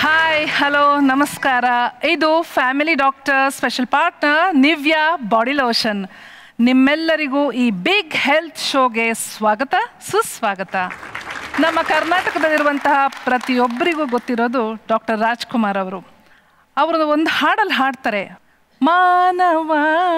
Hi hello ನಮಸ್ಕಾರ ಇದು family doctor special partner Nivea body lotion ನಿಮ್ಮೆಲ್ಲರಿಗೂ ಈ ಬಿಗ್ ಹೆಲ್ತ್ ಶೋಗೆ ಸ್ವಾಗತ ಸುಸ್ವಾಗತ ನಮ್ಮ ಕರ್ನಾಟಕದಲ್ಲಿರುವಂತಹ ಪ್ರತಿಯೊಬ್ಬರಿಗೂ ಗೊತ್ತಿರೋದು ಡಾಕ್ಟರ್ ರಾಜ್ಕುಮಾರ್ ಅವರು ಅವರು ಒಂದು ಹಾಡಲ್ಲಿ ಹಾಡ್ತಾರೆ ಮಾನವ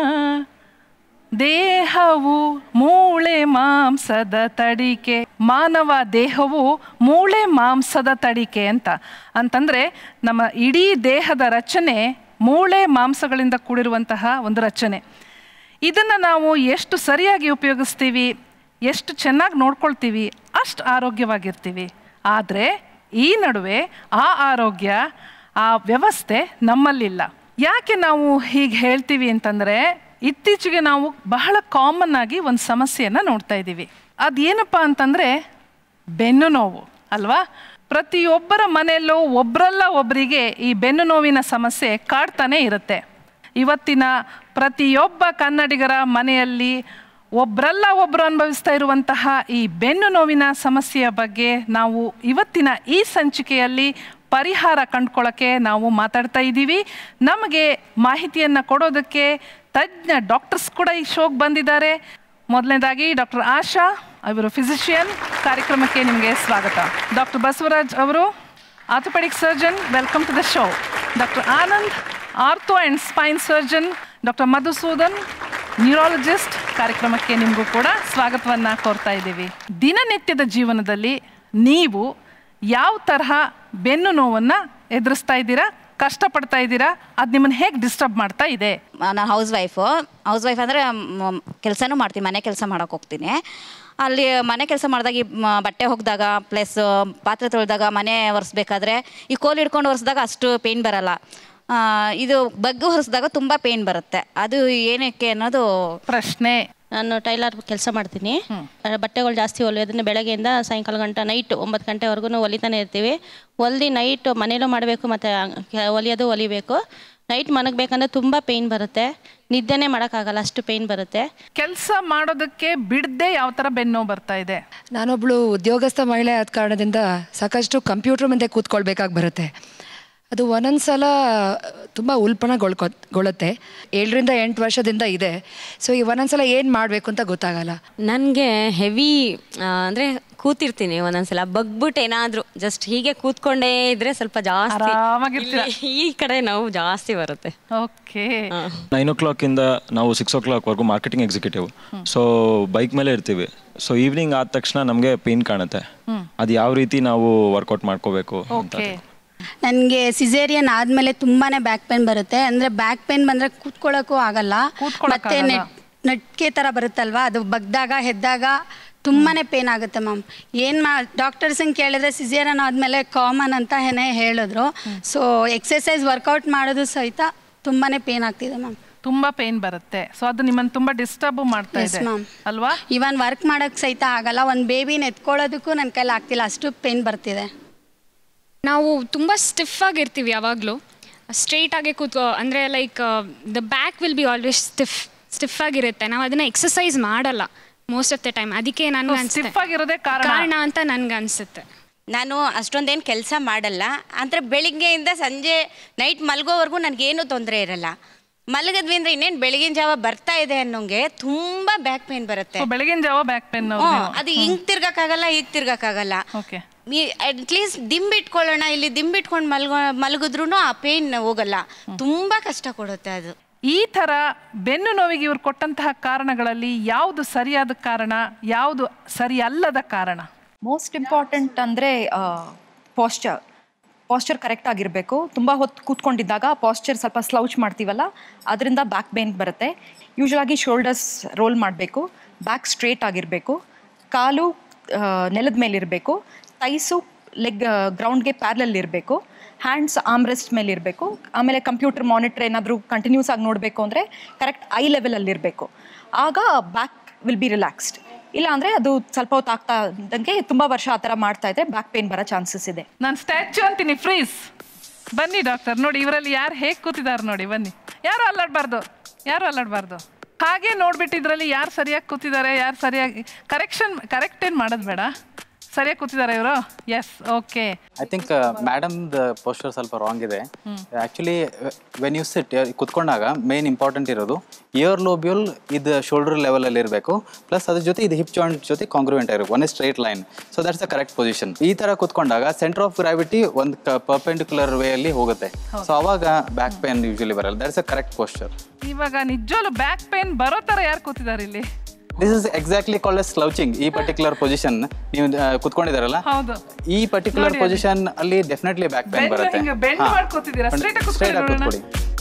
ದೇಹವು ಮೂಳೆ ಮಾಂಸದ ತಡಿಕೆ ಮಾನವ ದೇಹವು ಮೂಳೆ ಮಾಂಸದ ತಡಿಕೆ ಅಂತ ಅಂತಂದರೆ ನಮ್ಮ ಇಡೀ ದೇಹದ ರಚನೆ ಮೂಳೆ ಮಾಂಸಗಳಿಂದ ಕೂಡಿರುವಂತಹ ಒಂದು ರಚನೆ ಇದನ್ನು ನಾವು ಎಷ್ಟು ಸರಿಯಾಗಿ ಉಪಯೋಗಿಸ್ತೀವಿ ಎಷ್ಟು ಚೆನ್ನಾಗಿ ನೋಡ್ಕೊಳ್ತೀವಿ ಅಷ್ಟು ಆರೋಗ್ಯವಾಗಿರ್ತೀವಿ ಆದರೆ ಈ ನಡುವೆ ಆ ಆರೋಗ್ಯ ಆ ವ್ಯವಸ್ಥೆ ನಮ್ಮಲ್ಲಿಲ್ಲ ಯಾಕೆ ನಾವು ಹೀಗೆ ಹೇಳ್ತೀವಿ ಅಂತಂದರೆ ಇತ್ತೀಚೆಗೆ ನಾವು ಬಹಳ ಕಾಮನ್ ಆಗಿ ಒಂದು ಸಮಸ್ಯೆಯನ್ನು ನೋಡ್ತಾ ಇದ್ದೀವಿ ಅದೇನಪ್ಪ ಅಂತಂದರೆ ಬೆನ್ನು ನೋವು ಅಲ್ವಾ ಪ್ರತಿಯೊಬ್ಬರ ಮನೆಯಲ್ಲೂ ಒಬ್ಬರಲ್ಲ ಒಬ್ಬರಿಗೆ ಈ ಬೆನ್ನು ನೋವಿನ ಸಮಸ್ಯೆ ಕಾಡ್ತಾನೆ ಇರುತ್ತೆ ಇವತ್ತಿನ ಪ್ರತಿಯೊಬ್ಬ ಕನ್ನಡಿಗರ ಮನೆಯಲ್ಲಿ ಒಬ್ಬರಲ್ಲ ಒಬ್ಬರು ಅನುಭವಿಸ್ತಾ ಇರುವಂತಹ ಈ ಬೆನ್ನು ನೋವಿನ ಸಮಸ್ಯೆಯ ಬಗ್ಗೆ ನಾವು ಇವತ್ತಿನ ಈ ಸಂಚಿಕೆಯಲ್ಲಿ ಪರಿಹಾರ ಕಂಡ್ಕೊಳ್ಳೋಕ್ಕೆ ನಾವು ಮಾತಾಡ್ತಾ ಇದ್ದೀವಿ ನಮಗೆ ಮಾಹಿತಿಯನ್ನು ಕೊಡೋದಕ್ಕೆ ತಜ್ಞ ಡಾಕ್ಟರ್ಸ್ ಕೂಡ ಈ ಶೋಗೆ ಬಂದಿದ್ದಾರೆ ಮೊದಲನೇದಾಗಿ ಡಾಕ್ಟರ್ ಆಶಾ ಅವರು ಫಿಸಿಷಿಯನ್ ಕಾರ್ಯಕ್ರಮಕ್ಕೆ ನಿಮಗೆ ಸ್ವಾಗತ ಡಾಕ್ಟರ್ ಬಸವರಾಜ್ ಅವರು orthopaedic surgeon welcome to the show doctor Anand ortho and spine surgeon doctor Madhusudan neurologist ಕಾರ್ಯಕ್ರಮಕ್ಕೆ ನಿಮಗೂ ಕೂಡ ಸ್ವಾಗತವನ್ನು ಕೋರ್ತಾ ಇದ್ದೀವಿ ದಿನನಿತ್ಯದ ಜೀವನದಲ್ಲಿ ನೀವು ಯಾವ ತರಹ ಬೆನ್ನು ನೋವನ್ನು ಎದುರಿಸ್ತಾ ಇದ್ದೀರಾ ಕಷ್ಟಪಡ್ತಾ ಇದ್ದೀರಾ ಅದು ನಿಮ್ಮನ್ನು ಹೇಗೆ ಡಿಸ್ಟರ್ಬ್ ಮಾಡ್ತಾ ಇದೆ ನಾನು ಹೌಸ್ ವೈಫು ಹೌಸ್ ವೈಫ್ ಅಂದರೆ ಕೆಲಸನೂ ಮಾಡ್ತೀನಿ ಮನೆ ಕೆಲಸ ಮಾಡೋಕೆ ಹೋಗ್ತೀನಿ ಅಲ್ಲಿ ಮನೆ ಕೆಲಸ ಮಾಡಿದಾಗ ಈ ಮ- ಬಟ್ಟೆ ಹೋಗಿದಾಗ ಪ್ಲಸ್ ಪಾತ್ರೆ ತೊಳೆದಾಗ ಮನೆ ಒರೆಸ್ಬೇಕಾದ್ರೆ ಈ ಕೋಲ್ ಹಿಡ್ಕೊಂಡು ಒರೆಸಿದಾಗ ಅಷ್ಟು ಪೇಯ್ನ್ ಬರಲ್ಲ ಆ, ಇದು ಬಗ್ಗು ಹೊರಿಸಿದಾಗ ತುಂಬ ಪೇಯ್ನ್ ಬರುತ್ತೆ ಅದು ಏನಕ್ಕೆ ಅನ್ನೋದು ಪ್ರಶ್ನೆ ನಾನು ಟೈಲರ್ ಕೆಲಸ ಮಾಡ್ತೀನಿ ಆ, ಬಟ್ಟೆಗಳು ಜಾಸ್ತಿ ಹೊಲಿಯೋದನ್ನ ಬೆಳಗ್ಗೆಯಿಂದ ಸಾಯಂಕಾಲ ಗಂಟೆ ನೈಟ್ ಒಂಬತ್ತು ಗಂಟೆವರೆಗೂ ಹೊಲಿತಾನೆ ಇರ್ತೀವಿ ಹೊಲ್ದು ನೈಟ್ ಮನೇಲೂ ಮಾಡಬೇಕು ಮತ್ತು ಹೊಲಿಯೋದು ಹೊಲಿಬೇಕು ನೈಟ್ ಮನಗಬೇಕಂದ್ರೆ ತುಂಬ ಪೇಯ್ನ್ ಬರುತ್ತೆ ನಿದ್ದೆನೇ ಮಾಡೋಕ್ಕಾಗಲ್ಲ ಅಷ್ಟು ಪೇಯ್ನ್ ಬರುತ್ತೆ ಕೆಲಸ ಮಾಡೋದಕ್ಕೆ ಬಿಡದೆ ಯಾವ ಥರ ಬೆನ್ನು ನೋವು ಬರ್ತಾ ಇದೆ ನಾನೊಬ್ಳು ಉದ್ಯೋಗಸ್ಥ ಮಹಿಳೆ ಆದ ಕಾರಣದಿಂದ ಸಾಕಷ್ಟು ಕಂಪ್ಯೂಟರ್ ಮುಂದೆ ಕೂತ್ಕೊಳ್ಬೇಕಾಗಿ ಬರುತ್ತೆ ಅದು ಒಂದೊಂದು ಸಲ ತುಂಬ ಉಲ್ಪಣಗೊಳ್ಕೊ ಗೊಳ್ಳುತ್ತೆ ಏಳರಿಂದ ಎಂಟು ವರ್ಷದಿಂದ ಇದೆ ಸೊ ಈ ಒಂದೊಂದು ಸಲ ಏನು ಮಾಡಬೇಕು ಅಂತ ಗೊತ್ತಾಗಲ್ಲ ನನಗೆ ಹೆವಿ ಅಂದರೆ ಕೂತಿರ್ತೀನಿ ಒಂದೊಂದ್ಸಲ ಬಗ್ಬಿಟ್ಟು ಏನಾದರೂ ಜಸ್ಟ್ ಹೀಗೆ ಕೂತ್ಕೊಂಡೇ ಇದ್ರೆ ಸ್ವಲ್ಪ ಜಾಸ್ತಿ ಆರಾಮಾಗಿರ್ತೀರ. ಇಲ್ಲಿ ಈ ಕಡೆ ನೋವು ಜಾಸ್ತಿ ಬರುತ್ತೆ ಓಕೆ ನೈನ್ ಓ ಕ್ಲಾಕಿಂದ ನಾವು ಸಿಕ್ಸ್ ಓ ಕ್ಲಾಕ್ವರೆಗೂ ಮಾರ್ಕೆಟಿಂಗ್ ಎಕ್ಸಿಕ್ಯೂಟಿವ್ ಸೊ ಬೈಕ್ ಮೇಲೆ ಇರ್ತೀವಿ ಸೊ ಈವ್ನಿಂಗ್ ಆದ ತಕ್ಷಣ ನಮಗೆ ಪೇನ್ ಕಾಣುತ್ತೆ ಅದು ಯಾವ ರೀತಿ ನಾವು ವರ್ಕೌಟ್ ಮಾಡ್ಕೋಬೇಕು ಅಂತ ಓಕೆ ನನಗೆ ಸಿಸೇರಿಯನ್ ಆದಮೇಲೆ ತುಂಬಾ ಬ್ಯಾಕ್ ಪೇನ್ ಬರುತ್ತೆ ಅಂದರೆ ಬ್ಯಾಕ್ ಪೇನ್ ಬಂದರೆ ಕೂತ್ಕೊಳ್ಳೋಕ್ಕೂ ಆಗಲ್ಲ ಕೂತ್ಕೊಳ್ಳೋಕ್ ಮತ್ತೆ ಆಗಲ್ಲ. ನೆಟ್ ನಟ್ಕೆ ಥರ ಬರುತ್ತಲ್ವಾ ಅದು ಬಗ್ದಾಗ ಹೆದ್ದಾಗ ತುಂಬಾ ಪೇನ್ ಆಗುತ್ತೆ ಮ್ಯಾಮ್ ಏನು ಮಾ ಡಾಕ್ಟರ್ಸಂಗೆ ಕೇಳಿದ್ರೆ ಸಿಸೇರಿಯನ್ ಆದಮೇಲೆ ಕಾಮನ್ ಅಂತ ಏನೇ ಹೇಳಿದ್ರು ಸೊ ಎಕ್ಸಸೈಸ್ ವರ್ಕೌಟ್ ಮಾಡೋದು ಸಹಿತ ತುಂಬಾ ಪೇನ್ ಆಗ್ತಿದೆ ಮ್ಯಾಮ್ ತುಂಬಾ ಪೇನ್ ಬರುತ್ತೆ ಸೊ ಅದು ನಿಮ್ಮನ್ನು ತುಂಬಾ ಡಿಸ್ಟರ್ಬ್ ಮಾಡ್ತಾ ಎಸ್ ಇದೆ ಮ್ಯಾಮ್ ಅಲ್ವಾ ಇವನ್ ವರ್ಕ್ ಮಾಡೋಕ್ಕೆ ಸಹಿತ ಆಗಲ್ಲ ಒಂದು ಬೇಬಿನ ಎತ್ಕೊಳ್ಳೋದಕ್ಕೂ ನನ್ನ ಕೈಲಿ ಆಗ್ತಿಲ್ಲ ಅಷ್ಟು ಪೇನ್ ಬರ್ತಿದೆ ನಾವು ತುಂಬ ಸ್ಟಿಫ್ ಆಗಿರ್ತೀವಿ ಯಾವಾಗಲೂ ಸ್ಟ್ರೈಟ್ ಆಗಿ ಕೂತ್ಕೋ ಅಂದರೆ like the back will be always stiff stiff ಆಗಿರುತ್ತೆ ನಾವು ಅದನ್ನ ಎಕ್ಸಸೈಸ್ ಮಾಡಲ್ಲ ಮೋಸ್ಟ್ ಆಫ್ ದ ಟೈಮ್ ಅದಕ್ಕೆ ನನ್ಗೆ ಅನ್ಸುತ್ತೆ ಸ್ಟಿಫ್ ಆಗಿರೋದೇ ಕಾರಣ ಕಾರಣ ಅಂತ ನನ್ಗೆ ಅನ್ಸುತ್ತೆ ನಾನು ಅಷ್ಟೊಂದೇನು ಕೆಲಸ ಮಾಡಲ್ಲ ಅಂದರೆ ಬೆಳಿಗ್ಗೆಯಿಂದ ಸಂಜೆ ನೈಟ್ ಮಲಗೋವರೆಗೂ ನನಗೇನು ತೊಂದರೆ ಇರಲ್ಲ ಮಲಗಿದ್ವಿ ಅಂದರೆ ಇನ್ನೇನು ಬೆಳಗಿನ ಜಾವ ಬರ್ತಾ ಇದೆ ಅನ್ನೋಂಗೆ ತುಂಬ ಬ್ಯಾಕ್ ಪೇನ್ ಬರುತ್ತೆ ಸೊ ಬೆಳಗಿನ ಜಾವ ಬ್ಯಾಕ್ ಪೇನ್ ಹ್ಮ್, ಅದು ಹಿಂಗ್ ತಿರ್ಗಕ್ಕಾಗಲ್ಲ ಈಗ ತಿರ್ಗಕ್ಕಾಗಲ್ಲ ಓಕೆ ಅಟ್ಲೀಸ್ಟ್ ದಿಂಬಿಟ್ಕೊಳ್ಳೋಣ ಇಲ್ಲಿ ದಿಂಬಿಟ್ಕೊಂಡು ಮಲ್ಗೋ ಮಲಗಿದ್ರು ಆ ಪೇನ್ ಹೋಗಲ್ಲ ತುಂಬಾ ಕಷ್ಟ ಕೊಡುತ್ತೆ ಅದು ಈ ಥರ ಬೆನ್ನು ನೋವಿಗೆ ಇವ್ರು ಕೊಟ್ಟಂತಹ ಕಾರಣಗಳಲ್ಲಿ ಯಾವುದು ಸರಿಯಾದ ಕಾರಣ ಯಾವುದು ಸರಿಯಲ್ಲದ ಕಾರಣ ಮೋಸ್ಟ್ ಇಂಪಾರ್ಟೆಂಟ್ ಅಂದರೆ ಪಾಸ್ಚರ್ ಪಾಸ್ಚರ್ ಕರೆಕ್ಟ್ ಆಗಿರಬೇಕು ತುಂಬ ಹೊತ್ತು ಕೂತ್ಕೊಂಡಿದ್ದಾಗ ಪಾಸ್ಚರ್ ಸ್ವಲ್ಪ ಸ್ಲೌಚ್ ಮಾಡ್ತೀವಲ್ಲ ಅದರಿಂದ ಬ್ಯಾಕ್ ಬೇನ್ ಬರುತ್ತೆ ಯೂಶ್ವಲಾಗಿ ಶೋಲ್ಡರ್ಸ್ ರೋಲ್ ಮಾಡಬೇಕು ಬ್ಯಾಕ್ ಸ್ಟ್ರೇಟ್ ಆಗಿರಬೇಕು ಕಾಲು ನೆಲದ ಮೇಲೆ ಇರಬೇಕು ತೈಸು ಲೆಗ್ ಗ್ರೌಂಡ್ಗೆ ಪ್ಯಾರಲಲ್ಲಿ ಇರಬೇಕು ಹ್ಯಾಂಡ್ಸ್ ಆಮ್ರೆಸ್ಟ್ ಮೇಲೆ ಇರಬೇಕು ಆಮೇಲೆ ಕಂಪ್ಯೂಟರ್ ಮಾನಿಟ್ರ್ ಏನಾದರೂ ಕಂಟಿನ್ಯೂಸ್ ಆಗಿ ನೋಡಬೇಕು ಅಂದರೆ ಕರೆಕ್ಟ್ ಐ ಲೆವೆಲಲ್ಲಿ ಇರಬೇಕು ಆಗ ಬ್ಯಾಕ್ ವಿಲ್ ಬಿ ರಿಲ್ಯಾಕ್ಸ್ಡ್ ಇಲ್ಲ ಅಂದರೆ ಅದು ಸ್ವಲ್ಪ ಹೊತ್ತು ಆಗ್ತಾ ಇದ್ದಂಗೆ ತುಂಬ ವರ್ಷ ಆ ಥರ ಮಾಡ್ತಾ ಇದ್ರೆ ಬ್ಯಾಕ್ ಪೇನ್ ಬರೋ ಚಾನ್ಸಸ್ ಇದೆ ನಾನು ಸ್ಟ್ಯಾಚ್ಯೂ ಅಂತೀನಿ ಫ್ರೀಸ್ ಬನ್ನಿ ಡಾಕ್ಟರ್ ನೋಡಿ ಇವರಲ್ಲಿ ಯಾರು ಹೇಗೆ ಕೂತಿದ್ದಾರೆ ನೋಡಿ ಬನ್ನಿ ಯಾರು ಅಲ್ಲಾಡಬಾರ್ದು ಯಾರು ಅಲ್ಲಾಡಬಾರ್ದು ಹಾಗೆ ನೋಡ್ಬಿಟ್ಟು ಇದರಲ್ಲಿ ಯಾರು ಸರಿಯಾಗಿ ಕೂತಿದ್ದಾರೆ ಯಾರು ಸರಿಯಾಗಿ ಕರೆಕ್ಷನ್ ಕರೆಕ್ಟ್ ಏನು ಮಾಡೋದು ಬೇಡ ಸರಿಯಾಗಿ ಕೂತಿದ್ದಾರೆ ಇವರು yes okay I think madam the posture ಸ್ವಲ್ಪ ರಾಂಗ್ ಇದೆ ಆ್ಯಕ್ಚುಲಿ ವೆನ್ ಯು ಸಿಟ್ ಕುತ್ಕೊಂಡಾಗ ಮೇನ್ ಇಂಪಾರ್ಟೆಂಟ್ ಇರೋದು ಇಯರ್ ಲೋಬ್ಯೂಲ್ ಇದು ಶೋಲ್ಡರ್ ಲೆವೆಲಲ್ಲಿ ಇರಬೇಕು ಪ್ಲಸ್ ಅದ್ರ ಜೊತೆ ಇದು ಹಿಪ್ ಜಾಯಿಂಟ್ ಜೊತೆ ಕಾಂಗ್ರುವೆಂಟ್ ಆಗಿರಬೇಕು one straight line so that's the correct position ಈ ಥರ ಕುತ್ಕೊಂಡಾಗ ಸೆಂಟರ್ ಆಫ್ ಗ್ರಾವಿಟಿ ಒಂದು ಪರ್ಪೆಂಡಿಕ್ಯುಲರ್ ವೇ ಅಲ್ಲಿ ಹೋಗುತ್ತೆ ಸೊ ಅವಾಗ ಬ್ಯಾಕ್ ಪೇನ್ ಯೂಶಲಿ ಬರಲ್ಲ ದಟ್ಸ್ ಅ ಕರೆಕ್ಟ್ ಪೋಸ್ಚರ್ ಇವಾಗ ನಿಜವಾಗ್ಲು ಬ್ಯಾಕ್ ಪೇನ್ ಬರೋ ಥರ ಯಾರು ಕೂತಿದ್ದಾರೆ ಇಲ್ಲಿ this is exactly called as slouching ಈ ಪರ್ಟಿಕ್ಯುಲರ್ ಪೊಸಿಷನ್ ನೀವು ಆ, ಕುತ್ಕೊಂಡಿದಾರಲ್ಲ ಹೌದು ಈ ಪರ್ಟಿಕ್ಯುಲರ್ ಪೊಸಿಷನ್ ಅಲ್ಲಿ ಡೆಫಿನೆಟ್ಲಿ ಬ್ಯಾಕ್ ಪೇನ್ ಬೆನ್ನು ಬರುತ್ತೆ ಹಿಂಗೆ bend ಮಾಡ್ಕೊತಿದ್ದೀರಾ? Straight ಆಗಿ ಸ್ಟ್ರೈಟ್ ಆಗಿ ಕೂತ್ಕೊಳ್ಳಿ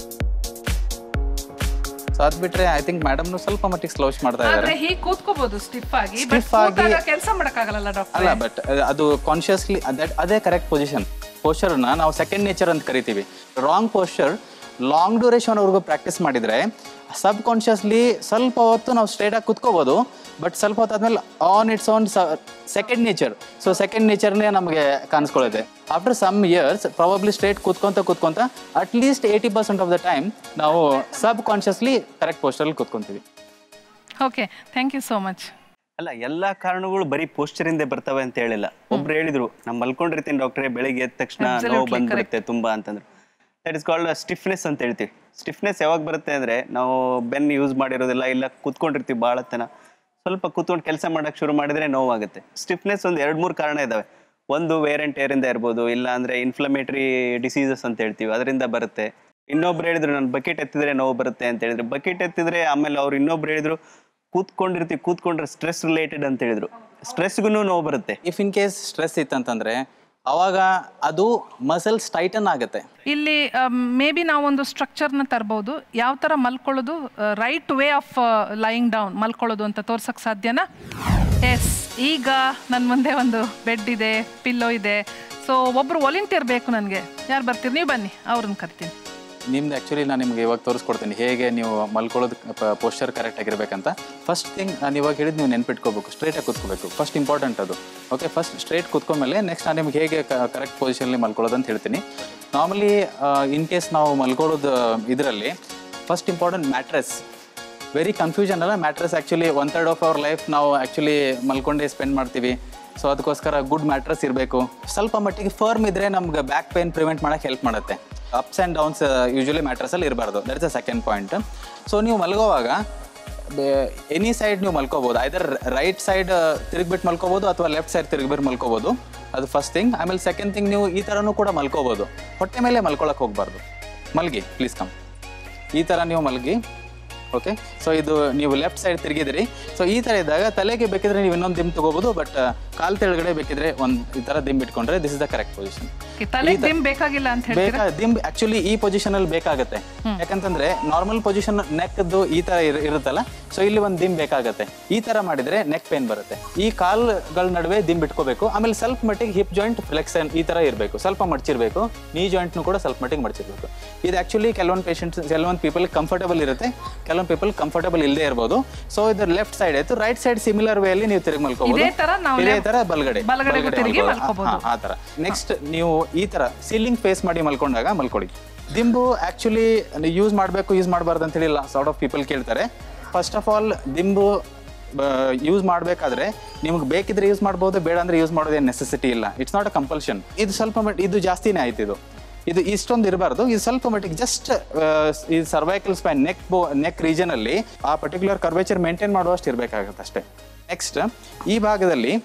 ಕೂತ್ಕೊಳ್ಳಿ ಸೊ ಅದ್ ಬಿಟ್ರೆ ಐ ಥಿಂಕ್ ಮೇಡಮ್ ಸ್ವಲ್ಪ ಮಟ್ಟಿಗೆ ಸ್ಲೌಚ್ ಮಾಡ್ತಾ ಆದ್ರೆ ಇದ್ದಾರೆ ಹೀಗೆ ಕೂತ್ಕೋಬಹುದು ಸ್ಟಿಫ್ ಆಗಿ ಬಟ್ Stiff ಆಗಿ- ಕೆಲಸ ಮಾಡಕ್ಕಾಗಲ್ಲ ಡಾಕ್ಟರ್ ಅಲ್ಲ ಬಟ್ ಅದು ಕಾನ್ಶಿಯಸ್ಲಿ ಅದೇ ಕರೆಕ್ಟ್ ಪೊಸಿಷನ್ ಪೋಸ್ಚರ್ನ ನಾವು ಸೆಕೆಂಡ್ ನೇಚರ್ ಅಂತ ಕರಿತೀವಿ ರಾಂಗ್ ಪೋಸ್ಚರ್ ಲಾಂಗ್ ಡ್ಯೂರೇಷನ್ ಅವ್ರಿಗೂ ಪ್ರಾಕ್ಟೀಸ್ ಮಾಡಿದ್ರೆ ಸಬ್ ಕಾನ್ಶಿಯಸ್ಲಿ ಸ್ವಲ್ಪ ಹೊತ್ತು ನಾವು ಸ್ಟ್ರೇಟ್ ಆಗಿ ಕುತ್ಕೋಬೋದು ಬಟ್ ಸ್ವಲ್ಪ ಹೊತ್ತು ಆದ್ಮೇಲೆ on it's on second nature so second ನೇಚರ್ನೇ ನಮಗೆ ಕಾಣಿಸ್ಕೊಳ್ಳುತ್ತೆ after some years probably straight ಕುತ್ಕೊಂತ ಕುತ್ಕೊಂತ at least eighty percent of the time ನಾವು ಸಬ್ ಕಾನ್ಶಿಯಸ್ಲಿ ಕರೆಕ್ಟ್ ಪೋಸ್ಟರಲ್ಲಿ ಕುತ್ಕೊಂತೀವಿ okay thank you so much ಅಲ್ಲ ಎಲ್ಲಾ ಕಾರಣಗಳು ಬರೀ ಪೋಸ್ಚರಿಂದೇ ಬರ್ತವೆ ಅಂತ ಹೇಳಿಲ್ಲ ಒಬ್ರು ಹೇಳಿದ್ರು ನಾನು ಮಲ್ಕೊಂಡಿರ್ತೀನಿ ಡಾಕ್ಟ್ರೇ ಬೆಳಿಗ್ಗೆ ಎದ್ದ ತಕ್ಷಣ ನೋವು Absolutely ಬಂದ್ಬಿಡುತ್ತೆ ತುಂಬಾ ಅಂತಂದ್ರು ದಟ್ ಇಸ್ ಕಾಲ್ಡ್ ಸ್ಟಿಫ್ನೆಸ್ ಅಂತ ಹೇಳ್ತೀವಿ ಸ್ಟಿಫ್ನೆಸ್ ಯಾವಾಗ ಬರುತ್ತೆ ಅಂದ್ರೆ ನಾವು ಬೆನ್ ಯೂಸ್ ಮಾಡಿರೋದಿಲ್ಲ ಇಲ್ಲ ಕೂತ್ಕೊಂಡಿರ್ತೀವಿ ಭಾಳ ತನ ಸ್ವಲ್ಪ ಕೂತ್ಕೊಂಡು ಕೆಲಸ ಮಾಡಕ್ ಶುರು ಮಾಡಿದ್ರೆ ನೋವಾಗುತ್ತೆ ಸ್ಟಿಫ್ನೆಸ್ ಒಂದು ಎರಡು ಮೂರು ಕಾರಣ ಇದಾವೆ ಒಂದು ವೇರ್ ಅಂಡ್ ಟೇರ್ ಇಂದ ಇರ್ಬೋದು ಇಲ್ಲ ಅಂದ್ರೆ ಇನ್ಫ್ಲಮೇಟರಿ ಡಿಸೀಸಸ್ ಅಂತ ಹೇಳ್ತೀವಿ ಅದರಿಂದ ಬರುತ್ತೆ ಇನ್ನೊಬ್ರು ಹೇಳಿದ್ರು ನಾನು ಬಕೆಟ್ ಎತ್ತಿದ್ರೆ ನೋವು ಬರುತ್ತೆ ಅಂತ ಹೇಳಿದ್ರು ಬಕೆಟ್ ಎತ್ತಿದ್ರೆ ಆಮೇಲೆ ಅವ್ರು ಇನ್ನೊಬ್ರು ಹೇಳಿದ್ರು ಕೂತ್ಕೊಂಡಿರ್ತೀವಿ ಕೂತ್ಕೊಂಡ್ರೆ ಸ್ಟ್ರೆಸ್ ರಿಲೇಟೆಡ್ ಅಂತ ಹೇಳಿದ್ರು ಸ್ಟ್ರೆಸ್ಗೂ ನೋವು ಬರುತ್ತೆ ಇಫ್ ಇನ್ ಕೇಸ್ ಸ್ಟ್ರೆಸ್ ಇತ್ತಂತಂದ್ರೆ ಅವಾಗ ಅದು ಮಸಲ್ಸ್ ಟೈಟನ್ ಆಗುತ್ತೆ ಇಲ್ಲಿ ಮೇ ಬಿ ನಾವೊಂದು ಸ್ಟ್ರಕ್ಚರ್ನ ತರ್ಬೋದು ಯಾವ ಥರ ಮಲ್ಕೊಳ್ಳೋದು right way of lying down ಮಲ್ಕೊಳ್ಳೋದು ಅಂತ ತೋರ್ಸಕ್ಕೆ ಸಾಧ್ಯನಾ ಎಸ್ ಈಗ ನನ್ನ ಮುಂದೆ ಒಂದು ಬೆಡ್ ಇದೆ ಪಿಲ್ಲೋ ಇದೆ ಸೊ ಒಬ್ಬರು ವಾಲಂಟಿಯರ್ ಬೇಕು ನನಗೆ ಯಾರು ಬರ್ತೀರಿ ನೀವು ಬನ್ನಿ ಅವ್ರನ್ನ ಕರಿತೀನಿ ನಿಮ್ದು ಆ್ಯಕ್ಚುಲಿ ನಾನು ನಿಮ್ಗೆ ಇವಾಗ ತೋರಿಸ್ಕೊಡ್ತೀನಿ ಹೇಗೆ ನೀವು ಮಲ್ಕೊಳ್ಳೋದು ಪೋಸ್ಚರ್ ಕರೆಕ್ಟ್ ಆಗಿರ್ಬೇಕಂತ ಫಸ್ಟ್ ಥಿಂಗ್ ನಾನು ಇವಾಗ ಹೇಳಿದ್ದು ನೀವು ನೆನ್ಪಿಟ್ಕೋಬೇಕು ಸ್ಟ್ರೇಟಾಗಿ ಕೂತ್ಕೋಬೇಕು ಫಸ್ಟ್ ಇಂಪಾರ್ಟೆಂಟ್ ಅದು ಓಕೆ ಫಸ್ಟ್ ಸ್ಟ್ರೇಟ್ ಕೂತ್ಕೊಂಡ್ಮೇಲೆ ನೆಕ್ಸ್ಟ್ ನಾನು ನಿಮ್ಗೆ ಹೇಗೆ ಕರೆಕ್ಟ್ ಪೊಸಿಷನಲ್ಲಿ ಮಲ್ಕೊಳ್ಳೋದು ಅಂತ ಹೇಳ್ತೀನಿ ನಾರ್ಮಲಿ ಇನ್ ಕೇಸ್ ನಾವು ಮಲ್ಕೊಳ್ಳೋದು ಇದರಲ್ಲಿ first important mattress very confusion ಅಲ್ಲ mattress actually one third of our life ನಾವು ಆ್ಯಕ್ಚುಲಿ ಮಲ್ಕೊಂಡೇ ಸ್ಪೆಂಡ್ ಮಾಡ್ತೀವಿ ಸೊ ಅದಕ್ಕೋಸ್ಕರ ಗುಡ್ ಮ್ಯಾಟ್ರೆಸ್ ಇರಬೇಕು ಸ್ವಲ್ಪ ಮಟ್ಟಿಗೆ ಫರ್ಮ್ ಇದ್ರೆ ನಮ್ಗೆ ಬ್ಯಾಕ್ ಪೇನ್ ಪ್ರಿವೆಂಟ್ ಮಾಡಕ್ಕೆ ಹೆಲ್ಪ್ ಮಾಡುತ್ತೆ ಅಪ್ಸ್ ಆ್ಯಂಡ್ ಡೌನ್ಸ್ ಯೂಶಲಿ ಮ್ಯಾಟ್ರಸಲ್ಲಿ ಇರಬಾರ್ದು that is a second point so ನೀವು ಮಲ್ಗೋವಾಗ ಎನಿ ಸೈಡ್ ನೀವು ಮಲ್ಕೋಬೋದು ಐದರ್ ರೈಟ್ ಸೈಡ್ ತಿರುಗ್ಬಿಟ್ಟು ಮಲ್ಕೋಬೋದು ಅಥವಾ ಲೆಫ್ಟ್ ಸೈಡ್ ತಿರುಗ್ಬಿಟ್ಟು ಮಲ್ಕೋಬೋದು ಅದು ಫಸ್ಟ್ ಥಿಂಗ್ ಆಮೇಲೆ ಸೆಕೆಂಡ್ ಥಿಂಗ್ ನೀವು ಈ ಥರನೂ ಕೂಡ ಮಲ್ಕೋಬೋದು ಹೊಟ್ಟೆ ಮೇಲೆ ಮಲ್ಕೊಳಕ್ಕೆ ಹೋಗಬಾರ್ದು ಮಲ್ಗಿ ಪ್ಲೀಸ್ ಕಮ್ ಈ ಥರ ನೀವು ಮಲ್ಗಿ ಓಕೆ ಸೊ ಇದು ನೀವು ಲೆಫ್ಟ್ ಸೈಡ್ ತಿರುಗಿದ್ರಿ ಸೊ ಈ ಥರ ಇದ್ದಾಗ ತಲೆಗೆ ಬೇಕಿದ್ರೆ ನೀವು ಇನ್ನೊಂದು ದಿಮ್ ತಗೋಬೋದು ಬಟ್ ಕಾಲ್ ತೆಳಗಡೆ ಬೇಕಿದ್ರೆ ಒಂದು ಈ ಥರ ದಿಮ್ ಇಟ್ಕೊಂಡ್ರೆ this is the correct position ತಲೆಗೆ ದಿಮ್ ಬೇಕಾಗಿಲ್ಲ ಅಂತ ಹೇಳ್ತೀರಾ ಬೇಕಾ ದಿಂಬ್ ಆಕ್ಚುಲಿ ಈ ಪೊಸಿಷನ್ ಅಲ್ಲಿ ಬೇಕಾಗತ್ತೆ ಯಾಕಂತಂದ್ರೆ ನಾರ್ಮಲ್ ಪೊಸಿಷನ್ ನೆಕ್ದು ಈ ತರ ಇರ್- ಇರುತ್ತಲ್ಲ ಸೊ ಇಲ್ಲಿ ಒಂದು ದಿಂಬ್ ಬೇಕಾಗತ್ತೆ ಈ ತರ ಮಾಡಿದ್ರೆ ನೆಕ್ ಪೇನ್ ಬರುತ್ತೆ ಈ ಕಾಲ್ಗಳ ನಡುವೆ ದಿಂಬ್ ಇಟ್ಕೋಬೇಕು ಆಮೇಲೆ ಸ್ವಲ್ಪ ಮಟ್ಟಿಗೆ ಹಿಪ್ ಜಾಯಿಂಟ್ ಫ್ಲೆಕ್ಸನ್ ಈ ತರ ಇರಬೇಕು ಸ್ವಲ್ಪ ಮಡ್ಚಿರ್ಬೇಕು ನೀ ಜಾಯಿಂಟ್ನು ಕೂಡ ಸ್ವಲ್ಪ ಮಟ್ಟಿಗೆ ಮಡ್ಚಿರ್ಬೇಕು ಇದು ಆಕ್ಚುಲಿ ಕೆಲವೊಂದು ಪೇಷಂಟ್ಸ್ ಕೆಲವೊಂದು ಪೀಪಲ್ ಕಂಫರ್ಟಬಲ್ ಇರುತ್ತೆ ಕೆಲವೊಂದು ಪೀಪಲ್ ಕಂಫರ್ಟಬಲ್ ಇಲ್ಲದೆ ಇರ್ಬೋದು ಸೊ ಇದ್ರ ಲೆಫ್ಟ್ ಸೈಡ್ ಆಯ್ತು ರೈಟ್ ಸೈಡ್ ಸಿಮಿಲರ್ ವೇ ಅಲ್ಲಿ ನೀವು ತಿರುಗಿ ಮಲ್ಕೋಬಹುದು ಇದೇ ತರ ನಾವು ಇದೇ left- ತರ ಬಲಗಡೆ ಬಲಗಡೆಗೂ ತಿರುಗಿ ಮಲ್ಕೋಬಹುದು. ಹಾ, ಆ ಥರ ನೆಕ್ಸ್ಟ್ ನೀವು ಈ ಥರ ಸೀಲಿಂಗ್ ಫೇಸ್ ಮಾಡಿ ಮಲ್ಕೊಂಡಾಗ ಮಲ್ಕೊಳ್ಳಿ ದಿಂಬು ಆ್ಯಕ್ಚುಲಿ ಯೂಸ್ ಮಾಡಬೇಕು ಯೂಸ್ ಮಾಡಬಾರ್ದು ಅಂತೇಳಿ ಸಾರ್ಟ್ ಆಫ್ ಪೀಪಲ್ ಕೇಳ್ತಾರೆ ಫಸ್ಟ್ ಆಫ್ ಆಲ್ ದಿಂಬು ಯೂಸ್ ಮಾಡಬೇಕಾದ್ರೆ ನಿಮ್ಗೆ ಬೇಕಿದ್ರೆ ಯೂಸ್ ಮಾಡ್ಬೋದು ಬೇಡ ಅಂದ್ರೆ ಯೂಸ್ ಮಾಡೋದೇನು ನೆಸೆಸಿಟಿ ಇಲ್ಲ ಇಟ್ಸ್ ನಾಟ್ ಅ ಕಂಪಲ್ಷನ್ ಇದು ಸ್ವಲ್ಪ ಮಟ್ ಇದು ಜಾಸ್ತಿನೇ ಆಯ್ತು ಇದು ಇದು ಇಷ್ಟೊಂದು ಇರಬಾರ್ದು ಇದು ಸ್ವಲ್ಪ ಮಟ್ಟಿಗೆ ಜಸ್ಟ್ ಈ ಸರ್ವೈಕಲ್ ಸ್ಪೈನ್ ನೆಕ್ ಬೋ ನೆಕ್ ರೀಜನಲ್ಲಿ ಆ ಪರ್ಟಿಕ್ಯುಲರ್ ಕರ್ವೇಚರ್ ಮೇಂಟೈನ್ ಮಾಡುವಷ್ಟು ಇರಬೇಕಾಗತ್ತೆ ಅಷ್ಟೇ ನೆಕ್ಸ್ಟ್ ಈ ಭಾಗದಲ್ಲಿ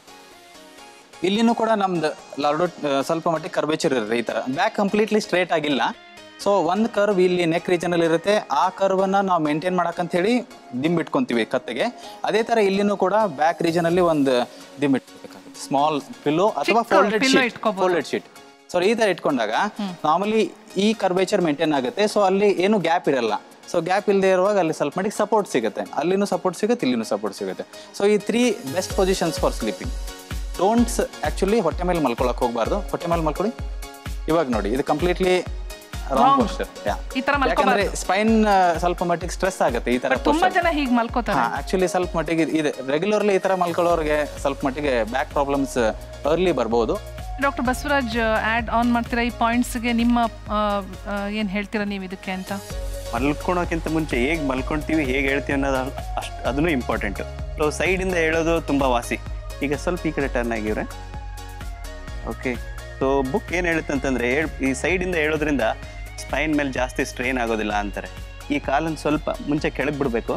ಇಲ್ಲಿನೂ ಕೂಡ ನಮ್ದು ಲಾರ್ಡೋ ಸ್ವಲ್ಪ ಮಟ್ಟಿಗೆ ಕರ್ವೇಚರ್ ಇರುತ್ತೆ ಈ ಥರ ಬ್ಯಾಕ್ ಕಂಪ್ಲೀಟ್ಲಿ ಸ್ಟ್ರೇಟ್ ಆಗಿಲ್ಲ ಸೊ ಒಂದು ಕರ್ವ್ ಇಲ್ಲಿ ನೆಕ್ ರೀಜನಲ್ಲಿ ಇರುತ್ತೆ ಆ ಕರ್ವನ್ನ ನಾವು ಮೇಂಟೈನ್ ಮಾಡಕ್ಕಂತ ಹೇಳಿ ದಿಂಬ್ ಇಟ್ಕೊಂತೀವಿ ಕತ್ತೆಗೆ ಅದೇ ಥರ ಇಲ್ಲಿನೂ ಕೂಡ ಬ್ಯಾಕ್ ರೀಜನಲ್ಲಿ ಒಂದು ದಿಂಬ್ ಇಟ್ಕೋಬೇಕಾಗುತ್ತೆ ಸ್ಮಾಲ್ ಪಿಲ್ಲೋ ಅಥವಾ ಚಿಕ್ಕ ಫೋಲ್ಡೆಡ್ pillow ಶೀಟ್ ಇಟ್ಕೋಬೋದು. ಫೋಲ್ಡೆಡ್ ಶೀಟ್ ಸೊ ಈ ಥರ ಇಟ್ಕೊಂಡಾಗ ನಾರ್ಮಲಿ ಈ ಕರ್ವೇಚರ್ ಮೇಂಟೈನ್ ಆಗುತ್ತೆ ಸೊ ಅಲ್ಲಿ ಏನು ಗ್ಯಾಪ್ ಇರಲ್ಲ ಸೊ ಗ್ಯಾಪ್ ಇಲ್ಲದೆ ಇರುವಾಗ ಅಲ್ಲಿ ಸ್ವಲ್ಪ ಮಟ್ಟಿಗೆ ಸಪೋರ್ಟ್ ಸಿಗುತ್ತೆ ಅಲ್ಲಿನೂ ಸಪೋರ್ಟ್ ಸಿಗುತ್ತೆ ಇಲ್ಲಿನೂ ಸಪೋರ್ಟ್ ಸಿಗುತ್ತೆ ಸೊ ಈ three best positions for sleeping don'ts actually ಹೊಟ್ಟೆ ಮೇಲೆ ಮಲ್ಕೊಳಕ್ ಹೋಗಬಾರ್ದು ಹೊಟ್ಟೆ ಮೇಲೆ ಮಲ್ಕೊಳ್ಳಿ ಇವಾಗ ನೋಡಿ ಇದು ಕಂಪ್ಲೀಟ್ಲಿ ರಾಂಗ್ Wrong. ಪೋಸ್ಟರ್ ಈ ತರ ಯಾಕಂದ್ರೆ ಮಲ್ಕೋಬಾರ್ದು ಸ್ಪೈನ್ ಸ್ವಲ್ಪ ಮಟ್ಟಿಗೆ ಸ್ಟ್ರೆಸ್ ಆಗುತ್ತೆ ಈ ತರ ಬಟ್ ತುಂಬಾ ಜನ ಹೀಗೆ ಮಲ್ಕೋತಾರೆ ಆಕ್ಚುಲಿ ಸ್ವಲ್ಪ ಮಟ್ಟಿಗೆ ಇದೆ ರೆಗ್ಯುಲರ್ಲಿ ಈ ತರ ಮಲ್ಕೊಳ್ಳೋರಿಗೆ ಸ್ವಲ್ಪ ಮಟ್ಟಿಗೆ ಬ್ಯಾಕ್ ಪ್ರಾಬ್ಲಮ್ಸ್ ಅರ್ಲಿ ಬರ್ಬೋದು ಡಾಕ್ಟರ್ ಬಸವರಾಜ್ ಆ್ಯಡ್ ಆನ್ ಮಾಡ್ತೀರಾ ಈ ಪಾಯಿಂಟ್ಸ್ಗೆ ನಿಮ್ಮ ಏನು ಹೇಳ್ತೀರಾ ನೀವು ಇದಕ್ಕೆ ಅಂತ ಮಲ್ಕೊಳೋಕ್ಕಿಂತ ಮುಂಚೆ ಹೇಗೆ ಮಲ್ಕೊಂತೀವಿ ಹೇಗೆ ಹೇಳ್ತೀವಿ ಅನ್ನೋದು ಅಷ್ಟು ಅದನ್ನು ಇಂಪಾರ್ಟೆಂಟ್ ಸೊ ಸೈಡಿಂದ ಹೇಳೋದು ತುಂಬ ವಾಸಿ ಈಗ ಸ್ವಲ್ಪ ಈ ಕಡೆ ಟರ್ನ್ ಆಗಿವ್ರೆ ಓಕೆ ಸೊ ಬುಕ್ ಏನು ಹೇಳುತ್ತೆ ಅಂತಂದರೆ ಈ ಸೈಡಿಂದ ಹೇಳೋದ್ರಿಂದ ಸ್ಪೈನ್ ಮೇಲೆ ಜಾಸ್ತಿ ಸ್ಟ್ರೈನ್ ಆಗೋದಿಲ್ಲ ಅಂತಾರೆ ಈ ಕಾಲನ್ನು ಸ್ವಲ್ಪ ಮುಂಚೆ ಕೆಳಗೆ ಬಿಡಬೇಕು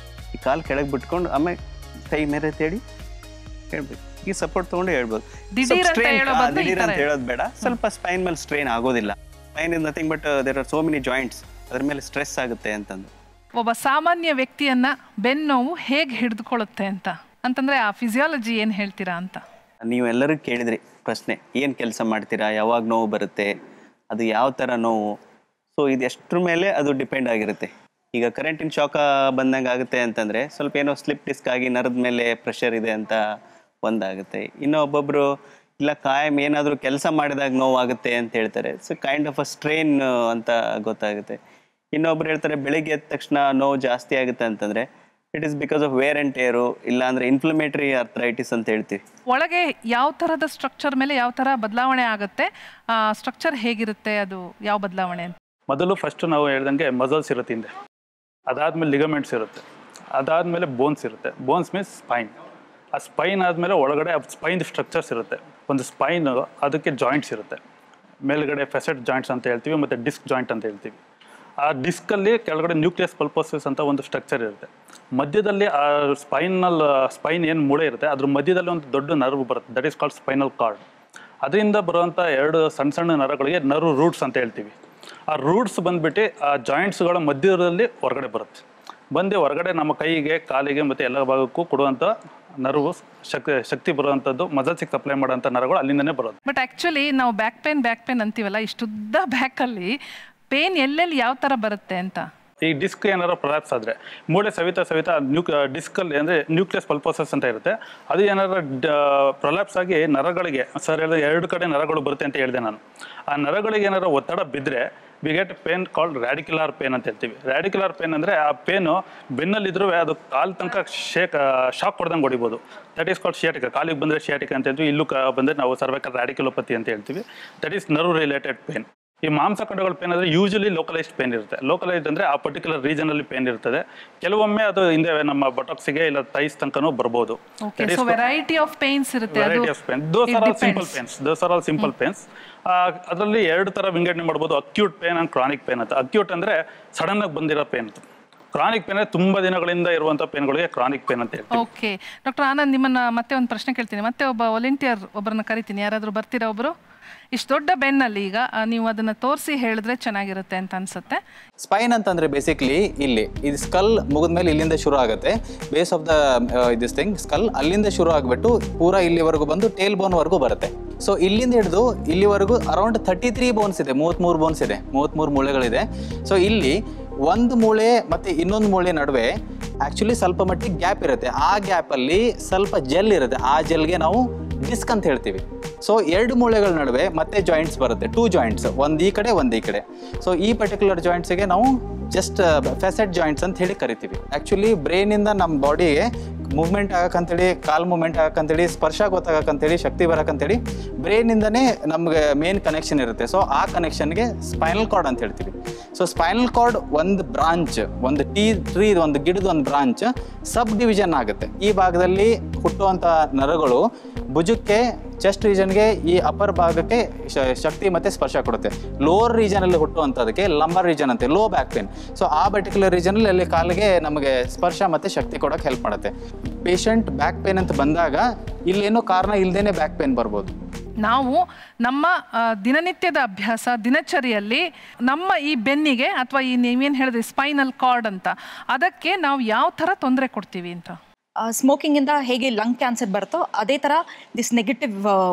ಈ ಕಾಲು ಕೆಳಗೆ ಬಿಟ್ಕೊಂಡು ಆಮೇಲೆ ಕೈ ಮೇಲೆ ತೇಡಿ ಹೇಳ್ಬೇಕು ಈ ಸಪೋರ್ಟ್ ತೊಗೊಂಡು ಹೇಳ್ಬೋದು ದಿಢೀರ್ ಸ್ವಲ್ಪ ಅಂತ strain- ಹೇಳೋ ಆ, ಬದ್ಲು ಈ ದಿಢೀರ್ ಥರ ಅಂತ ಹೇಳೋದು ಬೇಡ ಸ್ವಲ್ಪ ಸ್ಪೈನ್ ಮೇಲೆ ಸ್ಟ್ರೈನ್ ಆಗೋದಿಲ್ಲ spine is nothing but there are so many joints ಅದ್ರ ಮೇಲೆ ಸ್ಟ್ರೆಸ್ ಆಗುತ್ತೆ ಅಂತಂದು ಒಬ್ಬ ಸಾಮಾನ್ಯ ವ್ಯಕ್ತಿಯನ್ನ ಬೆನ್ನೋವು ಹೇಗೆ ಹಿಡಿದುಕೊಳ್ಳುತ್ತೆ ಅಂತ ಅಂತಂದ್ರೆ ಆ ಫಿಸಿಯಾಲಜಿ ಏನು ಹೇಳ್ತೀರಾ ಅಂತ ನೀವೆಲ್ಲರೂ ಕೇಳಿದ್ರಿ ಪ್ರಶ್ನೆ ಏನು ಕೆಲಸ ಮಾಡ್ತೀರಾ ಯಾವಾಗ ನೋವು ಬರುತ್ತೆ ಅದು ಯಾವ ಥರ ನೋವು ಸೊ ಇದು ಎಷ್ಟ್ರ ಮೇಲೆ ಅದು ಡಿಪೆಂಡ್ ಆಗಿರುತ್ತೆ ಈಗ ಕರೆಂಟಿನ ಶಾಕ ಬಂದಂಗೆ ಆಗುತ್ತೆ ಅಂತಂದರೆ ಸ್ವಲ್ಪ ಏನೋ ಸ್ಲಿಪ್ ಡಿಸ್ಕ್ ಆಗಿ ನರದ ಮೇಲೆ ಪ್ರೆಷರ್ ಇದೆ ಅಂತ ಒಂದಾಗುತ್ತೆ ಇನ್ನು ಒಬ್ಬೊಬ್ಬರು ಇಲ್ಲ ಕಾಯಂ ಏನಾದರೂ ಕೆಲಸ ಮಾಡಿದಾಗ ನೋವಾಗುತ್ತೆ ಅಂತ ಹೇಳ್ತಾರೆ so kind of a strain ಅಂತ ಗೊತ್ತಾಗುತ್ತೆ ಇನ್ನೊಬ್ರು ಹೇಳ್ತಾರೆ ಬೆಳಿಗ್ಗೆ ಎದ್ದ ತಕ್ಷಣ ನೋವು ಜಾಸ್ತಿ ಆಗುತ್ತೆ ಅಂತಂದರೆ it is because of wear and tear ಇಲ್ಲ ಅಂದರೆ ಇನ್ಫ್ಲಮೇಟರಿ ಅರ್ಥರೈಟಿಸ್ ಅಂತ ಹೇಳ್ತೀವಿ ಒಳಗೆ ಯಾವ ಥರದ ಸ್ಟ್ರಕ್ಚರ್ ಮೇಲೆ ಯಾವ ಥರ ಬದಲಾವಣೆ ಆಗುತ್ತೆ ಸ್ಟ್ರಕ್ಚರ್ ಹೇಗಿರುತ್ತೆ ಅದು ಯಾವ ಬದಲಾವಣೆ ಅಂತ ಮೊದಲು ಫಸ್ಟ್ ನಾವು ಹೇಳ್ದಂಗೆ ಮಸಲ್ಸ್ ಇರುತ್ತೆ ಹಿಂದೆ ಅದಾದಮೇಲೆ ಲಿಗಮೆಂಟ್ಸ್ ಇರುತ್ತೆ ಅದಾದಮೇಲೆ ಬೋನ್ಸ್ ಇರುತ್ತೆ ಬೋನ್ಸ್ ಮೀನ್ಸ್ ಸ್ಪೈನ್ ಆ ಸ್ಪೈನ್ ಆದಮೇಲೆ ಒಳಗಡೆ ಸ್ಪೈನ್ ಸ್ಟ್ರಕ್ಚರ್ಸ್ ಇರುತ್ತೆ ಒಂದು ಸ್ಪೈನ್ ಅದಕ್ಕೆ ಜಾಯಿಂಟ್ಸ್ ಇರುತ್ತೆ ಮೇಲ್ಗಡೆ ಫೆಸೆಟ್ ಜಾಯಿಂಟ್ಸ್ ಅಂತ ಹೇಳ್ತೀವಿ ಮತ್ತು ಡಿಸ್ಕ್ ಜಾಯಿಂಟ್ ಅಂತ ಹೇಳ್ತೀವಿ ಆ ಡಿಸ್ಕಲ್ಲಿ ಕೆಳಗಡೆ ನ್ಯೂಕ್ಲಿಯಸ್ ಪಲ್ಪೋಸಿಸ್ ಅಂತ ಒಂದು ಸ್ಟ್ರಕ್ಚರ್ ಇರುತ್ತೆ ಮಧ್ಯದಲ್ಲಿ ಆ ಸ್ಪೈನಲ್ ಸ್ಪೈನ್ ಏನು ಮೂಳೆ ಇರುತ್ತೆ ಅದ್ರ ಮಧ್ಯದಲ್ಲಿ ಒಂದು ದೊಡ್ಡ ನರ್ವ್ ಬರುತ್ತೆ that is called spinal cord ಅದರಿಂದ ಬರುವಂಥ ಎರಡು ಸಣ್ಣ ಸಣ್ಣ ನರಗಳಿಗೆ ನರ್ವ್ ರೂಟ್ಸ್ ಅಂತ ಹೇಳ್ತೀವಿ ಆ ರೂಟ್ಸ್ ಬಂದ್ಬಿಟ್ಟು ಆ ಜಾಯಿಂಟ್ಸ್ಗಳ ಮಧ್ಯದಲ್ಲಿ ಹೊರಗಡೆ ಬರುತ್ತೆ ಬಂದು ಹೊರಗಡೆ ನಮ್ಮ ಕೈಗೆ ಕಾಲಿಗೆ ಮತ್ತು ಎಲ್ಲ ಭಾಗಕ್ಕೂ ಕೊಡುವಂಥ ನರ್ವು ಶಕ್ತಿ ಶಕ್ತಿ ಬರುವಂಥದ್ದು ಮಸಲ್ಸಿಗೆ ಸಪ್ಲೈ ಮಾಡೋಂಥ ನರಗಳು ಅಲ್ಲಿಂದನೇ ಬರೋದು ಬಟ್ ಆ್ಯಕ್ಚುಲಿ ನಾವು ಬ್ಯಾಕ್ ಪೇನ್ ಬ್ಯಾಕ್ ಪೇನ್ ಅಂತೀವಲ್ಲ ಇಷ್ಟುದ್ದ ಬ್ಯಾಕಲ್ಲಿ ಪೇನ್ ಎಲ್ಲೆಲ್ಲಿ ಯಾವ ಥರ ಬರುತ್ತೆ ಅಂತ ಈ ಡಿಸ್ಕ್ ಏನಾರ ಪ್ರೊಲಾಪ್ಸ್ ಆದರೆ ಮೂಳೆ ಸವಿತಾ ಸವಿತಾ ನ್ಯೂಕ್ ಡಿಸ್ಕಲ್ಲಿ ಅಂದರೆ ನ್ಯೂಕ್ಲಿಯಸ್ ಪಲ್ಪೋಸಸ್ ಅಂತ ಇರುತ್ತೆ ಅದು ಏನಾರ ಪ್ರೊಲಾಪ್ಸ್ ಆಗಿ ನರಗಳಿಗೆ ಸರ್ ಹೇಳಿದ ಎರಡು ಕಡೆ ನರಗಳು ಬರುತ್ತೆ ಅಂತ ಹೇಳಿದೆ ನಾನು ಆ ನರಗಳಿಗೆ ಏನಾರ ಒತ್ತಡ ಬಿದ್ದರೆ we get pain called radicular pain ಅಂತ ಹೇಳ್ತೀವಿ ರ್ಯಾಡಿಕ್ಯುಲರ್ ಪೇನ್ ಅಂದರೆ ಆ ಪೇನು ಬೆನ್ನಲ್ಲಿದ್ರೂ ಅದು ಕಾಲ್ ತನಕ ಶೇಕ್ ಶಾಕ್ ಕೊಡ್ದಂಗೆ ಹೊಡಿಬೋದು ದಟ್ ಈಸ್ ಕಾಲ್ಡ್ ಶಿಯಾಟಿಕ ಕಾಲಿಗೆ ಬಂದರೆ ಶಿಯಾಟಿಕ ಅಂತ ಹೇಳ್ತೀವಿ ಇಲ್ಲೂ ಕ ಬಂದರೆ ನಾವು ಸರ್ವೈಕಲ್ ರ್ಯಾಡಿಕ್ಯುಲೋಪತಿ ಅಂತ ಹೇಳ್ತೀವಿ that is nerve related pain ಈ ಮಾಂಸಖಂಡಗಳ ಪೇನ್ ಅಂದರೆ ಯೂಶಲಿ ಲೋಕಲೈಸ್ಡ್ ಪೇನ್ ಇರುತ್ತೆ ಲೋಕಲೈಸ್ಡ್ ಅಂದರೆ ಆ ಪರ್ಟಿಕ್ಯುಲರ್ ರೀಜನಲ್ಲಿ ಪೇನ್ ಇರ್ತದೆ ಕೆಲವೊಮ್ಮೆ ಅದು ಹಿಂದೆ ನಮ್ಮ ಬಟಾಕ್ಸಿಗೆ ಇಲ್ಲ ತೈಸ್ ತನಕನೂ ಬರ್ಬೋದು okay so variety of pains ಇರುತ್ತೆ ಅದು variety of pain those are all simple pains those are all simple pains ಅದರಲ್ಲಿ ಎರಡು ಥರ ವಿಂಗಡಣೆ ಮಾಡ್ಬೋದು acute pain and chronic pain ಅಂತ ಅಕ್ಯೂಟ್ ಅಂದರೆ ಸಡನ್ ಆಗಿ ಬಂದಿರೋ ಪೇನ್ ಕ್ರಾನಿಕ್ ಪೇನ್ ತುಂಬಾ ದಿನಗಳಿಂದ ಇರುವಂಥ ಪೇನ್ಗಳಿಗೆ ಕ್ರಾನಿಕ್ ಪೇನ್ ಅಂತ ಹೇಳ್ತೀವಿ ಓಕೆ ಡಾಕ್ಟರ್ ಆನಂದ್ ನಿಮ್ಮನ್ನ ಮತ್ತೆ ಒಂದು ಪ್ರಶ್ನೆ ಕೇಳ್ತೀನಿ ಮತ್ತೆ ಒಬ್ಬ ವಾಲಂಟಿಯರ್ ಒಬ್ಬರನ್ನ ಕರಿತೀನಿ ಯಾರಾದರೂ ಬರ್ತೀರಾ ಒಬ್ಬರು ಇಷ್ಟು ದೊಡ್ಡ ಬೆನ್ನಲ್ಲಿ ಈಗ ಆ, ನೀವು ಅದನ್ನ ತೋರಿಸಿ ಹೇಳಿದ್ರೆ ಚೆನ್ನಾಗಿರುತ್ತೆ ಅಂತ ಅನ್ಸುತ್ತೆ ಸ್ಪೈನ್ ಅಂತಂದ್ರೆ ಬೇಸಿಕ್ಲಿ ಇಲ್ಲಿ ಇದು ಸ್ಕಲ್ ಮುಗಿದ್ಮೇಲೆ ಇಲ್ಲಿಂದ ಶುರು ಆಗುತ್ತೆ base of the this thing skull ಅಲ್ಲಿಂದ ಶುರು ಆಗಿಬಿಟ್ಟು ಪೂರಾ ಇಲ್ಲಿವರೆಗೂ ಬಂದು ಟೇಲ್ ಬೋನ್ವರೆಗೂ ಬರುತ್ತೆ ಸೊ ಇಲ್ಲಿಂದ ಹಿಡಿದು ಇಲ್ಲಿವರೆಗೂ ಅರೌಂಡ್ ತರ್ಟಿ ತ್ರೀ ಬೋನ್ಸ್ ಇದೆ ಮೂವತ್ತ್ಮೂರು ಬೋನ್ಸ್ ಇದೆ ಮೂವತ್ತ್ಮೂರು ಮೂಳೆಗಳಿದೆ ಸೊ ಇಲ್ಲಿ ಒಂದು ಮೂಳೆ ಮತ್ತು ಇನ್ನೊಂದು ಮೂಳೆ ನಡುವೆ ಆ್ಯಕ್ಚುಲಿ ಸ್ವಲ್ಪ ಮಟ್ಟಿಗೆ ಗ್ಯಾಪ್ ಇರುತ್ತೆ ಆ ಗ್ಯಾಪಲ್ಲಿ ಸ್ವಲ್ಪ ಜೆಲ್ ಇರುತ್ತೆ ಆ ಜೆಲ್ಗೆ ನಾವು ಡಿಸ್ಕ್ ಅಂತ ಹೇಳ್ತೀವಿ ಸೊ ಎರಡು ಮೂಳೆಗಳ ನಡುವೆ ಮತ್ತೆ ಜಾಯಿಂಟ್ಸ್ ಬರುತ್ತೆ ಟೂ ಜಾಯಿಂಟ್ಸ್ ಒಂದು ಈ ಕಡೆ ಒಂದು ಈ ಕಡೆ ಸೊ ಈ ಪರ್ಟಿಕ್ಯುಲರ್ ಜಾಯಿಂಟ್ಸಿಗೆ ನಾವು ಜಸ್ಟ್ ಫೆಸೆಟ್ ಜಾಯಿಂಟ್ಸ್ ಅಂತ ಹೇಳಿ ಕರಿತೀವಿ ಆ್ಯಕ್ಚುಲಿ ಬ್ರೈನಿಂದ ನಮ್ಮ ಬಾಡಿಗೆ ಮೂವ್ಮೆಂಟ್ ಆಗಕ್ಕಂತೇಳಿ ಕಾಲ್ ಮೂವ್ಮೆಂಟ್ ಆಗಕ್ಕಂತೇಳಿ ಸ್ಪರ್ಶ ಗೊತ್ತಾಗಕ್ಕಂತೇಳಿ ಶಕ್ತಿ ಬರಕ್ಕಂತೇಳಿ ಬ್ರೈನಿಂದನೇ ನಮಗೆ ಮೇನ್ ಕನೆಕ್ಷನ್ ಇರುತ್ತೆ ಸೊ ಆ ಕನೆಕ್ಷನ್ಗೆ ಸ್ಪೈನಲ್ ಕಾರ್ಡ್ ಅಂತ ಹೇಳ್ತೀವಿ ಸೊ ಸ್ಪೈನಲ್ ಕಾರ್ಡ್ ಒಂದು ಬ್ರಾಂಚ್ ಒಂದು ಟೀ ಟ್ರೀ ಒಂದು ಗಿಡದ ಒಂದು ಬ್ರಾಂಚ್ ಸಬ್ ಡಿವಿಷನ್ ಆಗುತ್ತೆ ಈ ಭಾಗದಲ್ಲಿ ಹುಟ್ಟುವಂಥ ನರಗಳು ಭುಜಕ್ಕೆ ಚೆಸ್ಟ್ ರೀಜನ್ಗೆ ಈ ಅಪ್ಪರ್ ಭಾಗಕ್ಕೆ ಶ- ಶಕ್ತಿ ಮತ್ತೆ ಸ್ಪರ್ಶ ಕೊಡುತ್ತೆ ಲೋವರ್ ರೀಜನಲ್ಲಿ ಹುಟ್ಟುವಂಥದಕ್ಕೆ ಲಂಬರ್ ರೀಜನ್ ಅಂತೆ ಲೋ ಬ್ಯಾಕ್ ಪೇನ್ ಸೊ ಆ ಪರ್ಟಿಕ್ಯುಲರ್ ರೀಜನಲ್ಲಿ ಅಲ್ಲಿ ಕಾಲಿಗೆ ನಮಗೆ ಸ್ಪರ್ಶ ಮತ್ತೆ ಶಕ್ತಿ ಕೊಡೋಕೆ ಹೆಲ್ಪ್ ಮಾಡುತ್ತೆ ಪೇಷಂಟ್ ಬ್ಯಾಕ್ ಪೇನ್ ಅಂತ ಬಂದಾಗ ಇಲ್ಲೇನೋ ಕಾರಣ ಇಲ್ದೇನೆ ಬ್ಯಾಕ್ ಪೇನ್ ಬರ್ಬೋದು ನಾವು ನಮ್ಮ ಆ, ದಿನನಿತ್ಯದ ಅಭ್ಯಾಸ ದಿನಚರಿಯಲ್ಲಿ ನಮ್ಮ ಈ ಬೆನ್ನಿಗೆ ಅಥವಾ ಈ ನೀವೇನು ಹೇಳಿದ್ರಿ ಸ್ಪೈನಲ್ ಕಾರ್ಡ್ ಅಂತ ಅದಕ್ಕೆ ನಾವು ಯಾವ ಥರ ತೊಂದರೆ ಕೊಡ್ತೀವಿ ಅಂತ ಸ್ಮೋಕಿಂಗಿಂದ ಹೇಗೆ ಲಂಗ್ ಕ್ಯಾನ್ಸರ್ ಬರುತ್ತೋ ಅದೇ ಥರ ದಿಸ್ ನೆಗೆಟಿವ್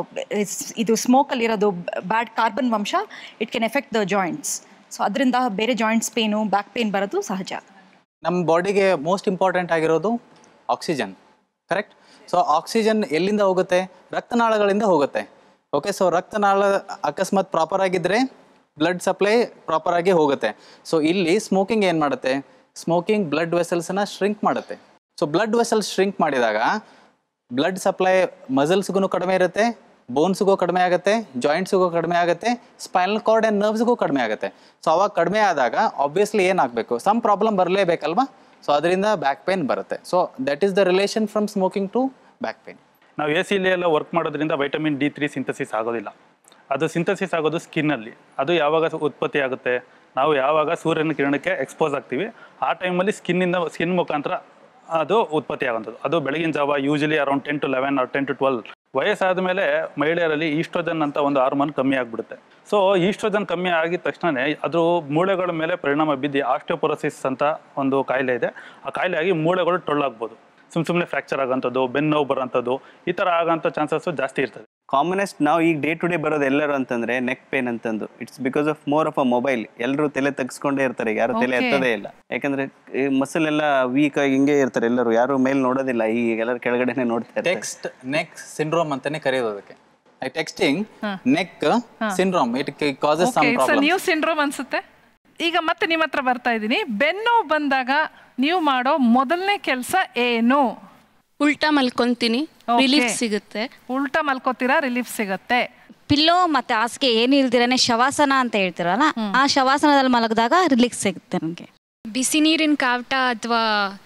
ಇದು ಸ್ಮೋಕಲ್ಲಿರೋದು ಬ್ಯಾಡ್ ಕಾರ್ಬನ್ ವಂಶ it can affect the joints so ಅದರಿಂದ ಬೇರೆ ಜಾಯಿಂಟ್ಸ್ ಪೇನು ಬ್ಯಾಕ್ ಪೇನ್ ಬರೋದು ಸಹಜ ನಮ್ಮ ಬಾಡಿಗೆ ಮೋಸ್ಟ್ ಇಂಪಾರ್ಟೆಂಟ್ ಆಗಿರೋದು ಆಕ್ಸಿಜನ್ ಕರೆಕ್ಟ್ ಸೊ ಆಕ್ಸಿಜನ್ ಎಲ್ಲಿಂದ ಹೋಗುತ್ತೆ ರಕ್ತನಾಳಗಳಿಂದ ಹೋಗುತ್ತೆ ಓಕೆ ಸೊ ರಕ್ತನಾಳ ಅಕಸ್ಮಾತ್ ಪ್ರಾಪರ್ ಆಗಿದ್ದರೆ ಬ್ಲಡ್ ಸಪ್ಲೈ ಪ್ರಾಪರ್ ಆಗಿ ಹೋಗುತ್ತೆ ಸೊ ಇಲ್ಲಿ ಸ್ಮೋಕಿಂಗ್ ಏನು ಮಾಡುತ್ತೆ ಸ್ಮೋಕಿಂಗ್ ಬ್ಲಡ್ ವೆಸಲ್ಸನ್ನ ಶ್ರಿಂಕ್ ಮಾಡುತ್ತೆ ಸೊ ಬ್ಲಡ್ ವೆಸಲ್ಸ್ ಶ್ರಿಂಕ್ ಮಾಡಿದಾಗ ಬ್ಲಡ್ ಸಪ್ಲೈ ಮಸಲ್ಸ್ಗೂ ಕಡಿಮೆ ಇರುತ್ತೆ ಬೋನ್ಸ್ಗೂ ಕಡಿಮೆ ಆಗುತ್ತೆ ಜಾಯಿಂಟ್ಸ್ಗೂ ಕಡಿಮೆ ಆಗುತ್ತೆ ಸ್ಪೈನಲ್ ಕಾರ್ಡ್ ಆ್ಯಂಡ್ ನರ್ವ್ಸ್ಗೂ ಕಡಿಮೆ ಆಗುತ್ತೆ ಸೊ ಅವಾಗ ಕಡಿಮೆ ಆದಾಗ ಆಬ್ವಿಯಸ್ಲಿ ಏನಾಗಬೇಕು ಸಮ್ ಪ್ರಾಬ್ಲಮ್ ಬರಲೇಬೇಕಲ್ವಾ ಸೊ ಅದರಿಂದ ಬ್ಯಾಕ್ ಪೇನ್ ಬರುತ್ತೆ so that is the relation from smoking to back pain ನಾವು ಎ ಸಿ ಎಲ್ಲ ವರ್ಕ್ ಮಾಡೋದ್ರಿಂದ ವೈಟಮಿನ್ ಡಿ ತ್ರೀ ಸಿಂಥಸಿಸ್ ಆಗೋದಿಲ್ಲ ಅದು ಸಿಂಥಸಿಸ್ ಆಗೋದು ಸ್ಕಿನ್ನಲ್ಲಿ ಅದು ಯಾವಾಗ ಉತ್ಪತ್ತಿ ಆಗುತ್ತೆ ನಾವು ಯಾವಾಗ ಸೂರ್ಯನ ಕಿರಣಕ್ಕೆ ಎಕ್ಸ್ಪೋಸ್ ಆಗ್ತೀವಿ ಆ ಟೈಮಲ್ಲಿ ಸ್ಕಿನ್ನಿಂದ ಸ್ಕಿನ್ ಮುಖಾಂತರ ಅದು ಉತ್ಪತ್ತಿ ಆಗುವಂಥದ್ದು ಅದು ಬೆಳಗಿನ ಜಾವ usually around ten to eleven or ten to twelve ವಯಸ್ಸಾದ ಮೇಲೆ ಮಹಿಳೆಯರಲ್ಲಿ ಈಸ್ಟ್ರೋಜನ್ ಅಂತ ಒಂದು ಹಾರ್ಮೋನ್ ಕಮ್ಮಿ ಆಗಿಬಿಡುತ್ತೆ ಸೊ ಈಸ್ಟ್ರೋಜನ್ ಕಮ್ಮಿ ಆಗಿದ ತಕ್ಷಣವೇ ಅದು ಮೂಳೆಗಳ ಮೇಲೆ ಪರಿಣಾಮ ಬಿದ್ದು ಆಸ್ಟಿಯೋಪೊರೋಸಿಸ್ ಅಂತ ಒಂದು ಕಾಯಿಲೆ ಇದೆ ಆ ಕಾಯಿಲೆ ಆಗಿ ಮೂಳೆಗಳು ಟೊಳ್ಳಾಗ್ಬೋದು ಸುಮ್ ಸುಮ್ಮನೆ ಫ್ರ್ಯಾಕ್ಚರ್ ಆಗೋಂಥದ್ದು ಬೆನ್ನು ನೋವು ಬರೋಂಥದ್ದು ಈ ಥರ ಆಗೋಂಥ ಚಾನ್ಸಸ್ಸು ಜಾಸ್ತಿ ಇರ್ತದೆ ಕಾಮನೆಸ್ಟ್ ನಾವು ಈಗ ಡೇ ಟು ಡೇ ಬರೋದು ಎಲ್ಲರೂ ಅಂತಂದ್ರೆ ನೆಕ್ ಪೇನ್ ಅಂತಂದು it's because of more of a mobile ಎಲ್ಲರೂ ತಲೆ ತಗ್ಸ್ಕೊಂಡೇ ಇರ್ತಾರೆ ಯಾರು ತಲೆ Okay. ಎತ್ತದೇ ಇಲ್ಲ ಯಾಕಂದ್ರೆ ಮಸಲ್ ಎಲ್ಲ ವೀಕ್ ಆಗಿ ಹಿಂಗೆ ಇರ್ತಾರೆ ಎಲ್ಲರೂ ಯಾರು ಮೇಲ್ ನೋಡೋದಿಲ್ಲ ಈ ಎಲ್ಲರೂ ಕೆಳಗಡೆನೆ ನೋಡ್ತಾ ಇರ್ತಾರೆ ಟೆಕ್ಸ್ಟ್ ನೆಕ್ ಸಿಂಡ್ರೋಮ್ ಅಂತಾನೆ ಕರೆಯೋದು ಅದಕ್ಕೆ texting neck syndrome it causes some okay it's problem new syndrome ಅನ್ಸುತ್ತೆ ಈಗ ಮತ್ತೆ ನಿಮ್ಮ ಹತ್ರ ಬರ್ತಾ ಇದ್ದೀನಿ ಬೆನ್ನು ಬಂದಾಗ ನೀವು ಮಾಡೋ ಮೊದಲನೇ ಕೆಲಸ ಏನು ಉಲ್ಟಾ ಮಲ್ಕೊಂತೀನಿ Okay. ರಿಲೀಫ್ ಸಿಗುತ್ತೆ ಉಲ್ಟಾ ಮಲ್ಕೋತೀರಾ ರಿಲೀಫ್ ಸಿಗತ್ತೆ ಪಿಲ್ಲೋ ಮತ್ತೆ ಹಾಸಿಗೆ ಏನು ಇಲ್ದಿರನೆ ಶವಾಸನ ಅಂತ ಹೇಳ್ತಿರಲ್ಲ ಆ ಶವಾಸನದಲ್ಲಿ ಮಲಗಿದಾಗ ರಿಲೀಫ್ ಸಿಗುತ್ತೆ ನನಗೆ ಬಿಸಿ ನೀರಿನ ಕಾವಟ ಅಥವಾ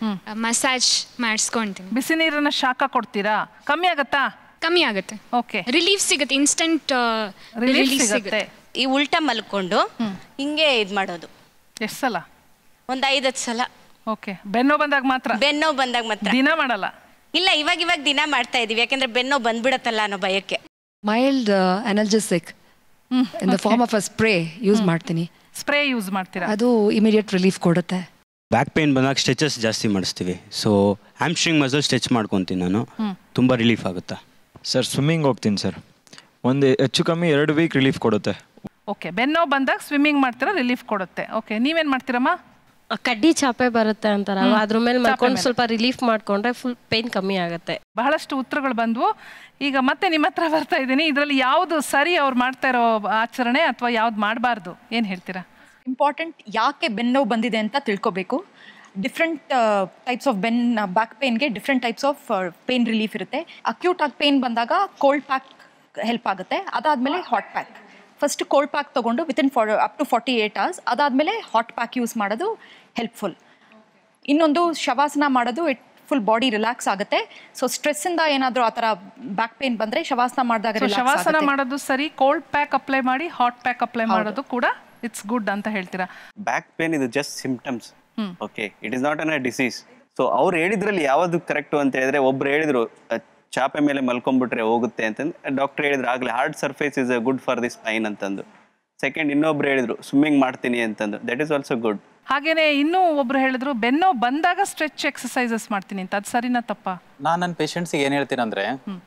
ಮಸಾಜ್ ಮಾಡಿಸ್ಕೊಂತೀನಿ ಬಿಸಿ ನೀರನ್ನ ಶಾಖ ಕೊಡ್ತೀರಾ ಕಮ್ಮಿ ಆಗತ್ತಾ ಕಮ್ಮಿ ಆಗುತ್ತೆ ಓಕೆ ರಿಲೀಫ್ ಸಿಗುತ್ತೆ ಇನ್ಸ್ಟಂಟ್ ರಿಲೀಫ್ ರಿಲೀಫ್ ಸಿಗತ್ತೆ ಸಿಗುತ್ತೆ ಈ ಉಲ್ಟಾ ಮಲ್ಕೊಂಡು ಹಿಂಗೆ ಇದು ಮಾಡೋದು ಎಷ್ಟು ಸಲ ಒಂದು ಐದತ್ತು ಸಲ ಓಕೆ ಬೆನ್ನು ಬಂದಾಗ ಮಾತ್ರ ಬೆನ್ನೋ ಬಂದಾಗ ಮಾತ್ರ ದಿನ ಮಾಡಲ್ಲ ಇಲ್ಲ ಇವಾಗ ಇವಾಗ ದಿನ ಮಾಡ್ತಾ ಇದೀವಿ ಯಾಕಂದ್ರೆ ಬೆನ್ನೋ ಬಂದ್ಬಿಡತ್ತಲ್ಲ ಅನ್ನೋ ಭಯಕ್ಕೆ mild analgesic in the form of a spray use ಮಾಡ್ತೀನಿ ಸ್ಪ್ರೇ ಯೂಸ್ ಮಾಡ್ತೀರಾ ಅದು ಇಮಿಡಿಯೇಟ್ ರಿಲೀಫ್ ಕೊಡುತ್ತೆ ಬ್ಯಾಕ್ ಪೇನ್ ಬಂದಾಗ ಸ್ಟ್ರೆಚಸ್ ಜಾಸ್ತಿ ಮಾಡಿಸ್ತೀವಿ ಸೊ ಹ್ಯಾಮ್ಸ್ಟ್ರಿಂಗ್ ಮಸಲ್ ಸ್ಟ್ರೆಚ್ ಮಾಡ್ಕೊತೀನಿ ನಾನು ಹ್ಮ್. ತುಂಬ ರಿಲೀಫ್ ಆಗುತ್ತೆ ಸರ್ ಸ್ವಿಮ್ಮಿಂಗ್ ಹೋಗ್ತೀನಿ ಸರ್ ಒಂದು ಹೆಚ್ಚು ಕಮ್ಮಿ ಎರಡು ವೀಕ್ ರಿಲೀಫ್ ಕೊಡುತ್ತೆ ಓಕೆ ಬೆನ್ನೋ ಬಂದಾಗ ಸ್ವಿಮ್ಮಿಂಗ್ ಮಾಡ್ತೀರಾ ರಿಲೀಫ್ ಕೊಡುತ್ತೆ ಓಕೆ ನೀವೇನ್ ಮಾಡ್ತೀರಮ್ಮ ಕಡ್ಡಿ ಚಾಪೆ ಬರುತ್ತೆ ಅಂತಾರಲ್ವ ಹ್ಮ್. ಅದ್ರ ಮೇಲೆ ಚಾಪೆ ಮಲ್ಕೊಂಡು ಮೇಲೆ. ಸ್ವಲ್ಪ ರಿಲೀಫ್ ಮಾಡ್ಕೊಂಡ್ರೆ ಫುಲ್ ಪೇನ್ ಕಮ್ಮಿ ಆಗುತ್ತೆ ಬಹಳಷ್ಟು ಉತ್ತರಗಳು ಬಂದ್ವು ಈಗ ಮತ್ತೆ ನಿಮ್ಮ ಹತ್ರ ಬರ್ತಾ ಇದ್ದೀನಿ ಇದರಲ್ಲಿ ಯಾವುದು ಸರಿ ಅವ್ರು ಮಾಡ್ತಾ ಇರೋ ಆಚರಣೆ ಅಥವಾ ಯಾವ್ದು ಮಾಡಬಾರ್ದು ಏನು ಹೇಳ್ತೀರಾ ಇಂಪಾರ್ಟೆಂಟ್ ಯಾಕೆ ಬೆನ್ನೋವು ಬಂದಿದೆ ಅಂತ ತಿಳ್ಕೊಬೇಕು ಡಿಫ್ರೆಂಟ್ ಟೈಪ್ಸ್ ಆಫ್ ಬೆನ್ ಬ್ಯಾಕ್ ಪೇನ್ಗೆ different types of pain relief ಇರುತ್ತೆ ಅಕ್ಯೂಟ್ ಆಗಿ ಪೇನ್ ಬಂದಾಗ ಕೋಲ್ಡ್ ಪ್ಯಾಕ್ ಹೆಲ್ಪ್ ಆಗುತ್ತೆ ಅದಾದಮೇಲೆ hot pack first cold pack ತೊಗೊಂಡು within for up to forty eight hours ಅದಾದಮೇಲೆ ಹಾಟ್ ಪ್ಯಾಕ್ ಯೂಸ್ ಮಾಡೋದು ಹೆಲ್ಪ್ಫುಲ್ ಇನ್ನೊಂದು ಶವಾಸನ ಮಾಡೋದು ಇಟ್ ಫುಲ್ ಬಾಡಿ ರಿಲ್ಯಾಕ್ಸ್ ಆಗುತ್ತೆ ಸೊ ಸ್ಟ್ರೆಸ್ಸಿಂದ ಏನಾದರೂ ಆ ಥರ ಬ್ಯಾಕ್ ಪೇನ್ ಬಂದರೆ ಶವಾಸನ ಮಾಡಿದಾಗ So, ಶವಾಸನ ಮಾಡೋದು ಸರಿ ಕೋಲ್ಡ್ ಪ್ಯಾಕ್ ಅಪ್ಲೈ ಮಾಡಿ ಹಾಟ್ ಪ್ಯಾಕ್ ಅಪ್ಲೈ ಮಾಡೋದು ಕೂಡ ಇಟ್ಸ್ ಗುಡ್ ಅಂತ ಹೇಳ್ತೀರಾ ಬ್ಯಾಕ್ ಪೇನ್ ಇದು just symptoms hmm. Okay it is not an a disease so ಅವ್ರು ಹೇಳಿದ್ರಲ್ಲಿ ಯಾವುದು ಕರೆಕ್ಟು ಅಂತ ಹೇಳಿದ್ರೆ ಒಬ್ರು ಹೇಳಿದ್ರು ಅಹ್, ಚಾಪೆ ಮೇಲೆ ಮಲ್ಕೊಂಡ್ಬಿಟ್ರೆ ಹೋಗುತ್ತೆ ಅಂತಂದು ಡಾಕ್ಟರ್ ಹೇಳಿದ್ರು ಆಗಲೇ hard surface is good for the spine ಅಂತಂದು ಸೆಕೆಂಡ್ ಇನ್ನೊಬ್ರು ಹೇಳಿದ್ರು ಸ್ವಿಮ್ಮಿಂಗ್ ಮಾಡ್ತೀನಿ ಅಂತಂದು ದಟ್ ಈಸ್ ಆಲ್ಸೋ ಗುಡ್ ಹಾಗೇನೆ ಇನ್ನೂ ಒಬ್ರು ಹೇಳಿದ್ರು ಬೆನ್ನೋ ಬಂದಾಗ ಸ್ಟ್ರೆಚ್ ಎಕ್ಸಸೈಸಸ್ ಮಾಡ್ತೀನಿ ಅಂತ ಅದು ಸರಿನಾ ತಪ್ಪಾ ನಾನು ನನ್ನ ಪೇಷಂಟ್ಸಿಗೆ ಏನು ಹೇಳ್ತೀನಿ ಅಂದರೆ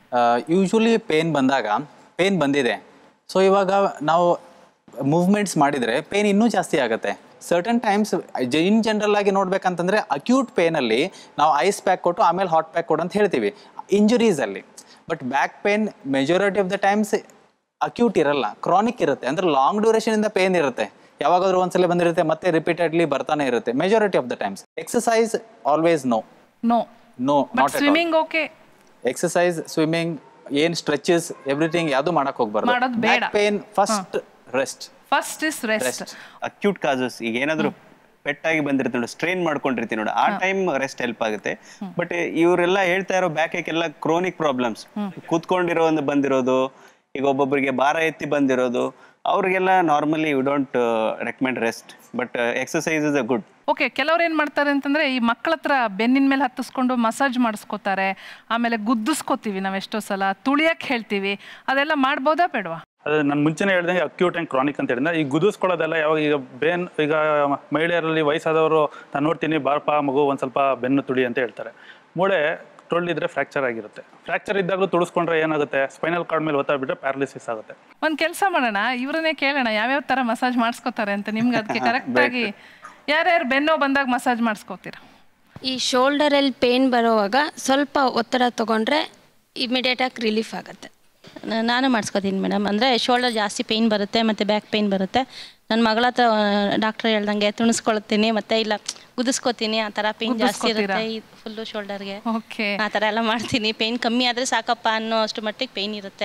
ಯೂಶ್ವಲಿ ಪೇನ್ ಬಂದಾಗ ಪೇನ್ ಬಂದಿದೆ ಸೊ ಇವಾಗ ನಾವು ಮೂವ್ಮೆಂಟ್ಸ್ ಮಾಡಿದರೆ ಪೇನ್ ಇನ್ನೂ ಜಾಸ್ತಿ ಆಗುತ್ತೆ ಸರ್ಟನ್ ಟೈಮ್ಸ್ ಇನ್ ಜನರಲ್ ಆಗಿ ನೋಡ್ಬೇಕಂತಂದ್ರೆ ಅಕ್ಯೂಟ್ ಪೇನಲ್ಲಿ ನಾವು ಐಸ್ ಪ್ಯಾಕ್ ಕೊಟ್ಟು ಆಮೇಲೆ ಹಾಟ್ ಪ್ಯಾಕ್ ಕೊಡು ಅಂತ ಹೇಳ್ತೀವಿ ಇಂಜುರೀಸಲ್ಲಿ but back pain majority of the times acute ಇರಲ್ಲ ಕ್ರಾನಿಕ್ ಇರುತ್ತೆ ಅಂದ್ರೆ ಲಾಂಗ್ ಡ್ಯೂರೇಷನ್ ಇಂದ ಪೇನ್ ಇರುತ್ತೆ ಯಾವಾಗಾದ್ರೂ ಒಂದ್ಸಲ ಬಂದಿರುತ್ತೆ ಮತ್ತೆ ರಿಪೀಟೆಡ್ಲಿ ಬರ್ತಾನೆ ಇರುತ್ತೆ majority of the times exercise always no no no but not swimming okay exercise swimming ಏನ್ ಸ್ಟ್ರೆಚಸ್ ಎವ್ರಿಥಿಂಗ್ ಯಾವುದು ಮಾಡಕ್ ಹೋಗ್ಬಾರ್ದು ಮಾಡೋದ್ ಬೇಡ. Pain first rest first is rest acute causes ಈಗ ಏನಾದರೂ ಪೆಟ್ಟಾಗಿ ಬಂದಿರುತ್ತೆ ನೋಡಿ ಸ್ಟ್ರೈನ್ ಮಾಡ್ಕೊಂಡಿರ್ತೀವಿ ನೋಡಿ ಆ ಟೈಮ್ ರೆಸ್ಟ್ ಹೆಲ್ಪ್ ಆಗುತ್ತೆ ಬಟ್ ಇವರೆಲ್ಲ ಹೇಳ್ತಾ ಇರೋ ಬ್ಯಾಕ್ ಎಲ್ಲ ಕ್ರೋನಿಕ್ ಪ್ರಾಬ್ಲಮ್ಸ್ ಕೂತ್ಕೊಂಡಿರೋ ಒಂದು ಬಂದಿರೋದು ಈಗ ಒಬ್ಬೊಬ್ಬರಿಗೆ ಭಾರ ಎತ್ತಿ ಬಂದಿರೋದು ಅವ್ರಿಗೆಲ್ಲ normally you don't recommend rest but exercise is a good okay ಕೆಲವ್ರು ಏನು ಮಾಡ್ತಾರೆ ಅಂತಂದ್ರೆ ಈ ಮಕ್ಕಳ ಹತ್ರ ಬೆನ್ನಿನ ಮೇಲೆ ಹತ್ತಿಸ್ಕೊಂಡು ಮಸಾಜ್ ಮಾಡಿಸ್ಕೋತಾರೆ ಆಮೇಲೆ ಗುದ್ದಿಸ್ಕೋತೀವಿ ನಾವು ಎಷ್ಟೋ ಸಲ ತುಳಿಯಕ್ಕೆ ಹೇಳ್ತೀವಿ ಅದೆಲ್ಲ ಮಾಡ್ಬೋದಾ ಬೇಡವಾ ಅದು ನಾನು ಮುಂಚೆನೇ ಹೇಳ್ದಂಗೆ ಅಕ್ಯೂಟ್ ಆ್ಯಂಡ್ ಕ್ರಾನಿಕ್ ಅಂತ ಹೇಳಿದ್ರೆ ಈ ಗುದಿಸ್ಕೊಳ್ಳೋದೆಲ್ಲ ಯಾವಾಗ ಈಗ ಬೇನ್ ಈಗ ಮಹಿಳೆಯರಲ್ಲಿ ವಯಸ್ಸಾದವರು ನಾನು ನೋಡ್ತೀನಿ ಬಾರಪ್ಪ ಮಗು ಒಂದು ಸ್ವಲ್ಪ ಬೆನ್ನು ತುಳಿ ಅಂತ ಹೇಳ್ತಾರೆ ಮೂಳೆ ಟೊಳ್ಳಿದ್ರೆ ಫ್ರ್ಯಾಕ್ಚರ್ ಆಗಿರುತ್ತೆ ಫ್ರ್ಯಾಕ್ಚರ್ ಇದ್ದಾಗಲೂ ತುಳಿಸ್ಕೊಂಡ್ರೆ ಏನಾಗುತ್ತೆ ಸ್ಪೈನಲ್ ಕಾರ್ಡ್ ಮೇಲೆ ಒತ್ತಾ ಬಿಟ್ಟರೆ ಪ್ಯಾರಲಿಸಿಸ್ ಆಗುತ್ತೆ ಒಂದು ಕೆಲಸ ಮಾಡೋಣ ಇವ್ರನ್ನೇ ಕೇಳೋಣ ಯಾವ್ಯಾವ ಥರ ಮಸಾಜ್ ಮಾಡಿಸ್ಕೋತಾರೆ ಅಂತ ನಿಮ್ಗೆ ಅದಕ್ಕೆ ಕರೆಕ್ಟಾಗಿ ಯಾರ್ಯಾರು ಬೆನ್ನೋ ಬಂದಾಗ ಮಸಾಜ್ ಮಾಡಿಸ್ಕೋತೀರಾ ಈ ಶೋಲ್ಡರಲ್ಲಿ ಪೇನ್ ಬರೋವಾಗ ಸ್ವಲ್ಪ ಒತ್ತಡ ತಗೊಂಡ್ರೆ ಇಮಿಡಿಯೇಟಾಗಿ ರಿಲೀಫ್ ಆಗುತ್ತೆ ನ- ನಾನು ಮಾಡಿಸ್ಕೊತೀನಿ ಮೇಡಮ್ ಅಂದರೆ ಶೋಲ್ಡರ್ ಜಾಸ್ತಿ ಪೇಯ್ನ್ ಬರುತ್ತೆ ಮತ್ತು ಬ್ಯಾಕ್ ಪೇಯ್ನ್ ಬರುತ್ತೆ ನನ್ನ ಮಗಳ ಹತ್ರ ಡಾಕ್ಟ್ರ್ ಹೇಳ್ದಂಗೆ ತುಣಿಸ್ಕೊಳ್ತೀನಿ ಮತ್ತೆ ಇಲ್ಲ ಗುದಿಸ್ಕೊತೀನಿ ಆ ಥರ ಪೇಯ್ನ್ ಜಾಸ್ತಿ ಗುದ್ದಿಸ್ಕೊತೀರಾ? ಇರುತ್ತೆ ಫುಲ್ಲು ಶೋಲ್ಡರ್ಗೆ ಓಕೆ ಆ ಥರ ಎಲ್ಲ ಮಾಡ್ತೀನಿ ಪೇಯ್ನ್ ಕಮ್ಮಿ ಆದರೆ ಸಾಕಪ್ಪ ಅನ್ನೋ ಅಷ್ಟು ಮಟ್ಟಿಗೆ ಪೇಯ್ನ್ ಇರುತ್ತೆ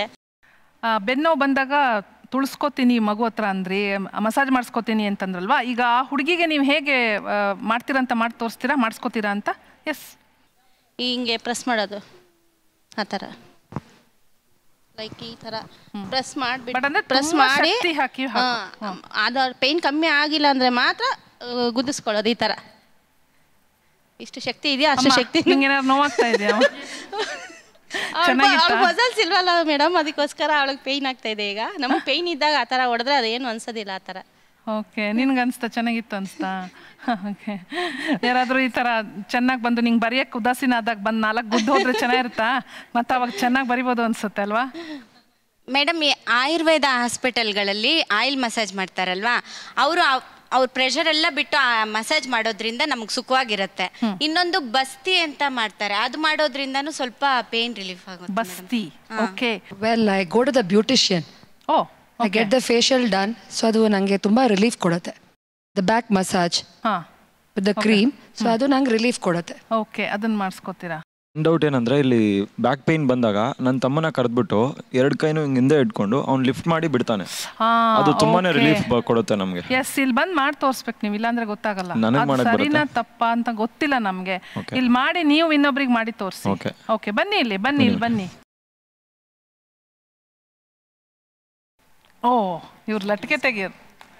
ಬೆನ್ನೋ ಬಂದಾಗ ತುಳಿಸ್ಕೋತೀನಿ ಮಗು ಹತ್ರ ಅಂದ್ರಿ ಮಸಾಜ್ ಮಾಡಿಸ್ಕೋತೀನಿ ಅಂತಂದ್ರಲ್ವಾ ಈಗ ಆ ಹುಡುಗಿಗೆ ನೀವು ಹೇಗೆ ಆ, ಮಾಡ್ತೀರಂತ ಮಾಡಿ ತೋರಿಸ್ತೀರಾ ಮಾಡಿಸ್ಕೋತೀರಾ ಅಂತ ಎಸ್ ಹಿಂಗೆ ಪ್ರೆಸ್ ಮಾಡೋದು ಆ ಥರ ಲೈಕ್ ಈ ಥರ ಪ್ರೆಸ್ But ಅಂದ್ರೆ ಮಾಡಿಬಿಟ್ಟು ಪ್ರೆಸ್ ತುಂಬಾ ಮಾಡಿ ಶಕ್ತಿ ಹಾಕಿ ಹಾಕು. ಅದು ಪೇಯ್ನ್ ಕಮ್ಮಿ ಆಗಿಲ್ಲ ಅಂದರೆ ಮಾತ್ರ ಆ, ಗುದ್ದಿಸ್ಕೊಳ್ಳೋದು ಈ ಥರ ಇಷ್ಟು ಶಕ್ತಿ ಇದೆಯಾ ಅಷ್ಟು ಅಮ್ಮ, ಶಕ್ತಿ ನಿಂಗೇನಾದ್ರು ನೋವಾಗ್ತಾ ಇದೆಯಾ ಚೆನ್ನಾಗಿತ್ತಾ? ಮಸಲ್ಸ್ ಇಲ್ವಲ್ಲ ಮೇಡಮ್ ಅದಕ್ಕೋಸ್ಕರ ಅವಳಿಗೆ ಪೇಯ್ನ್ ಆಗ್ತಾ ಇದೆ ಈಗ ನಮಗೆ ಪೇಯ್ನ್ ಇದ್ದಾಗ ಆ ಥರ ಹೊಡೆದ್ರೆ ಅದೇನು ಅನ್ಸೋದಿಲ್ಲ ಆ ಥರ ಓಕೆ ನಿನ್ಗೆ ಅನ್ಸ್ತಾ ಚೆನ್ನಾಗಿತ್ತು ಅನ್ಸ್ತಾ ಓಕೆ ಯಾರಾದರೂ ಈ ಥರ ಚೆನ್ನಾಗಿ ಬಂದು ನಿಂಗೆ ಬರೆಯಕ್ಕೆ ಉದಾಸೀನ ಆದಾಗ ಬಂದು ನಾಲ್ಕು ಗುದ್ದು ಹೋದ್ರೆ ಚೆನ್ನಾಗಿರುತ್ತಾ ಮತ್ತೆ ಅವಾಗ ಚೆನ್ನಾಗಿ ಬರಿಬೋದು ಅನ್ಸುತ್ತೆ ಅಲ್ವಾ ಮೇಡಮ್ ಈ ಆಯುರ್ವೇದ ಹಾಸ್ಪಿಟಲ್ಗಳಲ್ಲಿ ಆಯಿಲ್ ಮಸಾಜ್ ಮಾಡ್ತಾರಲ್ವಾ ಅವರು ಅವ್ರ ಪ್ರೆಷರ್ ಎಲ್ಲ ಬಿಟ್ಟು ಆ ಮಸಾಜ್ ಮಾಡೋದ್ರಿಂದ ನಮಗೆ ಸುಖವಾಗಿರುತ್ತೆ ಇನ್ನೊಂದು ಬಸ್ತಿ ಅಂತ ಮಾಡ್ತಾರೆ ಅದು ಮಾಡೋದ್ರಿಂದನೂ ಸ್ವಲ್ಪ ಪೇನ್ ರಿಲೀಫ್ ಆಗುತ್ತೆ ಬಸ್ತಿ okay well I go to the beautician oh I get the facial done so ಅದು ನನಗೆ ತುಂಬ ರಿಲೀಫ್ ಕೊಡುತ್ತೆ ದ ಬ್ಯಾಕ್ ಮಸಾಜ್ ಹಾಂ ವಿತ್ ದ ಕ್ರೀಮ್ ಸೊ ಅದು ನಂಗೆ ರಿಲೀಫ್ ಕೊಡುತ್ತೆ ಓಕೆ ಅದನ್ನ ಮಾಡಿಸ್ಕೋತೀರಾ ಡೌಟ್ ಏನಂದ್ರೆ ಇಲ್ಲಿ ಬ್ಯಾಕ್ ಪೇನ್ ಬಂದಾಗ ನನ್ನ ತಮ್ಮನ ಕರೆದ್ಬಿಟ್ಟು ಎರಡು ಕೈನು ಹಿಂಗ್ ಹಿಂದೆ ಇಟ್ಕೊಂಡು ಅವ್ನು ಲಿಫ್ಟ್ ಮಾಡಿ ಬಿಡ್ತಾನೆ ಅದು ತುಂಬಾನೇ ರಿಲೀಫ್ ಕೊಡುತ್ತೆ ನಮಗೆ ಎಸ್ ಇಲ್ಲಿ ಬಂದ್ ಮಾಡಿ ತೋರ್ಸ್ಬೇಕು ನೀವು ಇಲ್ಲಾಂದ್ರೆ ಗೊತ್ತಾಗಲ್ಲ ನನಗ್ ಅದು ಮಾಡಕ್ ಸರಿನಾ ಬರುತ್ತಾ? ತಪ್ಪಾ ಅಂತ ಗೊತ್ತಿಲ್ಲ ನಮ್ಗೆ Okay. ಇಲ್ಲಿ ಮಾಡಿ ನೀವು ಇನ್ನೊಬ್ರಿಗೆ ಮಾಡಿ ತೋರಿಸಿ Okay. ಓಕೆ ಬನ್ನಿ ಇಲ್ಲಿ ಬನ್ನಿ ಇಲ್ಲಿ ಬನ್ನಿ ಓ ಇವ್ರು ಲಟ್ಕೆ ತೆಗಿಯೋದು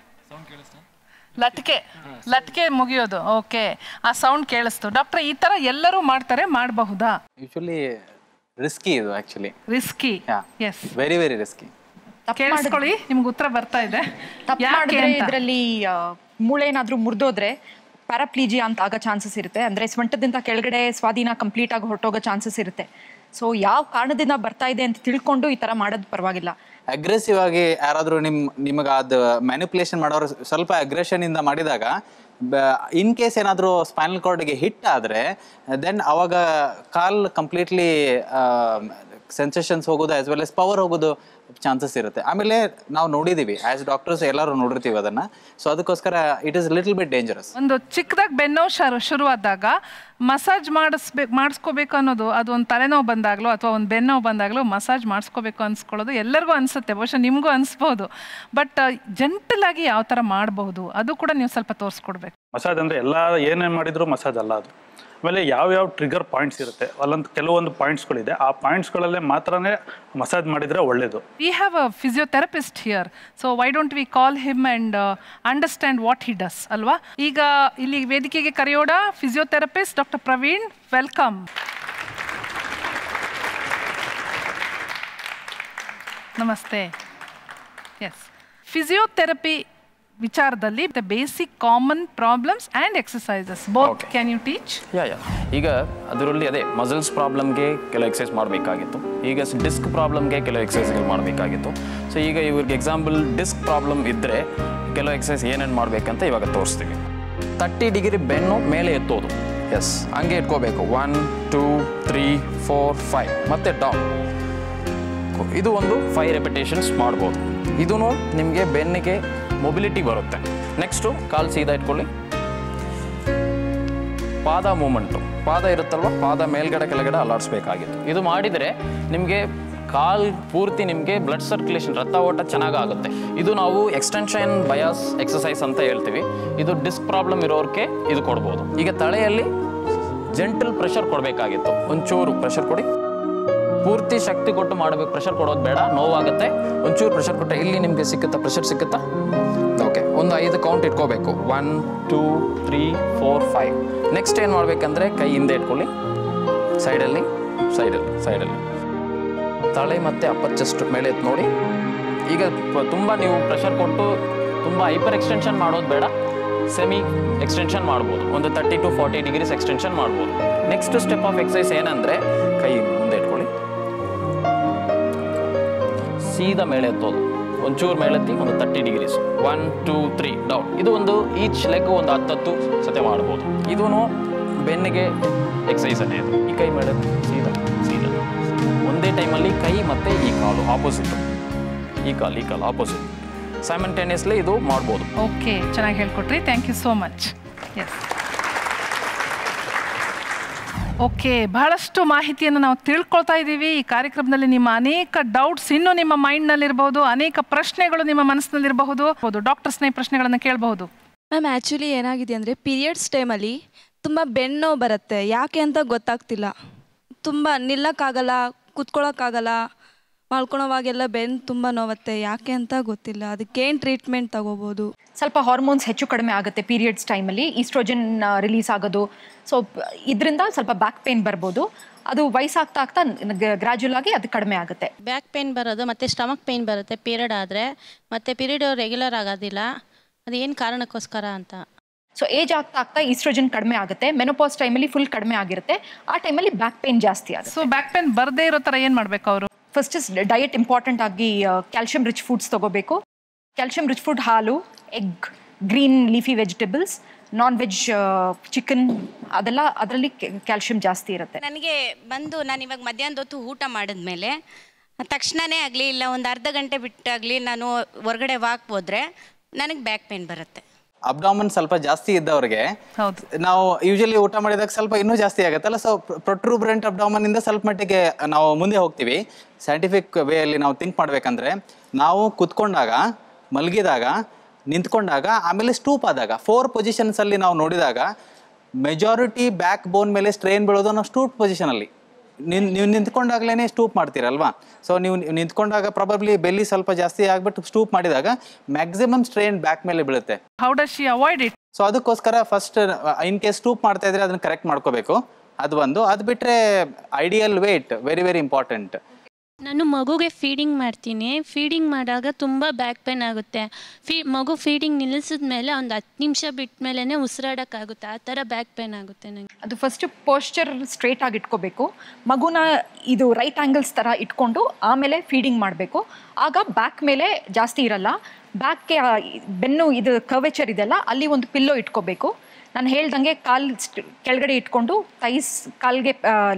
ಲಟ್ಕೆ ಲಟ್ಕೆ ಮುಗಿಯೋದು ಓಕೆ ಆ ಸೌಂಡ್ ಕೇಳಿಸ್ತು ಡಾಕ್ಟರ್ ಈ ತರ ಎಲ್ಲರೂ ಮಾಡ್ತಾರೆ ಮಾಡಬಹುದಾ ಯೂಶಲಿ ರಿಸ್ಕಿ ಇದು actually risky yes very very risky ಕೇಳಿಸ್ಕೊಳ್ಳಿ ನಿಮ್ಗೆ ಉತ್ತರ ಬರ್ತಾ ಇದೆ ತಪ್ಪು ಯಾಕೆ ಮಾಡಿದ್ರೆ ಅಂತ? ಇದರಲ್ಲಿ ಮೂಳೆ ಏನಾದ್ರೂ ಮುರಿದೋದ್ರೆ ಪ್ಯಾರಾಪ್ಲೀಜಿ ಅಂತ ಆಗೋ ಚಾನ್ಸಸ್ ಇರುತ್ತೆ ಅಂದ್ರೆ ಸ್ವಂಟದಿಂದ ಕೆಳಗಡೆ ಸ್ವಾಧೀನ ಕಂಪ್ಲೀಟ್ ಆಗಿ ಹೊರಟೋಗೋ ಚಾನ್ಸಸ್ ಇರುತ್ತೆ ಸೊ ಯಾವ ಕಾರಣದಿಂದ ಬರ್ತಾ ಇದೆ ಅಂತ ತಿಳ್ಕೊಂಡು ಈ ತರ ಮಾಡೋದು ಪರವಾಗಿಲ್ಲ ಅಗ್ರೆಸಿವ್ ಆಗಿ ಯಾರಾದರೂ ನಿಮ್ ನಿಮಗೆ ಅದು ಮ್ಯಾನಿಪುಲೇಷನ್ ಮಾಡೋರು ಸ್ವಲ್ಪ ಅಗ್ರೆಷನ್ ಇಂದ ಮಾಡಿದಾಗ ಇನ್ ಕೇಸ್ ಏನಾದರೂ ಸ್ಪೈನಲ್ ಕಾರ್ಡ್ಗೆ ಹಿಟ್ ಆದರೆ ದೆನ್ ಅವಾಗ ಕಾಲ್ ಕಂಪ್ಲೀಟ್ಲಿ ಸೆನ್ಸೇಷನ್ಸ್ ಹೋಗೋದು ಆಸ್ ವೆಲ್ ಎಸ್ ಪವರ್ ಹೋಗೋದು ಚಾನ್ಸಸ್ ಇರುತ್ತೆ ಆಮೇಲೆ ನಾವು ನೋಡಿದ್ದೀವಿ ಆಸ್ ಡಾಕ್ಟರ್ಸ್ ಎಲ್ಲರೂ ನೋಡಿರ್ತೀವಿ ಅದನ್ನ ಸೊ ಅದಕ್ಕೋಸ್ಕರ it is little bit dangerous ಒಂದು ಚಿಕ್ಕದಾಗಿ ಬೆನ್ನೋವು ಶರು ಶುರುವಾದಾಗ ಮಸಾಜ್ ಮಾಡಿಸ್ಬೇಕು ಮಾಡಿಸ್ಕೋಬೇಕು ಅನ್ನೋದು ಅದು ಒಂದು ತಲೆನೋವು ಬಂದಾಗಲೋ ಅಥವಾ ಒಂದು ಬೆನ್ನೋವು ಬಂದಾಗಲೋ ಮಸಾಜ್ ಮಾಡಿಸ್ಕೋಬೇಕು ಅನ್ಸ್ಕೊಳ್ಳೋದು ಎಲ್ಲರಿಗೂ ಅನಿಸುತ್ತೆ ಬಹುಶಃ ನಿಮಗೂ ಅನಿಸ್ಬೋದು ಬಟ್ ಜಂಟಲಾಗಿ ಯಾವ ಥರ ಮಾಡಬಹುದು ಅದು ಕೂಡ ನೀವು ಸ್ವಲ್ಪ ತೋರಿಸ್ಕೊಡ್ಬೇಕು ಮಸಾಜ್ ಅಂದರೆ ಎಲ್ಲ ಏನೇನು ಮಾಡಿದ್ರು ಮಸಾಜ್ ಅಲ್ಲ ಅದು ಆಮೇಲೆ ಯಾವ್ಯಾವ ಟ್ರಿಗರ್ ಪಾಯಿಂಟ್ಸ್ ಇರುತ್ತೆ ಅಲ್ಲೊಂದು ಕೆಲವೊಂದು ಪಾಯಿಂಟ್ಸ್ಗಳಿದೆ ಆ ಪಾಯಿಂಟ್ಸ್ಗಳಲ್ಲೇ ಮಾತ್ರನೇ ಮಸಾಜ್ ಮಾಡಿದರೆ ಒಳ್ಳೆಯದು we have a physiotherapist here so why don't we call him and understand what he does ಅಲ್ವಾ ಈಗ ಇಲ್ಲಿ ವೇದಿಕೆಗೆ ಕರೆಯೋಣ ಫಿಸಿಯೋಥೆರಪಿಸ್ಟ್ ಡಾಕ್ಟರ್ ಪ್ರವೀಣ್ ವೆಲ್ಕಮ್ ನಮಸ್ತೆ ಎಸ್ ಫಿಸಿಯೋಥೆರಪಿ ವಿಚಾರದಲ್ಲಿ the basic common problems and exercises both can you teach yeah yeah ಈಗ ಅದರಲ್ಲಿ ಅದೇ ಮಸಲ್ಸ್ ಪ್ರಾಬ್ಲಮ್ಗೆ ಕೆಲವು ಎಕ್ಸಸೈಸ್ ಮಾಡಬೇಕಾಗಿತ್ತು ಈಗ ಡಿಸ್ಕ್ ಪ್ರಾಬ್ಲಮ್ಗೆ ಕೆಲವು ಎಕ್ಸಸೈಸ್ಗಳು ಮಾಡಬೇಕಾಗಿತ್ತು ಸೊ ಈಗ ಇವ್ರಿಗೆ ಎಕ್ಸಾಂಪಲ್ ಡಿಸ್ಕ್ ಪ್ರಾಬ್ಲಮ್ ಇದ್ದರೆ ಕೆಲವು ಎಕ್ಸಸೈಸ್ ಏನೇನು ಮಾಡಬೇಕಂತ ಇವಾಗ ತೋರಿಸ್ತೀವಿ ತರ್ಟಿ ಡಿಗ್ರಿ ಬೆನ್ನು ಮೇಲೆ ಎತ್ತೋದು ಎಸ್ ಹಂಗೆ ಇಟ್ಕೋಬೇಕು one two three four five ಮತ್ತು ಡೌನ್ ಇದು ಒಂದು ಫೈವ್ ರೆಪಿಟೇಷನ್ಸ್ ಮಾಡ್ಬೋದು ಇದೂ ನಿಮಗೆ ಬೆನ್ನಿಗೆ ಮೊಬಿಲಿಟಿ ಬರುತ್ತೆ ನೆಕ್ಸ್ಟು ಕಾಲು ಸೀದಾ ಇಟ್ಕೊಳ್ಳಿ ಪಾದ ಮೂಮೆಂಟು ಪಾದ ಇರುತ್ತಲ್ವ ಪಾದ ಮೇಲ್ಗಡೆ ಕೆಳಗಡೆ ಅಲ್ಲಾಡಿಸ್ಬೇಕಾಗಿತ್ತು ಇದು ಮಾಡಿದರೆ ನಿಮಗೆ ಕಾಲ್ ಪೂರ್ತಿ ನಿಮಗೆ ಬ್ಲಡ್ ಸರ್ಕ್ಯುಲೇಷನ್ ರಕ್ತ ಓಟ ಚೆನ್ನಾಗಾಗುತ್ತೆ ಇದು ನಾವು ಎಕ್ಸ್ಟೆನ್ಷನ್ ಬಯಾಸ್ ಎಕ್ಸಸೈಸ್ ಅಂತ ಹೇಳ್ತೀವಿ ಇದು ಡಿಸ್ಕ್ ಪ್ರಾಬ್ಲಮ್ ಇರೋರಿಗೆ ಇದು ಕೊಡ್ಬೋದು ಈಗ ತಲೆಯಲ್ಲಿ ಜೆಂಟಲ್ ಪ್ರೆಷರ್ ಕೊಡಬೇಕಾಗಿತ್ತು ಒಂಚೂರು ಪ್ರೆಷರ್ ಕೊಡಿ ಪೂರ್ತಿ ಶಕ್ತಿ ಕೊಟ್ಟು ಮಾಡಬೇಕು ಪ್ರೆಷರ್ ಕೊಡೋದು ಬೇಡ ನೋವಾಗುತ್ತೆ ಒಂಚೂರು ಪ್ರೆಷರ್ ಕೊಟ್ಟರೆ ಇಲ್ಲಿ ನಿಮಗೆ ಸಿಕ್ಕುತ್ತಾ ಪ್ರೆಷರ್ ಸಿಕ್ಕುತ್ತಾ ಓಕೆ ಒಂದು ಐದು ಕೌಂಟ್ ಇಟ್ಕೋಬೇಕು one two three four five next ಏನು ಮಾಡಬೇಕಂದ್ರೆ ಕೈ ಹಿಂದೆ ಇಟ್ಕೊಳ್ಳಿ ಸೈಡಲ್ಲಿ ಸೈಡಲ್ಲಿ ಸೈಡಲ್ಲಿ ತಲೆ ಮತ್ತು ಅಪ್ಪರ್ ಚೆಸ್ಟ್ ಮೇಲೆ ಎತ್ತು ನೋಡಿ ಈಗ ತುಂಬ ನೀವು ಪ್ರೆಷರ್ ಕೊಟ್ಟು ತುಂಬ ಹೈಪರ್ ಎಕ್ಸ್ಟೆನ್ಷನ್ ಮಾಡೋದು ಬೇಡ ಸೆಮಿ ಎಕ್ಸ್ಟೆನ್ಷನ್ ಮಾಡ್ಬೋದು ಒಂದು thirty to forty degrees extension ಮಾಡ್ಬೋದು ನೆಕ್ಸ್ಟ್ ಸ್ಟೆಪ್ ಆಫ್ ಎಕ್ಸಸೈಸ್ ಏನಂದರೆ ಕೈ ಮುಂದೆ ಇಟ್ಕೊಳ್ಳಿ ಸೀದಾ ಮೇಲೆ ಎತ್ತೋದು ಒಂಚೂರು ಮೇಲೆತ್ತಿ ಒಂದು thirty degrees one two three down ಇದು ಒಂದು ಈಚ್ ಲೆಗ್ ಒಂದು ಹತ್ತತ್ತು ಸತೆ ಮಾಡ್ಬೋದು ಇದೂ ಬೆನ್ನಿಗೆ ಎಕ್ಸಸೈಸ್ ಅನ್ನೇ ಇದು ಈ ಕೈ ಮೇಲೆ ಸೀದಾ ಸೀದಾ ಒಂದೇ ಟೈಮಲ್ಲಿ ಕೈ ಮತ್ತು ಈ ಕಾಲು ಆಪೋಸಿಟ್ ಈ ಕಾಲು ಈ ಕಾಲು ಆಪೋಸಿಟ್ ಸೈಮಂಟೇನಿಯಸ್ಲಿ ಇದು ಮಾಡ್ಬೋದು ಓಕೆ ಚೆನ್ನಾಗಿ ಹೇಳ್ಕೊಟ್ರಿ thank you so much yes okay ಬಹಳಷ್ಟು ಮಾಹಿತಿಯನ್ನು ನಾವು ತಿಳ್ಕೊಳ್ತಾ ಇದ್ದೀವಿ ಈ ಕಾರ್ಯಕ್ರಮದಲ್ಲಿ ನಿಮ್ಮ ಅನೇಕ ಡೌಟ್ಸ್ ಇನ್ನೂ ನಿಮ್ಮ ಮೈಂಡ್ನಲ್ಲಿರಬಹುದು ಅನೇಕ ಪ್ರಶ್ನೆಗಳು ನಿಮ್ಮ ಮನಸ್ಸಿನಲ್ಲಿರಬಹುದು ಹೌದು ಡಾಕ್ಟರ್ಸ್ನ ಈ ಪ್ರಶ್ನೆಗಳನ್ನು ಕೇಳಬಹುದು ಮ್ಯಾಮ್ ಆ್ಯಕ್ಚುಲಿ ಏನಾಗಿದೆ ಅಂದರೆ ಪೀರಿಯಡ್ಸ್ ಟೈಮಲ್ಲಿ ತುಂಬ ಬೆನ್ನು ಬರುತ್ತೆ ಯಾಕೆ ಅಂತ ಗೊತ್ತಾಗ್ತಿಲ್ಲ ತುಂಬ ನಿಲ್ಲಕ್ಕಾಗಲ್ಲ ಕೂತ್ಕೊಳ್ಳೋಕ್ಕಾಗಲ್ಲ ಮಲ್ಕೊಳೋವಾಗೆಲ್ಲ ಬೆನ್ನು ತುಂಬ ನೋವುತ್ತೆ ಯಾಕೆ ಅಂತ ಗೊತ್ತಿಲ್ಲ ಅದಕ್ಕೇನು ಟ್ರೀಟ್ಮೆಂಟ್ ತಗೋಬೋದು ಸ್ವಲ್ಪ ಹಾರ್ಮೋನ್ಸ್ ಹೆಚ್ಚು ಕಡಿಮೆ ಆಗುತ್ತೆ ಪೀರಿಯಡ್ಸ್ ಟೈಮಲ್ಲಿ ಈಸ್ಟ್ರೋಜನ್ ರಿಲೀಸ್ ಆಗೋದು ಸೊ ಇದರಿಂದ ಸ್ವಲ್ಪ ಬ್ಯಾಕ್ ಪೇನ್ ಬರ್ಬೋದು ಅದು ವಯಸ್ಸಾಗ್ತಾ ಆಗ್ತಾ ಗ್ರ್ಯಾಜುವಲ್ ಆಗಿ ಅದು ಕಡಿಮೆ ಆಗುತ್ತೆ ಬ್ಯಾಕ್ ಪೇನ್ ಬರೋದು ಮತ್ತು ಸ್ಟಮಕ್ ಪೇನ್ ಬರುತ್ತೆ ಪೀರಿಯಡ್ ಆದರೆ ಮತ್ತು ಪೀರಿಯಡ್ ರೆಗ್ಯುಲರ್ ಆಗೋದಿಲ್ಲ ಅದು ಏನು ಕಾರಣಕ್ಕೋಸ್ಕರ ಅಂತ ಸೊ ಏಜ್ ಆಗ್ತಾ ಆಗ್ತಾ ಈಸ್ಟ್ರೋಜನ್ ಕಡಿಮೆ ಆಗುತ್ತೆ ಮೆನೋಪಾಸ್ ಟೈಮಲ್ಲಿ ಫುಲ್ ಕಡಿಮೆ ಆಗಿರುತ್ತೆ ಆ ಟೈಮಲ್ಲಿ ಬ್ಯಾಕ್ ಪೇನ್ ಜಾಸ್ತಿ ಆಗುತ್ತೆ ಸೊ ಬ್ಯಾಕ್ ಪೇನ್ ಬರದೇ ಇರೋ ಥರ ಏನು ಮಾಡಬೇಕು ಅವರು ಫಸ್ಟ್ ಡಯಟ್ ಇಂಪಾರ್ಟೆಂಟ್ ಆಗಿ ಕ್ಯಾಲ್ಶಿಯಂ ರಿಚ್ ಫುಡ್ಸ್ ತಗೋಬೇಕು ಕ್ಯಾಲ್ಶಿಯಂ ರಿಚ್ ಫುಡ್ ಹಾಲು egg green leafy vegetables non veg chicken ಅದೆಲ್ಲ ಅದರಲ್ಲಿ ಕ್ಯಾಲ್ಶಿಯಂ ಜಾಸ್ತಿ ಇರುತ್ತೆ ನನಗೆ ಬಂದು ನಾನು ಇವಾಗ ಮಧ್ಯಾಹ್ನದ ಹೊತ್ತು ಊಟ ಮಾಡಿದ್ಮೇಲೆ ತಕ್ಷಣನೇ ಆಗಲಿ ಇಲ್ಲ ಒಂದು ಅರ್ಧ ಗಂಟೆ ಬಿಟ್ಟಾಗಲಿ ನಾನು ಹೊರಗಡೆ ವಾಕ್ ಹೋದ್ರೆ ನನಗೆ ಬ್ಯಾಕ್ ಪೇನ್ ಬರುತ್ತೆ ಅಬ್ಡಾಮನ್ ಸ್ವಲ್ಪ ಜಾಸ್ತಿ ಇದ್ದವ್ರಿಗೆ ನಾವು ಯೂಶಲಿ ಊಟ ಮಾಡಿದಾಗ ಸ್ವಲ್ಪ ಇನ್ನೂ ಜಾಸ್ತಿ ಆಗುತ್ತಲ್ಲ ಸೊ ಪ್ರೊಟ್ರೂಬ್ರೆಂಟ್ ಅಬ್ಡಾಮನ್ ಇಂದ ಸ್ವಲ್ಪ ಮಟ್ಟಿಗೆ ನಾವು ಮುಂದೆ ಹೋಗ್ತೀವಿ ಸೈಂಟಿಫಿಕ್ ವೇಯಲ್ಲಿ ನಾವು ಥಿಂಕ್ ಮಾಡ್ಬೇಕಂದ್ರೆ ನಾವು ಕುತ್ಕೊಂಡಾಗ ಮಲಗಿದಾಗ ನಿಂತ್ಕೊಂಡಾಗ ಆಮೇಲೆ ಸ್ಟೂಪ್ ಆದಾಗ ಫೋರ್ ಪೊಸಿಷನ್ಸ್ ಅಲ್ಲಿ ನಾವು ನೋಡಿದಾಗ ಮೆಜಾರಿಟಿ ಬ್ಯಾಕ್ ಬೋನ್ ಮೇಲೆ ಸ್ಟ್ರೈನ್ ಬೀಳೋದು ನಾವು ಸ್ಟೂಪ್ ಪೊಸಿಷನಲ್ಲಿ ನಿನ್ ನೀವು ನಿಂತ್ಕೊಂಡಾಗ್ಲೇ ಸ್ಟೂಪ್ ಮಾಡ್ತೀರಲ್ವಾ ಸೊ ನೀವು ನಿಂತ್ಕೊಂಡಾಗ ಪ್ರಾಬಬ್ಲಿ ಬೆಲ್ಲಿ ಸ್ವಲ್ಪ ಜಾಸ್ತಿ ಆಗ್ಬಿಟ್ಟು ಸ್ಟೂಪ್ ಮಾಡಿದಾಗ ಮ್ಯಾಕ್ಸಿಮಮ್ ಸ್ಟ್ರೈನ್ ಬ್ಯಾಕ್ ಮೇಲೆ ಬೀಳುತ್ತೆ how does she avoid it so ಅದಕ್ಕೋಸ್ಕರ ಫಸ್ಟ್ ಇನ್ ಕೇಸ್ ಸ್ಟೂಪ್ ಮಾಡ್ತಾ ಇದ್ರೆ ಅದನ್ನ ಕರೆಕ್ಟ್ ಮಾಡ್ಕೋಬೇಕು ಅದು ಒಂದು ಅದು ಬಿಟ್ರೆ ideal weight very very important ನಾನು ಮಗುಗೆ ಫೀಡಿಂಗ್ ಮಾಡ್ತೀನಿ ಫೀಡಿಂಗ್ ಮಾಡಿದಾಗ ತುಂಬ ಬ್ಯಾಕ್ ಪೇನ್ ಆಗುತ್ತೆ ಫೀ ಮಗು ಫೀಡಿಂಗ್ ನಿಲ್ಲಿಸಿದ ಮೇಲೆ ಒಂದು ಹತ್ತು ನಿಮಿಷ ಬಿಟ್ಟ ಮೇಲೇ ಉಸಿರಾಡೋಕ್ಕಾಗುತ್ತೆ ಆ ಥರ ಬ್ಯಾಕ್ ಪೇನ್ ಆಗುತ್ತೆ ನನಗೆ ಅದು ಫಸ್ಟ್ ಪೋಸ್ಚರ್ ಸ್ಟ್ರೇಟ್ ಆಗಿ ಇಟ್ಕೋಬೇಕು ಮಗುನ ಇದು ರೈಟ್ ಆಂಗಲ್ಸ್ ಥರ ಇಟ್ಕೊಂಡು ಆಮೇಲೆ ಫೀಡಿಂಗ್ ಮಾಡಬೇಕು ಆಗ ಬ್ಯಾಕ್ ಮೇಲೆ ಜಾಸ್ತಿ ಇರಲ್ಲ ಬ್ಯಾಕ್ಗೆ ಬೆನ್ನು ಇದು ಕರ್ವೇಚರ್ ಇದೆಲ್ಲ ಅಲ್ಲಿ ಒಂದು ಪಿಲ್ಲೋ ಇಟ್ಕೋಬೇಕು ನಾನು ಹೇಳ್ದಂಗೆ ಕಾಲ್ ಕೆಳಗಡೆ ಇಟ್ಕೊಂಡು ತೈಸ್ ಕಾಲ್ಗೆ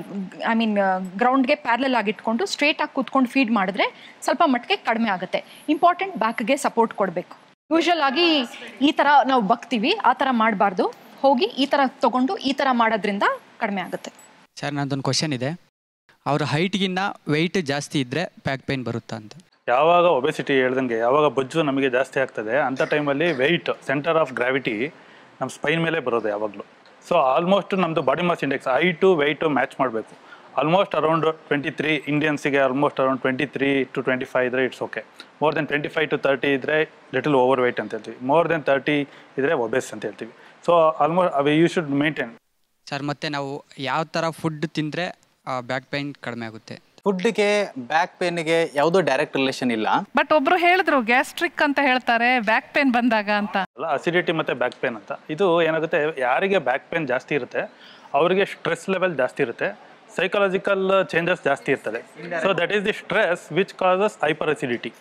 ಐ ಮೀನ್ ಗ್ರೌಂಡ್ಗೆ ಪ್ಯಾರಲಲ್ ಆಗಿ ಇಟ್ಕೊಂಡು ಸ್ಟ್ರೇಟ್ ಆಗಿ ಕೂತ್ಕೊಂಡು ಫೀಡ್ ಮಾಡಿದ್ರೆ ಸ್ವಲ್ಪ ಮಟ್ಟಿಗೆ ಕಡಿಮೆ ಆಗುತ್ತೆ ಇಂಪಾರ್ಟೆಂಟ್ ಬ್ಯಾಕ್ಗೆ ಸಪೋರ್ಟ್ ಕೊಡಬೇಕು ಯೂಶಲ್ ಆಗಿ ಈ ಥರ ನಾವು ಬಗ್ತೀವಿ ಆ ಥರ ಮಾಡಬಾರ್ದು ಹೋಗಿ ಈ ಥರ ತಗೊಂಡು ಈ ಥರ ಮಾಡೋದ್ರಿಂದ ಕಡಿಮೆ ಆಗುತ್ತೆ ಸರ್ ನಂದೊಂದು ಕ್ವಶನ್ ಇದೆ ಅವ್ರ ಹೈಟ್ಗಿನ್ನ ವೆಯ್ಟ್ ಜಾಸ್ತಿ ಇದ್ದರೆ ಬ್ಯಾಕ್ ಪೇನ್ ಬರುತ್ತಾ ಅಂತ ಯಾವಾಗ ಒಬೆಸಿಟಿ ಹೇಳ್ದಂಗೆ ಯಾವಾಗ ಬೊಜ್ಜು ನಮಗೆ ಜಾಸ್ತಿ ಆಗ್ತದೆ ಅಂಥ ಟೈಮಲ್ಲಿ ವೆಯ್ಟ್ ಸೆಂಟರ್ ಆಫ್ ಗ್ರಾವಿಟಿ ನಮ್ಮ ಸ್ಪೈನ್ ಮೇಲೆ ಬರೋದು ಯಾವಾಗಲೂ ಸೊ ಆಲ್ಮೋಸ್ಟ್ ನಮ್ಮದು body mass index height weight match ಮಾಡಬೇಕು ಆಲ್ಮೋಸ್ಟ್ ಅರೌಂಡ್ ಟ್ವೆಂಟಿ ತ್ರೀ ಇಂಡಿಯನ್ಸಿಗೆ almost around twenty three to twenty five ಇದ್ರೆ it's okay more than twenty five to thirty ಇದ್ರೆ little overweight ಅಂತ ಹೇಳ್ತೀವಿ ಮೋರ್ ದೆನ್ ತರ್ಟಿ ಇದ್ರೆ obese ಅಂತ ಹೇಳ್ತೀವಿ so almost ಅವೆ ಯು ಶುಡ್ ಮೇಂಟೈನ್ ಸರ್ ಮತ್ತೆ ನಾವು ಯಾವ ಥರ ಫುಡ್ ತಿಂದರೆ ಬ್ಯಾಕ್ ಪೇನ್ ಕಡಿಮೆ ಆಗುತ್ತೆ ಫುಡ್ಗೆ ಬ್ಯಾಕ್ ಪೇನ್ಗೆ ಯಾವುದೋ ಡೈರೆಕ್ಟ್ ರಿಲೇಷನ್ ಇಲ್ಲ ಬಟ್ ಒಬ್ರು ಹೇಳಿದ್ರು ಗ್ಯಾಸ್ಟ್ರಿಕ್ ಅಂತ ಹೇಳ್ತಾರೆ ಬ್ಯಾಕ್ ಪೇನ್ ಬಂದಾಗ ಅಂತ ಅಲ್ಲ ಅಸಿಡಿಟಿ ಮತ್ತು ಬ್ಯಾಕ್ ಪೇನ್ ಅಂತ ಇದು ಏನಾಗುತ್ತೆ ಯಾರಿಗೆ ಬ್ಯಾಕ್ ಪೇನ್ ಜಾಸ್ತಿ ಇರುತ್ತೆ ಅವರಿಗೆ ಸ್ಟ್ರೆಸ್ ಲೆವೆಲ್ ಜಾಸ್ತಿ ಇರುತ್ತೆ ಸೈಕಾಲಜಿಕಲ್ ಚೇಂಜಸ್ ಜಾಸ್ತಿ ಇರ್ತದೆ so that is the stress which causes hyperacidity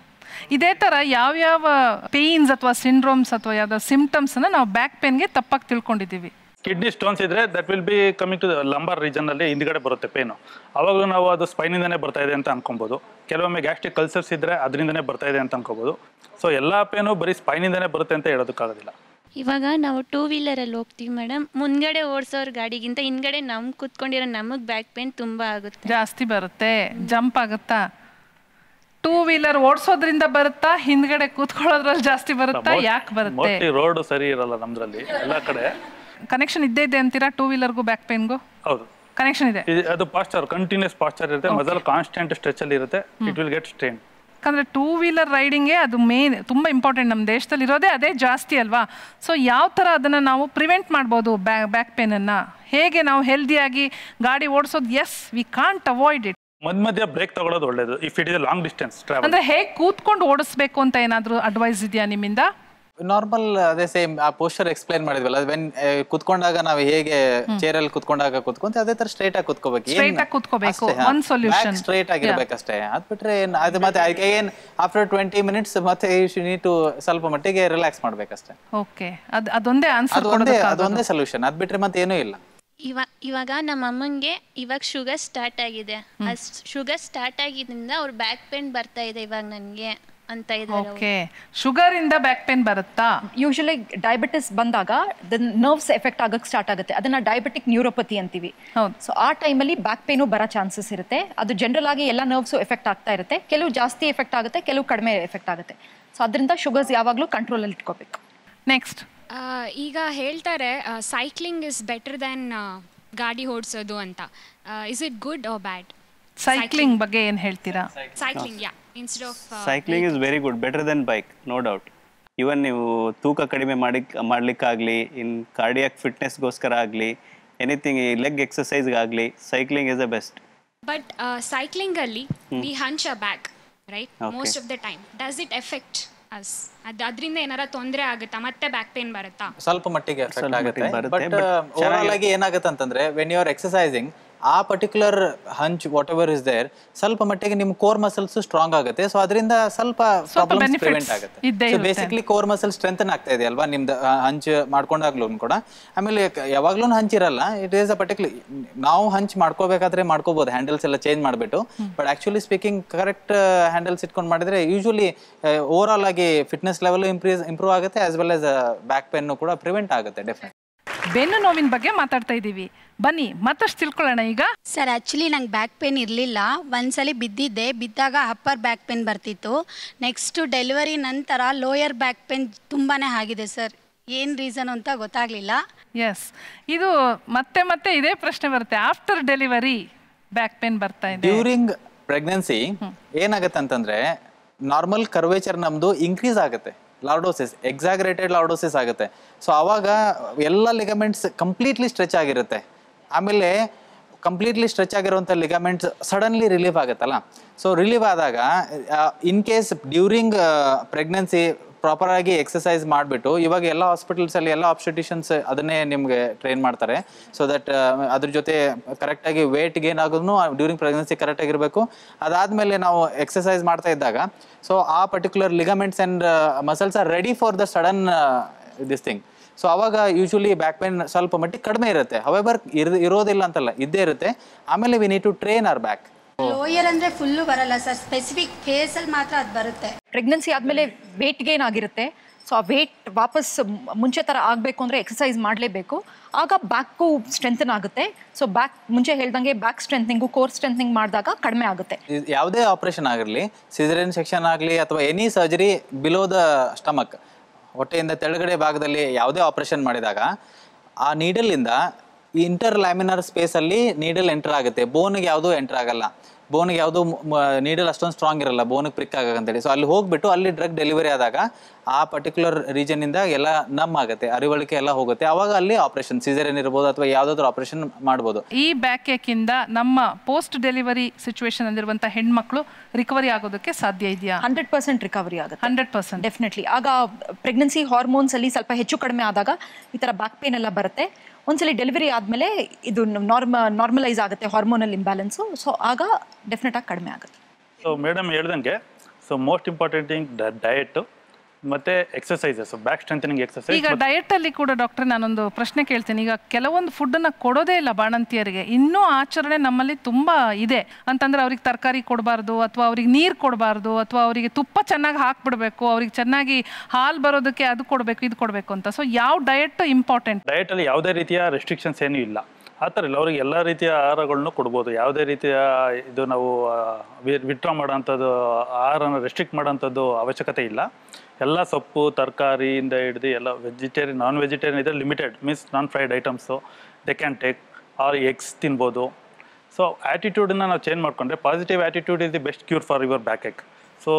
ಇದೇ ಥರ ಯಾವ್ಯಾವ ಪೇಯ್ನ್ಸ್ ಅಥವಾ ಸಿಂಡ್ರೋಮ್ಸ್ ಅಥವಾ ಯಾವ್ದಾದ್ರು ಸಿಂಪ್ಟಮ್ಸನ್ನು ನಾವು ಬ್ಯಾಕ್ ಪೇನ್ಗೆ ತಪ್ಪಾಗಿ ತಿಳ್ಕೊಂಡಿದ್ದೀವಿ ಕಿಡ್ನಿ ಸ್ಟೋನ್ಸ್ ಇದ್ರೆ that will be coming to lumbar region ಅಲ್ಲಿ ಹಿಂದ್ಗಡೆ ಬರುತ್ತೆ ಪೇನು ಅವಾಗಲೂ ನಾವು ಅದು ಸ್ಪೈನಿಂದನೇ ಬರ್ತಾ ಇದೆ ಅಂತ ಅನ್ಕೊಬೋದು ಕೆಲವೊಮ್ಮೆ ಗ್ಯಾಸ್ಟ್ರಿಕ್ ಕಲ್ಸರ್ಸ್ ಇದ್ರೆ ಅದರಿಂದನೇ ಬರ್ತಾ ಇದೆ ಅಂತ ಅನ್ಕೋಬೋದು ಸೊ ಎಲ್ಲಾ ಪೇನು ಬರೀ ಸ್ಪೈನಿಂದನೇ ಬರುತ್ತೆ ಅಂತ ಹೇಳೋದಕ್ಕಾಗೋದಿಲ್ಲ ಇವಾಗ ನಾವು ಟೂ ವೀಲರಲ್ಲಿ ಹೋಗ್ತೀವಿ ಮೇಡಮ್ ಮುಂದ್ಗಡೆ ಓಡಿಸೋರ್ ಗಾಡಿಗಿಂತ ಹಿಂದ್ಗಡೆ ನಮ್ ಕುತ್ಕೊಂಡಿರೋ ನಮಗೆ ಬ್ಯಾಕ್ ಪೇನ್ ತುಂಬ ಆಗುತ್ತೆ ಜಾಸ್ತಿ ಬರುತ್ತೆ ಜಂಪ್ ಆಗುತ್ತಾ ಟೂ ವೀಲರ್ ಓಡಿಸೋದ್ರಿಂದ ಬರುತ್ತಾ ಹಿಂದ್ಗಡೆ ಕೂತ್ಕೊಳ್ಳೋದ್ರಲ್ಲಿ ಜಾಸ್ತಿ ಬರುತ್ತಾ ಯಾಕೆ ಬರುತ್ತೆ ಮೋಸ್ಟ್ಲಿ ರೋಡ್ ಸರಿ ಇರಲ್ಲ ನಮ್ದ್ರಲ್ಲಿ ಎಲ್ಲ ಕಡೆ ಕನೆಕ್ಷನ್ ಇದ್ದೇ ಇದೆ ಅಂತೀರಾ ಟೂ ವೀಲರ್ಗೂ ಬ್ಯಾಕ್ ಪೇನ್ಗೂ ಹೌದು ಕನೆಕ್ಷನ್ ಇದೆ ಇದು- ಅದು ಪಾಸ್ಚರ್ ಕಂಟಿನ್ಯೂಸ್ ಪಾಸ್ಚರ್ ಇರುತ್ತೆ ಮಜಲ್ ಕಾನ್ಸ್ಟೆಂಟ್ ಸ್ಟ್ರೆಚ್ ಅಲ್ಲಿ ಇರುತ್ತೆ ಇಟ್ ವಿಲ್ ಗೆಟ್ ಸ್ಟ್ರೇನ್ ಯಾಕಂದರೆ ಟೂ ವೀಲರ್ ರೈಡಿಂಗೇ ಅದು ಮೇನ್ ತುಂಬ ಇಂಪಾರ್ಟೆಂಟ್ ನಮ್ಮ ದೇಶದಲ್ಲಿ ಇರೋದೇ ಅದೇ ಜಾಸ್ತಿ ಅಲ್ವಾ ಸೊ ಯಾವ ಥರ ಅದನ್ನು ನಾವು ಪ್ರಿವೆಂಟ್ ಮಾಡ್ಬೋದು ಬ್ಯಾ ಬ್ಯಾಕ್ ಪೇನನ್ನು ಹೇಗೆ ನಾವು ಹೆಲ್ದಿಯಾಗಿ ಗಾಡಿ ಓಡಿಸೋದು yes we can't avoid it ಮಧ್ಯ ಮಧ್ಯ ಬ್ರೇಕ್ ತಗೊಳ್ಳೋದು ಒಳ್ಳೇದು if it is long distance travel ಅಂದರೆ ಹೇಗೆ ಕೂತ್ಕೊಂಡು ಓಡಿಸ್ಬೇಕು ಅಂತ ಏನಾದರೂ ಅಡ್ವೈಸ್ ಇದೆಯಾ ನಿಮ್ಮಿಂದ ನಾರ್ಮಲ್ ಅದೇ ಸೇಮ್ ಆ ಪೋಸ್ಟರ್ ಎಕ್ಸ್ಪ್ಲೈನ್ ಮಾಡಿದ್ವಲ್ಲ ವೆನ್ ಕುತ್ಕೊಂಡಾಗ ನಾವು ಹೇಗೆ ಚೇರ್ ಅಲ್ಲಿ ಕುತ್ಕೊಂಡಾಗ ಕುತ್ಕೊಂತ ಅದೇ ತರ ಸ್ಟ್ರೈಟ್ ಆಗಿ ಕುತ್ಕೋಬೇಕು Straight ಆಗಿ ಕುತ್ಕೋಬೇಕು. ಒಂದ್ solution. ಸ್ಟ್ರೈಟ್ ಆಗಿರ್ಬೇಕಷ್ಟೇ ಅದ್ ಬಿಟ್ರೆ ಏನ್ ಅದು ಮತ್ತೆ ಏನ್ ಆಫ್ಟರ್ ಟ್ವೆಂಟಿ ಮಿನಿಟ್ಸ್ ಮತ್ತೆ ಯು ನೀಡ್ ಟು ಸ್ವಲ್ಪ ಮಟ್ಟಿಗೆ ರಿಲ್ಯಾಕ್ಸ್ ಮಾಡ್ಬೇಕಷ್ಟೇ ಓಕೆ ಅದು ಅದೊಂದೇ ಆನ್ಸರ್ ಅದೊಂದೇ ಕೊಡೋದಕ್ಕಾಗೋದು ಅದೊಂದೇ ಸೊಲ್ಯೂಷನ್ ಅದ್ ಬಿಟ್ರೆ ಮತ್ತೆ ಏನೂ ಇಲ್ಲ ಇವಾಗ ಇವಾಗ ನಮ್ಮ ಅಮ್ಮಂಗೆ ಇವಾಗ ಶುಗರ್ ಸ್ಟಾರ್ಟ್ ಆಗಿದೆ ಆ ಶುಗರ್ ಸ್ಟಾರ್ಟ್ ಆಗಿದ್ರಿಂದ ಅವ್ರ ಬ್ಯಾಕ್ ಪೇನ್ ಬರ್ತಾ ಇದೆ ಇವಾಗ ನನಗೆ ಅಂತ ಇದ್ದಾರೆ ಅವ್ರು. ಓಕೆ ಶುಗರ್ ಇಂದ ಬ್ಯಾಕ್ ಪೇನ್ ಬರುತ್ತಾ ಯೂಶಲಿ ಡಯಾಬಿಟಿಸ್ ಬಂದಾಗ ದ ನರ್ವ್ಸ್ ಎಫೆಕ್ಟ್ ಆಗಕ್ಕೆ ಸ್ಟಾರ್ಟ್ ಆಗುತ್ತೆ ಅದನ್ನ ಡಯಾಬಿಟಿಕ್ ನ್ಯೂರೋಪತಿ ಅಂತೀವಿ ಸೊ ಆ ಟೈಮಲ್ಲಿ ಬ್ಯಾಕ್ ಪೇನು ಬರೋ ಚಾನ್ಸಸ್ ಇರುತ್ತೆ ಅದು ಜನರಲ್ ಆಗಿ ಎಲ್ಲ ನರ್ವ್ಸು ಎಫೆಕ್ಟ್ ಆಗ್ತಾ ಇರುತ್ತೆ ಕೆಲವು ಜಾಸ್ತಿ ಎಫೆಕ್ಟ್ ಆಗುತ್ತೆ ಕೆಲವು ಕಡಿಮೆ ಎಫೆಕ್ಟ್ ಆಗುತ್ತೆ ಸೊ ಅದರಿಂದ ಶುಗರ್ಸ್ ಯಾವಾಗಲೂ ಕಂಟ್ರೋಲಲ್ಲಿ ಇಟ್ಕೋಬೇಕು ನೆಕ್ಸ್ಟ್ ಈಗ ಹೇಳ್ತಾರೆ ಸೈಕ್ಲಿಂಗ್ ಇಸ್ ಬೆಟರ್ ದ್ಯಾನ್ ಗಾಡಿ ಓಡಿಸೋದು ಅಂತ is it good or bad cycling ಬಗ್ಗೆ ಏನು ಹೇಳ್ತೀರಾ cycling yeah instead of cycling is very good better than bike no doubt even ನೀವು ತೂಕ ಕಡಿಮೆ ಮಾಡಿ ಮಾಡ್ಲಿಕ್ಕಾಗಲಿ ಇನ್ ಕಾರ್ಡಿಯಾಕ್ ಫಿಟ್ನೆಸ್ಗೋಸ್ಕರ ಆಗಲಿ ಎನಿಥಿಂಗ್ ಈ ಲೆಗ್ ಎಕ್ಸಸೈಸ್ಗಾಗಲಿ cycling is the best but cycling ಅಲ್ಲಿ we hunch a back right Okay. Most of the time does it affect us ಅದು ಅದರಿಂದ ಏನಾರ ತೊಂದರೆ ಆಗುತ್ತಾ ಮತ್ತೆ ಬ್ಯಾಕ್ ಪೇನ್ ಬರುತ್ತಾ ಸ್ವಲ್ಪ ಮಟ್ಟಿಗೆ ಎಫೆಕ್ಟ್ ಸ್ವಲ್ಪ ಆಗುತ್ತೆ ಮಟ್ಟಿಗೆ ಬರುತ್ತೆ, ಬಟ್ but ಓವರ್ ಚೆನ್ನಾಗಿ- ಆಗಿ ಏನಾಗುತ್ತೆ ಅಂತಂದ್ರೆ ವೆನ್ ಯು ಆರ್ ಎಕ್ಸಸೈಸಿಂಗ್ ಆ particular hunch whatever is there ಸ್ವಲ್ಪ ಮಟ್ಟಿಗೆ ನಿಮ್ಮ ಕೋರ್ ಮಸಲ್ಸ್ ಸ್ಟ್ರಾಂಗ್ ಆಗುತ್ತೆ ಸೊ ಅದರಿಂದ ಸ್ವಲ್ಪ ಪ್ರಾಬ್ಲಮ್ಸ್ benefits ಪ್ರಿವೆಂಟ್ ಆಗುತ್ತೆ ಇದ್ದೇ ಸೊ ಇರುತ್ತೆ. ಬೇಸಿಕ್ಲಿ ಕೋರ್ ಮಸಲ್ ಸ್ಟ್ರೆಂಥನ್ ಆಗ್ತಾ ಇದೆ ಅಲ್ವಾ ನಿಮ್ದು ಆ, ಹಂಚ್ ಮಾಡ್ಕೊಂಡಾಗ್ಲೂ ಕೂಡ ಆಮೇಲೆ ಕ- ಯಾವಾಗ್ಲೂ ಹಂಚಿರಲ್ಲ ಇಟ್ ಈಸ್ ಅ ಪರ್ಟಿಕ್ಯುಲರ್ ನಾವು ಹಂಚ್ ಮಾಡ್ಕೋಬೇಕಾದ್ರೆ ಮಾಡ್ಕೋಬಹುದು ಹ್ಯಾಂಡಲ್ಸ್ ಎಲ್ಲ ಚೇಂಜ್ ಮಾಡಿಬಿಟ್ಟು but actually speaking correct handles ಇಟ್ಕೊಂಡು ಮಾಡಿದ್ರೆ ಯೂಶುವಲಿ ಓವರ್ ಆಲ್ ಆಗಿ ಫಿಟ್ನೆಸ್ ಲೆವೆಲ್ ಇಂಪ್ರೂವ್ ಇಂಪ್ರೂವ್ ಆಗುತ್ತೆ as well as back pain ಕೂಡ ಪ್ರಿವೆಂಟ್ ಆಗುತ್ತೆ ಡೆಫಿನೆಟ್ ಬೆನ್ನು ನೋವಿನ ಬಗ್ಗೆ ಮಾತಾಡ್ತಾ ಇದ್ದೀವಿ ಬನ್ನಿ ಮತ್ತಷ್ಟು ತಿಳ್ಕೊಳ್ಳೋಣ ಈಗ ಸರ್ ಆ್ಯಕ್ಚುಲಿ ನಂಗೆ ಬ್ಯಾಕ್ ಪೇನ್ ಇರಲಿಲ್ಲ ಒಂದ್ಸಲಿ ಬಿದ್ದಿದ್ದೆ ಬಿದ್ದಾಗ ಅಪ್ಪರ್ ಬ್ಯಾಕ್ ಪೇನ್ ಬರ್ತಿತ್ತು ನೆಕ್ಸ್ಟು ಡೆಲಿವರಿ ನಂತರ ಲೋಯರ್ ಬ್ಯಾಕ್ ಪೇನ್ ತುಂಬಾ ಆಗಿದೆ ಸರ್ ಏನು ರೀಸನ್ ಅಂತ ಗೊತ್ತಾಗಲಿಲ್ಲ ಎಸ್ ಇದು ಮತ್ತೆ ಮತ್ತೆ ಇದೇ ಪ್ರಶ್ನೆ ಬರುತ್ತೆ ಆಫ್ಟರ್ ಡೆಲಿವರಿ ಬ್ಯಾಕ್ ಪೇನ್ ಬರ್ತಾ ಇದೆ ಡ್ಯೂರಿಂಗ್ ಪ್ರೆಗ್ನೆನ್ಸಿ ಏನಾಗುತ್ತೆ ಅಂತಂದ್ರೆ ನಾರ್ಮಲ್ ಕರ್ವೇಚರ್ ನಮ್ದು ಇನ್ಕ್ರೀಸ್ ಆಗುತ್ತೆ ಲಾರ್ಡೋಸಿಸ್ ಎಕ್ಸಾಗ್ರೇಟೆಡ್ ಲಾರ್ಡೋಸಿಸ್ ಆಗುತ್ತೆ ಸೊ ಅವಾಗ ಎಲ್ಲ ಲಿಗಮೆಂಟ್ಸ್ ಕಂಪ್ಲೀಟ್ಲಿ ಸ್ಟ್ರೆಚ್ ಆಗಿರುತ್ತೆ ಆಮೇಲೆ ಕಂಪ್ಲೀಟ್ಲಿ ಸ್ಟ್ರೆಚ್ ಆಗಿರುವಂಥ ಲಿಗಮೆಂಟ್ಸ್ ಸಡನ್ಲಿ ರಿಲೀವ್ ಆಗುತ್ತಲ್ಲ ಸೊ ರಿಲೀವ್ ಆದಾಗ in case during pregnancy proper ಆಗಿ ಎಕ್ಸಸೈಸ್ ಮಾಡಿಬಿಟ್ಟು ಇವಾಗ ಎಲ್ಲ ಹಾಸ್ಪಿಟಲ್ಸ್ ಅಲ್ಲಿ ಎಲ್ಲ ಆಬ್ಸ್ಟಿಷನ್ಸ್ ಅದನ್ನೇ ನಿಮಗೆ ಟ್ರೈನ್ ಮಾಡ್ತಾರೆ ಸೊ ದಟ್ ಅದ್ರ ಜೊತೆ ಕರೆಕ್ಟಾಗಿ ವೇಟ್ ಗೇನ್ ಆಗೋದು ಡ್ಯೂರಿಂಗ್ ಪ್ರೆಗ್ನೆನ್ಸಿ ಕರೆಕ್ಟ್ ಆಗಿರಬೇಕು ಅದಾದ್ಮೇಲೆ ನಾವು ಎಕ್ಸಸೈಸ್ ಮಾಡ್ತಾ ಇದ್ದಾಗ ಸೊ ಆ particular ligaments and muscles are ready for the sudden this thing so ಅವಾಗ ಯೂಶುವಲಿ ಬ್ಯಾಕ್ ಪೇನ್ ಸ್ವಲ್ಪ ಮಟ್ಟಿಗೆ ಕಡಿಮೆ ಇರುತ್ತೆ ಹವೆಬರ್ ಇರೋದಿಲ್ಲ ಅಂತಲ್ಲ ಇದ್ದೇ ಇರುತ್ತೆ ಆಮೇಲೆ we need to train our back lower ಅಂದರೆ ಫುಲ್ಲು ಬರಲ್ಲ ಸರ್ ಸ್ಪೆಸಿಫಿಕ್ ಫೇಸಲ್ಲಿ ಮಾತ್ರ ಅದು ಬರುತ್ತೆ ಪ್ರೆಗ್ನೆನ್ಸಿ ಆದಮೇಲೆ ವೇಟ್ ಗೇನ್ ಆಗಿರುತ್ತೆ ಸೊ ಆ ವೇಟ್ ವಾಪಸ್ ಮ್- ಮುಂಚೆ ಥರ ಆಗಬೇಕು ಅಂದರೆ ಎಕ್ಸಸೈಸ್ ಮಾಡಲೇಬೇಕು ಆಗ ಬ್ಯಾಕು ಸ್ಟ್ರೆಂಥನ್ ಆಗುತ್ತೆ ಸೊ ಬ್ಯಾಕ್ ಮುಂಚೆ ಹೇಳ್ದಂಗೆ ಬ್ಯಾಕ್ ಸ್ಟ್ರೆಂಥಿಂಗು ಕೋರ್ ಸ್ಟ್ರೆಂಥಿಂಗ್ ಮಾಡಿದಾಗ ಕಡಿಮೆ ಆಗುತ್ತೆ ಇದ್ ಯಾವುದೇ ಆಪರೇಷನ್ ಆಗಿರಲಿ ಸಿಸರಿಯನ್ ಸೆಕ್ಷನ್ ಆಗಲಿ ಅಥವಾ any surgery below the stomach ಹೊಟ್ಟೆಯಿಂದ ತೆಳಗಡೆ ಭಾಗದಲ್ಲಿ ಯಾವುದೇ ಆಪರೇಷನ್ ಮಾಡಿದಾಗ ಆ ನೀಡಲಿಂದ ಇಂಟರ್ ಲ್ಯಾಮಿನರ್ ಸ್ಪೇಸಲ್ಲಿ ನೀಡಲ್ ಎಂಟರ್ ಆಗುತ್ತೆ ಬೋನ್ಗೆ ಯಾವುದೂ ಎಂಟರ್ ಆಗಲ್ಲ ಬೋನ್ಗೆ ಯಾವುದು ನೀಡಲ್ ಅಷ್ಟೊಂದು ಸ್ಟ್ರಾಂಗ್ ಇರಲ್ಲ ಬೋನ್ಗೆ ಪ್ರಿಕ್ ಆಗಂತೇಳಿ ಸೊ ಅಲ್ಲಿ ಹೋಗ್ಬಿಟ್ಟು ಅಲ್ಲಿ ಡ್ರಗ್ ಡೆಲಿವರಿ ಆದಾಗ ಆ ಪರ್ಟಿಕ್ಯುಲರ್ ರೀಜನಿಂದ ಎಲ್ಲ ನಮ್ ಆಗುತ್ತೆ ಅರಿವಳಿಕೆ ಎಲ್ಲ ಹೋಗುತ್ತೆ ಅವಾಗ ಅಲ್ಲಿ ಆಪರೇಷನ್ ಸಿಸರಿಯನ್ ಇರ್ಬೋದು ಅಥವಾ ಯಾವುದಾದ್ರೂ ಆಪರೇಷನ್ ಮಾಡ್ಬೋದು ಈ ಬ್ಯಾಕ್ ಏಕಿಂದ ನಮ್ಮ ಪೋಸ್ಟ್ ಡೆಲಿವರಿ ಸಿಚುವೇಶನ್ ಅಲ್ಲಿರುವಂಥ ಹೆಣ್ಮಕ್ಳು ರಿಕವರಿ ಆಗೋದಕ್ಕೆ ಸಾಧ್ಯ ಇದೆಯಾ ಹಂಡ್ರೆಡ್ ಪರ್ಸೆಂಟ್ ರಿಕವರಿ ಆಗುತ್ತೆ ಹಂಡ್ರೆಡ್ ಪರ್ಸೆಂಟ್ ಡೆಫಿನೆಟ್ಲಿ ಆಗ ಪ್ರೆಗ್ನೆನ್ಸಿ ಹಾರ್ಮೋನ್ಸ್ ಅಲ್ಲಿ ಸ್ವಲ್ಪ ಹೆಚ್ಚು ಕಡಿಮೆ ಆದಾಗ ಈ ಥರ ಬ್ಯಾಕ್ ಪೇನ್ ಎಲ್ಲ ಬರುತ್ತೆ ಒಂದ್ಸಲಿ ಡೆಲಿವರಿ ಆದಮೇಲೆ ಇದು ನಾರ್ಮ ನಾರ್ಮಲೈಸ್ ಆಗುತ್ತೆ ಹಾರ್ಮೋನಲ್ ಇಂಬ್ಯಾಲೆನ್ಸು ಸೊ ಆಗ ಡೆಫಿನೆಟ್ ಆಗಿ ಕಡಿಮೆ ಆಗುತ್ತೆ ಸೊ ಮೇಡಮ್ ಹೇಳ್ದಂಗೆ so most important thing diet ಮತ್ತೆ ಎಕ್ಸಸೈಸಸ್ ಬ್ಯಾಕ್ ಸ್ಟ್ರೆಂಥನಿಂಗ್ ಎಕ್ಸಸೈಸ್ ಈಗ ಡಯಟ್ ಅಲ್ಲಿ ಕೂಡ ಡಾಕ್ಟರ್ ನಾನೊಂದು ಪ್ರಶ್ನೆ ಕೇಳ್ತೀನಿ ಈಗ ಕೆಲವೊಂದು ಫುಡ್ ಅನ್ನ ಕೊಡೋದೇ ಇಲ್ಲ ಬಾಣಂತಿಯರಿಗೆ ಇನ್ನೂ ಆಚರಣೆ ನಮ್ಮಲ್ಲಿ ತುಂಬಾ ಇದೆ ಅಂತಂದ್ರೆ ಅವ್ರಿಗೆ ತರಕಾರಿ ಕೊಡಬಾರ್ದು ಅಥವಾ ಅವ್ರಿಗೆ ನೀರು ಕೊಡಬಾರ್ದು ಅಥವಾ ಅವರಿಗೆ ತುಪ್ಪ ಚೆನ್ನಾಗಿ ಹಾಕ್ಬಿಡ್ಬೇಕು ಅವ್ರಿಗೆ ಚೆನ್ನಾಗಿ ಹಾಲು ಬರೋದಕ್ಕೆ ಅದು ಕೊಡಬೇಕು ಇದು ಕೊಡಬೇಕು ಅಂತ ಸೊ ಯಾವ ಡಯಟ್ ಇಂಪಾರ್ಟೆಂಟ್ ಡಯಟ್ ಅಲ್ಲಿ ಯಾವುದೇ ರೀತಿಯ ರೆಸ್ಟ್ರಿಕ್ಷನ್ಸ್ ಏನೂ ಇಲ್ಲ ಆ ಥರ ಇಲ್ಲ ಅವ್ರಿಗೆ ಎಲ್ಲ ರೀತಿಯ ಆಹಾರಗಳನ್ನು ಕೊಡ್ಬೋದು ಯಾವುದೇ ರೀತಿಯ ಇದು ನಾವು ವಿಡ್ರಾ ಮಾಡೋಂಥದ್ದು ಆಹಾರನ ರೆಸ್ಟ್ರಿಕ್ಟ್ ಮಾಡೋಂಥದ್ದು ಅವಶ್ಯಕತೆ ಇಲ್ಲ ಎಲ್ಲ ಸೊಪ್ಪು ತರಕಾರಿಯಿಂದ ಹಿಡಿದು ಎಲ್ಲ ವೆಜಿಟೇರಿಯನ್ ನಾನ್ ವೆಜಿಟೇರಿಯನ್ ಇದೆ limited means non fried items they can take or eggs ತಿನ್ಬೋದು ಸೊ ಆ್ಯಟಿಟ್ಯೂಡನ್ನ ನಾವು ಚೇಂಜ್ ಮಾಡ್ಕೊಂಡ್ರೆ positive attitude is the best cure for your back ಎಕ್ ಸೊ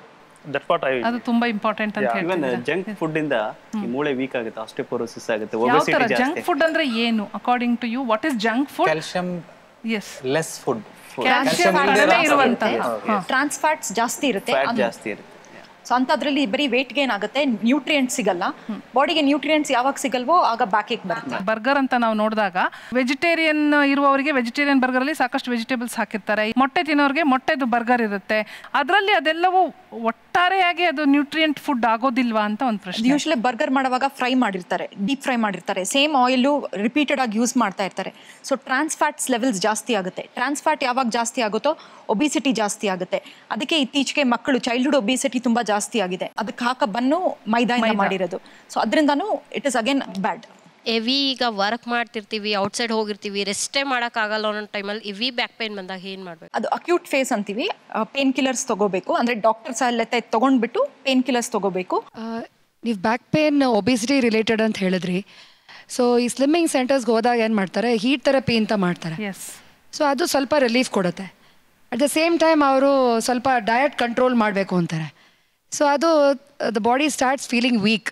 ದಟ್ ವಾಟ್ ಐ ಅದು ತುಂಬಾ ಇಂಪಾರ್ಟೆಂಟ್ ಅಂತ ಇವನ್ ಹೇಳ್ತೀನಿ ಜಂಕ್ ಫುಡ್ ಇಂದ ಈ ಮೂಳೆ ವೀಕ್ ಆಗುತ್ತೆ ಆಸ್ಟಿಪೋರೋಸಿಸ್ ಆಗುತ್ತೆ ಯಾವ ತರ ಒಬೆಸಿಟಿ ಜಂಕ್ ಜಾಸ್ತಿ ಫುಡ್ ಅಂದ್ರೆ ಏನು according to you what is junk food calcium ಎಸ್ ಲೆಸ್ ಫುಡ್ ಕ್ಯಾಲ್ಸಿಯಂ ಕಡಿಮೆ ಇರುವಂತ Okay. ಟ್ರಾನ್ಸ್ ಫ್ಯಾಟ್ಸ್ ಜಾಸ್ತಿ ಇರುತ್ತೆ ಫ್ಯಾಟ್ ಅದ್- ಜಾಸ್ತಿ ಇರುತ್ತೆ ಸೊ ಅಂಥದ್ರಲ್ಲಿ ಬರೀ ವೇಟ್ ಗೇನ್ ಆಗುತ್ತೆ ನ್ಯೂಟ್ರಿಯೆಂಟ್ಸ್ ಸಿಗಲ್ಲ ಬಾಡಿಗೆ ನ್ಯೂಟ್ರಿಯೆಂಟ್ಸ್ ಯಾವಾಗ ಸಿಗಲ್ವೋ ಆಗ ಬ್ಯಾಕ್ ಬರುತ್ತೆ ಬರ್ಗರ್ ಅಂತ ನಾವು ನೋಡಿದಾಗ ವೆಜಿಟೇರಿಯನ್ ಇರುವವರಿಗೆ ವೆಜಿಟೇರಿಯನ್ ಬರ್ಗರ್ ಅಲ್ಲಿ ಸಾಕಷ್ಟು ವೆಜಿಟೇಬಲ್ಸ್ ಹಾಕಿರ್ತಾರೆ ಮೊಟ್ಟೆ ತಿನ್ನೋರಿಗೆ ಮೊಟ್ಟೆದು ಬರ್ಗರ್ ಇರುತ್ತೆ ಅದರಲ್ಲಿ ಅದೆಲ್ಲವೂ ಒಟ್ಟಾರೆಯಾಗಿ ಅದು ನ್ಯೂಟ್ರಿಯೆಂಟ್ ಫುಡ್ ಆಗೋದಿಲ್ವಾ ಅಂತ ಒಂದು ಪ್ರಶ್ನೆ ಯೂಶಲಿ ಬರ್ಗರ್ ಮಾಡುವಾಗ ಫ್ರೈ ಮಾಡಿರ್ತಾರೆ ಡೀಪ್ ಫ್ರೈ ಮಾಡಿರ್ತಾರೆ ಸೇಮ್ ಆಯಿಲು ರಿಪೀಟೆಡ್ ಆಗಿ ಯೂಸ್ ಮಾಡ್ತಾ ಇರ್ತಾರೆ ಸೊ ಟ್ರಾನ್ಸ್ ಫ್ಯಾಟ್ಸ್ ಲೆವೆಲ್ಸ್ ಜಾಸ್ತಿ ಆಗುತ್ತೆ ಟ್ರಾನ್ಸ್ ಫ್ಯಾಟ್ ಯಾವಾಗ ಜಾಸ್ತಿ ಆಗುತ್ತೋ ಒಬಿಸಿಟಿ ಜಾಸ್ತಿ ಆಗುತ್ತೆ ಅದಕ್ಕೆ ಇತ್ತೀಚೆಗೆ ಮಕ್ಕಳು ಚೈಲ್ಡ್ಹುಡ್ ಒಬಿಸಿಟಿ ತುಂಬಾ ಜಾಸ್ತಿ ಆಗಿದೆ ಅದಕ್ಕೆ ಹಾಕ ಬನ್ನು ಮೈದಾಯಿಂದ ಮಾಡಿರೋದು ಸೊ ಅದರಿಂದನೂ it is again bad heavy ಈಗ ವರ್ಕ್ ಮಾಡ್ತಿರ್ತೀವಿ ಔಟ್ಸೈಡ್ ಹೋಗಿರ್ತೀವಿ ರೆಸ್ಟೇ ಮಾಡೋಕ್ಕಾಗಲ್ಲ ಅನ್ನೋ ಟೈಮಲ್ಲಿ ಹೆವಿ ಬ್ಯಾಕ್ ಪೇನ್ ಬಂದಾಗ ಏನು ಮಾಡಬೇಕು ಅದು ಅಕ್ಯೂಟ್ ಫೇಸ್ ಅಂತೀವಿ ಪೇನ್ ಕಿಲ್ಲರ್ಸ್ ತಗೋಬೇಕು ಅಂದ್ರೆ ಡಾಕ್ಟರ್ಸ್ ಎಲ್ಲ ತಗೊಂಡ್ಬಿಟ್ಟು ಪೇನ್ ಕಿಲ್ಲರ್ಸ್ ತಗೋಬೇಕು ನೀವು ಬ್ಯಾಕ್ ಪೇನ್ ಒಬಿಸಿಟಿ ರಿಲೇಟೆಡ್ ಅಂತ ಹೇಳಿದ್ರಿ ಸೊ ಈ ಸ್ಲಿಮ್ಮಿಂಗ್ ಸೆಂಟರ್ಸ್ಗೆ ಹೋದಾಗ ಏನು ಮಾಡ್ತಾರೆ ಹೀಟ್ ಥೆರಪಿ ಅಂತ ಮಾಡ್ತಾರೆ ಸೊ ಅದು ಸ್ವಲ್ಪ ರಿಲೀಫ್ ಕೊಡುತ್ತೆ ಅಟ್ ದ ಸೇಮ್ ಟೈಮ್ ಅವರು ಸ್ವಲ್ಪ ಡಯಟ್ ಕಂಟ್ರೋಲ್ ಮಾಡಬೇಕು ಅಂತಾರೆ ಸೊ ಅದು the body starts feeling weak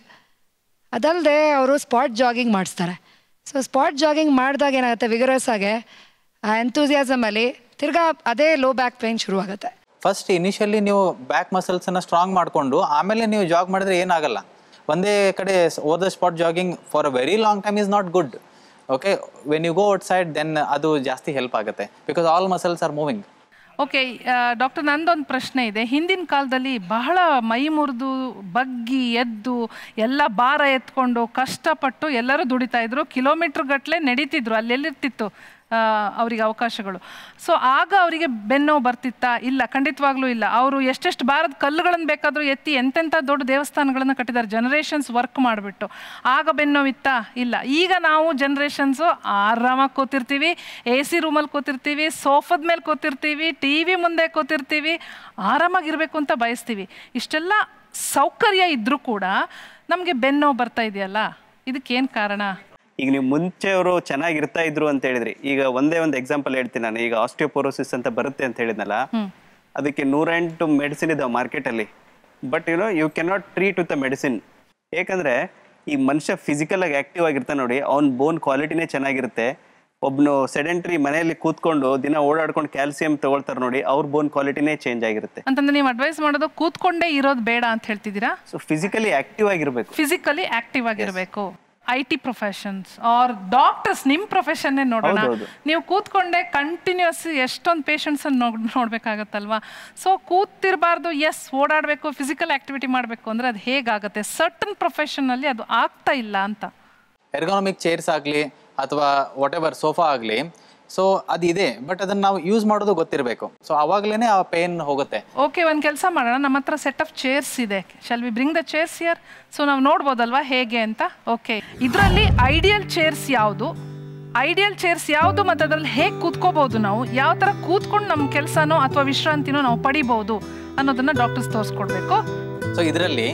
ಅದಲ್ಲದೆ ಅವರು ಸ್ಪಾಟ್ ಜಾಗಿಂಗ್ ಮಾಡಿಸ್ತಾರೆ ಸೊ ಸ್ಪಾಟ್ ಜಾಗಿಂಗ್ ಮಾಡಿದಾಗ ಏನಾಗುತ್ತೆ ವಿಗರಸ್ ಆಗಿ ಆ ಎಂತೂಸಿಯಾಸಮಲ್ಲಿ ತಿರ್ಗಾ ಅದೇ ಲೋ ಬ್ಯಾಕ್ ಪೇನ್ ಶುರುವಾಗುತ್ತೆ ಫಸ್ಟ್ ಇನಿಷಿಯಲಿ ನೀವು ಬ್ಯಾಕ್ ಮಸಲ್ಸನ್ನು ಸ್ಟ್ರಾಂಗ್ ಮಾಡಿಕೊಂಡು ಆಮೇಲೆ ನೀವು ಜಾಗ್ ಮಾಡಿದ್ರೆ ಏನಾಗಲ್ಲ ಒಂದೇ ಕಡೆ over the spot jogging for a very long time is not good okay when you go outside then ಅದು ಜಾಸ್ತಿ ಹೆಲ್ಪ್ ಆಗುತ್ತೆ because all muscles are moving okay doctor ನಂದೊಂದು ಪ್ರಶ್ನೆ ಇದೆ ಹಿಂದಿನ ಕಾಲದಲ್ಲಿ ಬಹಳ ಮೈ ಮುರಿದು ಬಗ್ಗಿ ಎದ್ದು ಎಲ್ಲ ಭಾರ ಎತ್ಕೊಂಡು ಕಷ್ಟಪಟ್ಟು ಎಲ್ಲರೂ ದುಡಿತಾ ಇದ್ರು ಕಿಲೋಮೀಟ್ರ್ ಗಟ್ಟಲೆ ನಡೀತಿದ್ರು ಅಲ್ಲೆಲ್ಲಿರ್ತಿತ್ತು ಆ, ಅವರಿಗೆ ಅವಕಾಶಗಳು ಸೊ ಆಗ ಅವರಿಗೆ ಬೆನ್ನೋವು ಬರ್ತಿತ್ತಾ ಇಲ್ಲ ಖಂಡಿತವಾಗ್ಲೂ ಇಲ್ಲ ಅವರು ಎಷ್ಟೆಷ್ಟು ಭಾರದ ಕಲ್ಲುಗಳನ್ನು ಬೇಕಾದರೂ ಎತ್ತಿ ಎಂತೆಂಥ ದೊಡ್ಡ ದೇವಸ್ಥಾನಗಳನ್ನು ಕಟ್ಟಿದ್ದಾರೆ ಜನರೇಷನ್ಸ್ ವರ್ಕ್ ಮಾಡಿಬಿಟ್ಟು ಆಗ ಬೆನ್ನೋವಿತ್ತಾ ಇಲ್ಲ ಈಗ ನಾವು ಜನ್ರೇಷನ್ಸು ಆರಾಮಾಗಿ ಕೂತಿರ್ತೀವಿ ಎ ಸಿ ರೂಮಲ್ಲಿ ಕೂತಿರ್ತೀವಿ ಸೋಫಾದ ಮೇಲೆ ಕೂತಿರ್ತೀವಿ ಟಿ ವಿ ಮುಂದೆ ಕೂತಿರ್ತೀವಿ ಆರಾಮಾಗಿರಬೇಕು ಅಂತ ಬಯಸ್ತೀವಿ ಇಷ್ಟೆಲ್ಲ ಸೌಕರ್ಯ ಇದ್ದರೂ ಕೂಡ ನಮಗೆ ಬೆನ್ನೋವು ಬರ್ತಾ ಇದೆಯಲ್ಲ ಇದಕ್ಕೇನು ಕಾರಣ ಈಗ ನೀವು ಮುಂಚೆ ಅವರು ಚೆನ್ನಾಗಿರ್ತಾ ಇದ್ರು ಅಂತ ಹೇಳಿದ್ರಿ ಈಗ ಒಂದೇ ಒಂದು ಎಕ್ಸಾಂಪಲ್ ಹೇಳ್ತೀನಿ ನಾನು ಈಗ ಆಸ್ಟಿಯೋಪೋರೋಸಿಸ್ ಅಂತ ಬರುತ್ತೆ ಅಂತ ಹೇಳಿದ್ನಲ್ಲ ಅದಕ್ಕೆ ನೂರೆಂಟು ಮೆಡಿಸಿನ್ ಇದಾವೆ ಮಾರ್ಕೆಟಲ್ಲಿ but you know you cannot treat with a medicine ಏಕೆಂದರೆ ಈ ಮನುಷ್ಯ ಫಿಸಿಕಲ್ ಆಗಿ ಆಕ್ಟಿವ್ ಆಗಿರ್ತಾನೆ ನೋಡಿ ಅವ್ನ ಬೋನ್ ಕ್ವಾಲಿಟಿನೇ ಚೆನ್ನಾಗಿರುತ್ತೆ ಒಬ್ನು ಸೆಡೆಂಟ್ರಿ ಮನೆಯಲ್ಲಿ ಕೂತ್ಕೊಂಡು ದಿನ ಓಡಾಡ್ಕೊಂಡು ಕ್ಯಾಲ್ಸಿಯಂ ತಗೊಳ್ತಾರೆ ನೋಡಿ ಅವ್ರ ಬೋನ್ ಕ್ವಾಲಿಟಿನೇ ಚೇಂಜ್ ಆಗಿರುತ್ತೆ ಅಂತಂದ್ರೆ ನೀವು ಅಡ್ವೈಸ್ ಮಾಡೋದು ಕೂತ್ಕೊಂಡೇ ಇರೋದು ಬೇಡ ಅಂತ ಹೇಳ್ತಿದ್ದೀರಾ ಸೊ ಫಿಸಿಕಲಿ ಆಕ್ಟಿವ್ ಆಗಿರ್ಬೇಕು ಫಿಸಿಕಲಿ ಆಕ್ಟಿವ್ ಆಗಿರಬೇಕು I T professions are doctors ನಿಮ್ಮ ಪ್ರೊಫೆಷನ್ನೇ ನೋಡೋಣ ಹೌದೌದು. ನೀವು ಕೂತ್ಕೊಂಡೆ ಕಂಟಿನ್ಯೂಸ್ ಎಷ್ಟೊಂದು ಪೇಷಂಟ್ಸ್ ನೋಡ್ ನೋಡ್ಬೇಕಾಗತ್ತಲ್ವಾ ಸೊ ಕೂತಿರಬಾರ್ದು ಎಸ್ ಓಡಾಡಬೇಕು ಫಿಸಿಕಲ್ ಆಕ್ಟಿವಿಟಿ ಮಾಡಬೇಕು ಅಂದ್ರೆ ಅದು ಹೇಗಾಗುತ್ತೆ ಸರ್ಟನ್ ಪ್ರೊಫೆಷನಲ್ಲಿ ಅದು ಆಗ್ತಾ ಇಲ್ಲ ಅಂತ ಎರ್ಗಾನಮಿಕ್ ಚೇರ್ಸ್ ಆಗಲಿ ಅಥವಾ ವಾಟ್ ಎವರ್ ಸೋಫಾ ಆಗಲಿ ಸೊ ಅದಿದೆ ಬಟ್ ಅದನ್ನು ನಾವು ಯೂಸ್ ಮಾಡೋದು ಗೊತ್ತಿರಬೇಕು ಸೊ ಅವಾಗಲೇ ಆ ಪೇನ್ ಹೋಗುತ್ತೆ ಓಕೆ ಒಂದು ಕೆಲಸ ಮಾಡೋಣ ನಮ್ಮ ಹತ್ರ ಸೆಟ್ ಆಫ್ ಚೇರ್ಸ್ ಇದೆ shall we bring the chairs here so ನಾವು ನೋಡ್ಬೋದಲ್ವಾ ಹೇಗೆ ಅಂತ ಓಕೆ ಇದರಲ್ಲಿ ಐಡಿಯಲ್ ಚೇರ್ಸ್ ಯಾವುದು ಐಡಿಯಲ್ ಚೇರ್ಸ್ ಯಾವುದು ಮತ್ತು ಅದರಲ್ಲಿ ಹೇಗೆ ಕೂತ್ಕೋಬಹುದು ನಾವು ಯಾವ ಥರ ಕೂತ್ಕೊಂಡು ನಮ್ಮ ಕೆಲಸನೋ ಅಥವಾ ವಿಶ್ರಾಂತಿನೋ ನಾವು ಪಡಿಬಹುದು ಅನ್ನೋದನ್ನ ಡಾಕ್ಟರ್ಸ್ ತೋರಿಸ್ಕೊಡ್ಬೇಕು ಸೊ ಇದರಲ್ಲಿ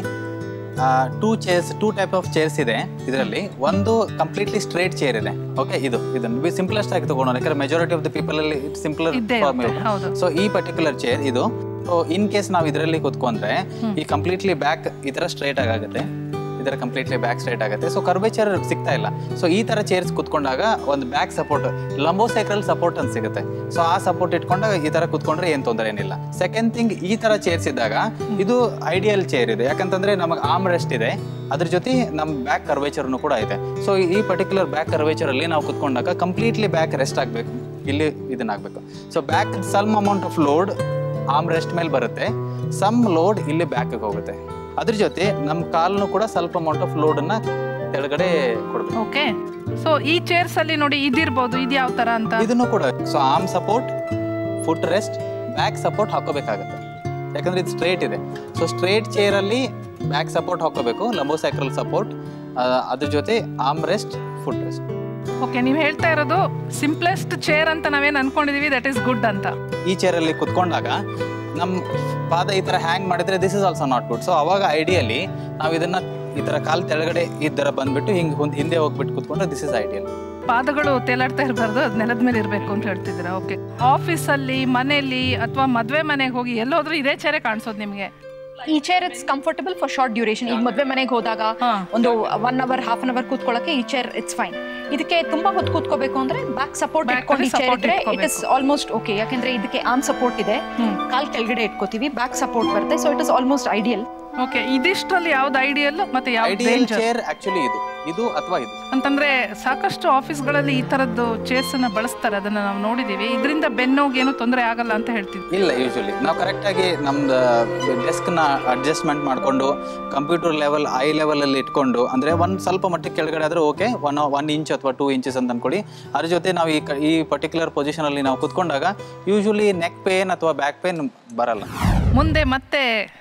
two chairs two type of chairs ಇದೆ ಇದರಲ್ಲಿ ಒಂದು ಕಂಪ್ಲೀಟ್ಲಿ ಸ್ಟ್ರೇಟ್ ಚೇರ್ ಇದೆ ಓಕೆ ಇದು ಇದನ್ನು ಸಿಂಪ್ಲೆಸ್ಟ್ ಆಗಿ ತಗೊಂಡು ಯಾಕಂದ್ರೆ ಮೆಜಾರಿಟಿ ಆಫ್ ದ ಪೀಪಲ್ ಅಲ್ಲಿ ಇಟ್ಸ್ ಸಿಂಪ್ಲರ್ ಇದ್ದೇ ಇರುತ್ತೆ, ಹೌದು. ಸೊ ಈ ಪರ್ಟಿಕ್ಯುಲರ್ ಚೇರ್ ಇದು ಸೊ ಇನ್ ಕೇಸ್ ನಾವು ಇದರಲ್ಲಿ ಕೂತ್ಕೊಂಡ್ರೆ ಈ ಕಂಪ್ಲೀಟ್ಲಿ ಬ್ಯಾಕ್ ಈ ತರ ಸ್ಟ್ರೇಟ್ ಆಗುತ್ತೆ ಇದರ ಕಂಪ್ಲೀಟ್ಲಿ ಬ್ಯಾಕ್ ಸ್ಟ್ರೇಟ್ ಆಗುತ್ತೆ ಸೊ ಕರ್ವೇಚರ್ ಸಿಗ್ತಾ ಇಲ್ಲ ಸೊ ಈ ತರ ಚೇರ್ಸ್ ಕುತ್ಕೊಂಡಾಗ ಒಂದು ಬ್ಯಾಕ್ ಸಪೋರ್ಟ್ ಲಂಬೋಸೈಕ್ರಲ್ ಸಪೋರ್ಟ್ ಅಂತ ಸಿಗುತ್ತೆ ಸೊ ಆ ಸಪೋರ್ಟ್ ಇಟ್ಕೊಂಡಾಗ ಈ ತರ ಕುತ್ಕೊಂಡ್ರೆ ಏನ್ ತೊಂದರೆ ಏನಿಲ್ಲ ಸೆಕೆಂಡ್ ಥಿಂಗ್ ಈ ತರ ಚೇರ್ಸ್ ಇದ್ದಾಗ ಇದು ಐಡಿಯಲ್ ಚೇರ್ ಇದೆ ಯಾಕಂತಂದ್ರೆ ನಮಗೆ ಆರ್ಮ್ ರೆಸ್ಟ್ ಇದೆ ಅದ್ರ ಜೊತೆ ನಮ್ಮ ಬ್ಯಾಕ್ ಕರ್ವೇಚರ್ನು ಕೂಡ ಇದೆ ಸೊ ಈ ಪರ್ಟಿಕ್ಯುಲರ್ ಬ್ಯಾಕ್ ಕರ್ವೇಚರ್ ಅಲ್ಲಿ ನಾವು ಕುತ್ಕೊಂಡಾಗ ಕಂಪ್ಲೀಟ್ಲಿ ಬ್ಯಾಕ್ ರೆಸ್ಟ್ ಆಗಬೇಕು ಇಲ್ಲಿ ಇದನ್ನಾಗಬೇಕು so back some amount of load arm rest ಮೇಲೆ ಬರುತ್ತೆ ಸಮ್ ಲೋಡ್ ಇಲ್ಲಿ ಬ್ಯಾಕ್ ಹೋಗುತ್ತೆ ಅದ್ರ ಜೊತೆ ನಮ್ಮ ಕಾಲ್ನು ಕೂಡ ಸ್ವಲ್ಪ ಅಮೌಂಟ್ ಆಫ್ ಲೋಡನ್ನ ಕೆಳಗಡೆ ಕೊಡ್ಬೇಕು ಓಕೆ ಸೊ ಈ ಚೇರ್ಸ್ ಅಲ್ಲಿ ನೋಡಿ ಇದಿರ್ಬೋದು ಇದು ಯಾವ ತರ ಅಂತ ಇದನ್ನು ಕೂಡ so arm support foot rest back support ಹಾಕೋಬೇಕಾಗತ್ತೆ ಯಾಕಂದ್ರೆ ಇದು ಸ್ಟ್ರೇಟ್ ಇದೆ ಸೊ ಸ್ಟ್ರೇಟ್ ಚೇರಲ್ಲಿ ಬ್ಯಾಕ್ ಸಪೋರ್ಟ್ ಹಾಕೋಬೇಕು ಲಂಬೋಸೈಕ್ರಲ್ ಸಪೋರ್ಟ್ ಅದ್ರ ಜೊತೆ arm rest foot rest okay ನೀವು ಹೇಳ್ತಾ ಇರೋದು ಸಿಂಪ್ಲೆಸ್ಟ್ ಚೇರ್ ಅಂತ ನಾವೇನು ಅನ್ಕೊಂಡಿದೀವಿ ದಟ್ ಈಸ್ ಗುಡ್ ಅಂತ ಈ ಚೇರಲ್ಲಿ ಕುತ್ಕೊಂಡಾಗ ನಮ್ಮ ಪಾದ ಈ ಥರ ಹ್ಯಾಂಗ್ ಮಾಡಿದ್ರೆ this is also not good so ಅವಾಗ ಐಡಿಯಲಿ ನಾವು ಇದನ್ನ ಈ ಥರ ಕಾಲ್ ತೆಳಗಡೆ ಈ ಥರ ಬಂದ್ಬಿಟ್ಟು ಹಿಂಗೆ ಒಂದು ಹಿಂದೆ ಹೋಗ್ಬಿಟ್ಟು ಕುತ್ಕೊಂಡ್ರೆ ದಿಸ್ ಇಸ್ ಐಡಿಯಲ್ ಪಾದಗಳು ತೇಲಾಡ್ತಾ ಇರಬಾರ್ದು ಅದು ನೆಲದ ಮೇಲೆ ಇರಬೇಕು ಅಂತ ಹೇಳ್ತಿದ್ದೀರಾ ಓಕೆ ಆಫೀಸಲ್ಲಿ ಮನೆಯಲ್ಲಿ ಅಥವಾ ಮದುವೆ ಮನೆಗೆ ಹೋಗಿ ಎಲ್ಲೋದ್ರೂ ಇದೇ ಚೇರೆ ಕಾಣಿಸೋದು ನಿಮಗೆ ಈ chair it's comfortable for short duration ಈಗ ಮದ್ವೆ ಮನೆಗೆ ಹೋದಾಗ ಒಂದು one hour half an hour ಕೂತ್ಕೊಳ್ಳೋಕೆ ಈ ಚೇರ್ ಇಟ್ಸ್ ಫೈನ್ ಇದಕ್ಕೆ ತುಂಬಾ ಹೊತ್ತು ಕೂತ್ಕೋಬೇಕು ಅಂದ್ರೆ ಬ್ಯಾಕ್ ಸಪೋರ್ಟ್ Back ಇಟ್ಕೊಂಡು ಈ ಅಲ್ಲಿ ಚೇರ್ support ಇಟ್ರೆ ಇಟ್ ಇಸ್ ಇಟ್ಕೋಬೇಕು. ಆಲ್ಮೋಸ್ಟ್ ಓಕೆ ಯಾಕಂದ್ರೆ ಇದಕ್ಕೆ ಆರ್ಮ್ ಸಪೋರ್ಟ್ ಇದೆ ಕಾಲ್ ಕೆಳಗಡೆ ಇಟ್ಕೋತೀವಿ ಬ್ಯಾಕ್ ಸಪೋರ್ಟ್ ಬರುತ್ತೆ so it is almost ideal okay ಇದಿಷ್ಟರಲ್ಲಿ ಯಾವ್ದು ಐಡಿಯಲ್ ಮತ್ತೆ ಯಾವ್ದು ಐಡಿಯಲ್ ಡೇಂಜರ್ ಚೇರ್ ಆಕ್ಚುಲಿ ಇದು ಇದು ಅಥವಾ ಇದು ಅಂತಂದ್ರೆ ಸಾಕಷ್ಟು ಆಫೀಸ್ಗಳಲ್ಲಿ ಈ ತರದ್ದು ಚೇರ್ಸ್ ಅನ್ನ ಬಳಸ್ತಾರೆ ಅದನ್ನ ನಾವು ನೋಡಿದೀವಿ ಇದರಿಂದ ಬೆನ್ನೋಗಿ ಏನು ತೊಂದರೆ ಆಗಲ್ಲ ಅಂತ ಹೇಳ್ತೀವಿ ಇಲ್ಲ ಯೂಶಲಿ ನಾವು ಕರೆಕ್ಟಾಗಿ ನಮ್ದು ಡೆಸ್ಕ್ನ ಅಡ್ಜಸ್ಟ್ಮೆಂಟ್ ಮಾಡಿಕೊಂಡು ಕಂಪ್ಯೂಟರ್ ಲೆವೆಲ್ ಐ ಲೆವೆಲಲ್ಲಿ ಇಟ್ಕೊಂಡು ಅಂದರೆ ಒಂದು ಸ್ವಲ್ಪ ಮಟ್ಟಿಗೆ ಕೆಳಗಡೆ ಆದರೆ ಓಕೆ ಒನ್ ಒನ್ ಇಂಚ್ ಅಥವಾ ಟೂ ಇಂಚಸ್ ಅಂತ ಅನ್ಕೊಳ್ಳಿ ಅದ್ರ ಜೊತೆ ನಾವು ಈ ಕ ಈ ಪರ್ಟಿಕ್ಯುಲರ್ ಪೊಸಿಷನಲ್ಲಿ ನಾವು ಕುತ್ಕೊಂಡಾಗ ಯೂಶಲಿ ನೆಕ್ ಪೇನ್ ಅಥವಾ ಬ್ಯಾಕ್ ಪೇನ್ ಬರಲ್ಲ ಮುಂದೆ ಮತ್ತೆ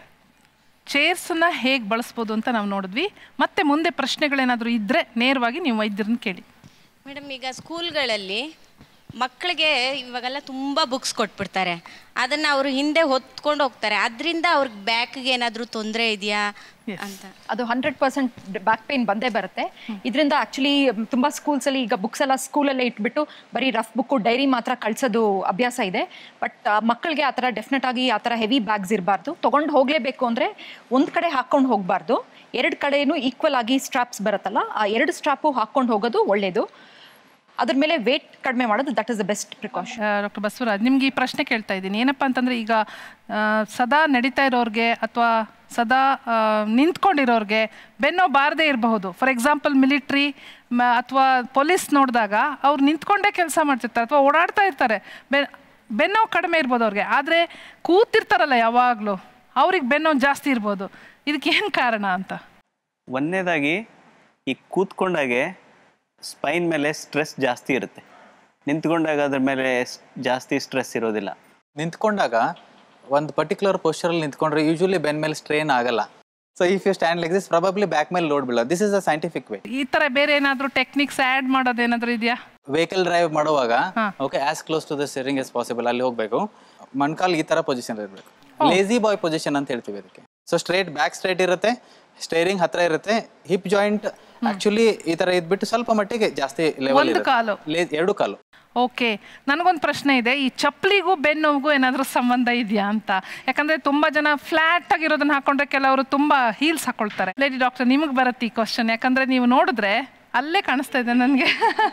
ಚೇರ್ಸ್ನ ಹೇಗೆ ಬಳಸ್ಬೋದು ಅಂತ ನಾವು ನೋಡಿದ್ವಿ ಮತ್ತೆ ಮುಂದೆ ಪ್ರಶ್ನೆಗಳೇನಾದರೂ ಇದ್ರೆ ನೇರವಾಗಿ ನೀವು ವೈದ್ಯರನ್ನ ಕೇಳಿ ಮೇಡಮ್ ಈಗ ಸ್ಕೂಲ್ಗಳಲ್ಲಿ ಮಕ್ಕಳಿಗೆ ಇವಾಗೆಲ್ಲ ತುಂಬ ಬುಕ್ಸ್ ಕೊಟ್ಬಿಡ್ತಾರೆ ಅದನ್ನು ಅವರು ಹಿಂದೆ ಹೊತ್ಕೊಂಡು ಹೋಗ್ತಾರೆ ಅದರಿಂದ ಅವ್ರಿಗೆ ಬ್ಯಾಕ್ಗೆ ಏನಾದರೂ ತೊಂದರೆ ಇದೆಯಾ ಅಂತ ಅದು ಹಂಡ್ರೆಡ್ ಪರ್ಸೆಂಟ್ ಬ್ಯಾಕ್ ಪೇನ್ ಬಂದೇ ಬರುತ್ತೆ ಇದರಿಂದ ಆ್ಯಕ್ಚುಲಿ ತುಂಬ ಸ್ಕೂಲ್ಸಲ್ಲಿ ಈಗ ಬುಕ್ಸ್ ಎಲ್ಲ ಸ್ಕೂಲಲ್ಲೇ ಇಟ್ಬಿಟ್ಟು ಬರೀ ರಫ್ ಬುಕ್ಕು ಡೈರಿ ಮಾತ್ರ ಕಳಿಸೋದು ಅಭ್ಯಾಸ ಇದೆ ಬಟ್ ಮಕ್ಕಳಿಗೆ ಆ ಥರ ಡೆಫಿನೆಟ್ ಆಗಿ ಆ ಥರ ಹೆವಿ ಬ್ಯಾಗ್ಸ್ ಇರಬಾರ್ದು ತೊಗೊಂಡು ಹೋಗಲೇಬೇಕು ಅಂದರೆ ಒಂದು ಕಡೆ ಹಾಕ್ಕೊಂಡು ಹೋಗಬಾರ್ದು ಎರಡು ಕಡೆಯೂ ಈಕ್ವಲ್ ಆಗಿ ಸ್ಟ್ರಾಪ್ಸ್ ಬರುತ್ತಲ್ಲ ಆ ಎರಡು ಸ್ಟ್ರಾಪು ಹಾಕ್ಕೊಂಡು ಹೋಗೋದು ಒಳ್ಳೆಯದು ಅದ್ರ ಮೇಲೆ ವೇಟ್ ಕಡಿಮೆ ಮಾಡೋದು that is the best precaution doctor Basavaraj ನಿಮ್ಗೆ ಈ ಪ್ರಶ್ನೆ ಕೇಳ್ತಾ ಇದ್ದೀನಿ ಏನಪ್ಪ ಅಂತಂದ್ರೆ ಈಗ ಆ, ಸದಾ ನಡೀತಾ ಇರೋರಿಗೆ ಅಥವಾ ಸದಾ ಆ, ನಿಂತ್ಕೊಂಡಿರೋರಿಗೆ ಬೆನ್ನೋ ಬಾರದೇ ಇರಬಹುದು ಫಾರ್ ಎಕ್ಸಾಂಪಲ್ ಮಿಲಿಟ್ರಿ ಅಥವಾ ಪೊಲೀಸ್ ನೋಡಿದಾಗ ಅವ್ರು ನಿಂತ್ಕೊಂಡೇ ಕೆಲಸ ಮಾಡ್ತಿರ್ತಾರೆ ಅಥವಾ ಓಡಾಡ್ತಾ ಇರ್ತಾರೆ ಬೆ ಬೆನ್ನೋ ಕಡಿಮೆ ಇರ್ಬೋದು ಅವ್ರಿಗೆ ಆದರೆ ಕೂತಿರ್ತಾರಲ್ಲ ಯಾವಾಗಲೂ ಅವ್ರಿಗೆ ಬೆನ್ನೋ ಜಾಸ್ತಿ ಇರ್ಬೋದು ಇದಕ್ಕೆ ಏನು ಕಾರಣ ಅಂತ ಒಂದನೇದಾಗಿ ಈ ಕೂತ್ಕೊಂಡಾಗೆ ಸ್ಪೈನ್ ಮೇಲೆ ಸ್ಟ್ರೆಸ್ ಜಾಸ್ತಿ ಇರುತ್ತೆ ನಿಂತ್ಕೊಂಡಾಗ ಅದ್ರ ಮೇಲೆ ಸ್- ಜಾಸ್ತಿ ಸ್ಟ್ರೆಸ್ ಇರೋದಿಲ್ಲ ನಿಂತ್ಕೊಂಡಾಗ ಒಂದು ಪರ್ಟಿಕ್ಯುಲರ್ ಪೋಸ್ಚರಲ್ಲಿ ನಿಂತ್ಕೊಂಡ್ರೆ ಯೂಶಲಿ ಬೆನ್ ಮೇಲೆ ಸ್ಟ್ರೇನ್ ಆಗಲ್ಲ so if you stand like this probably back ಮೇಲೆ ಲೋಡ್ ಬೀಳೋದು this is a scientific way ಈ ಥರ ಬೇರೆ ಏನಾದರೂ ಟೆಕ್ನಿಕ್ಸ್ ಆ್ಯಡ್ ಮಾಡೋದೇನಾದರೂ ಇದೆಯಾ ವೆಹಿಕಲ್ ಡ್ರೈವ್ ಮಾಡುವಾಗ okay as close to the steering as possible ಅಲ್ಲಿ ಹೋಗಬೇಕು ಮೊಣಕಾಲ್ ಈ ತರ ಪೊಸಿಷನ್ ಇರಬೇಕು ಲೇಜಿ ಬಾಯ್ ಪೊಸಿಷನ್ ಅಂತ ಹೇಳ್ತೀವಿ ಅದಕ್ಕೆ ಸೊ ಸ್ಟ್ರೇಟ್ ಬ್ಯಾಕ್ ಸ್ಟ್ರೇಟ್ ಇರುತ್ತೆ ಸ್ಟೇರಿಂಗ್ ಹತ್ರ ಇರುತ್ತೆ ಹಿಪ್ ಜಾಯಿಂಟ್ ಆಕ್ಚುಲಿ ಈ ತರ ಇದ್ಬಿಟ್ಟು ಸ್ವಲ್ಪ ಮಟ್ಟಿಗೆ ಜಾಸ್ತಿ ಲೆವೆಲ್ ಒಂದು ಕಾಲು. ಎರಡು ಕಾಲು ಓಕೆ ನನಗೊಂದು ಪ್ರಶ್ನೆ ಇದೆ ಈ ಚಪ್ಪಲಿಗೂ ಬೆನ್ನೋವಿಗೂ ಏನಾದರೂ ಸಂಬಂಧ ಇದೆಯಾ ಅಂತ ಯಾಕಂದ್ರೆ ತುಂಬಾ ಜನ ಫ್ಲಾಟ್ ಆಗಿರೋದನ್ನ ಹಾಕೊಂಡ್ರೆ ಕೆಲವರು ತುಂಬಾ ಹೀಲ್ಸ್ ಹಾಕೊಳ್ತಾರೆ ಲೇಡಿ ಡಾಕ್ಟರ್ ನಿಮಗೆ ಬರುತ್ತೆ ಈ ಕ್ವಶನ್ ಯಾಕಂದ್ರೆ ನೀವು ನೋಡಿದ್ರೆ ಅಲ್ಲೇ ಕಾಣಿಸ್ತಾ ಇದೆ ನನಗೆ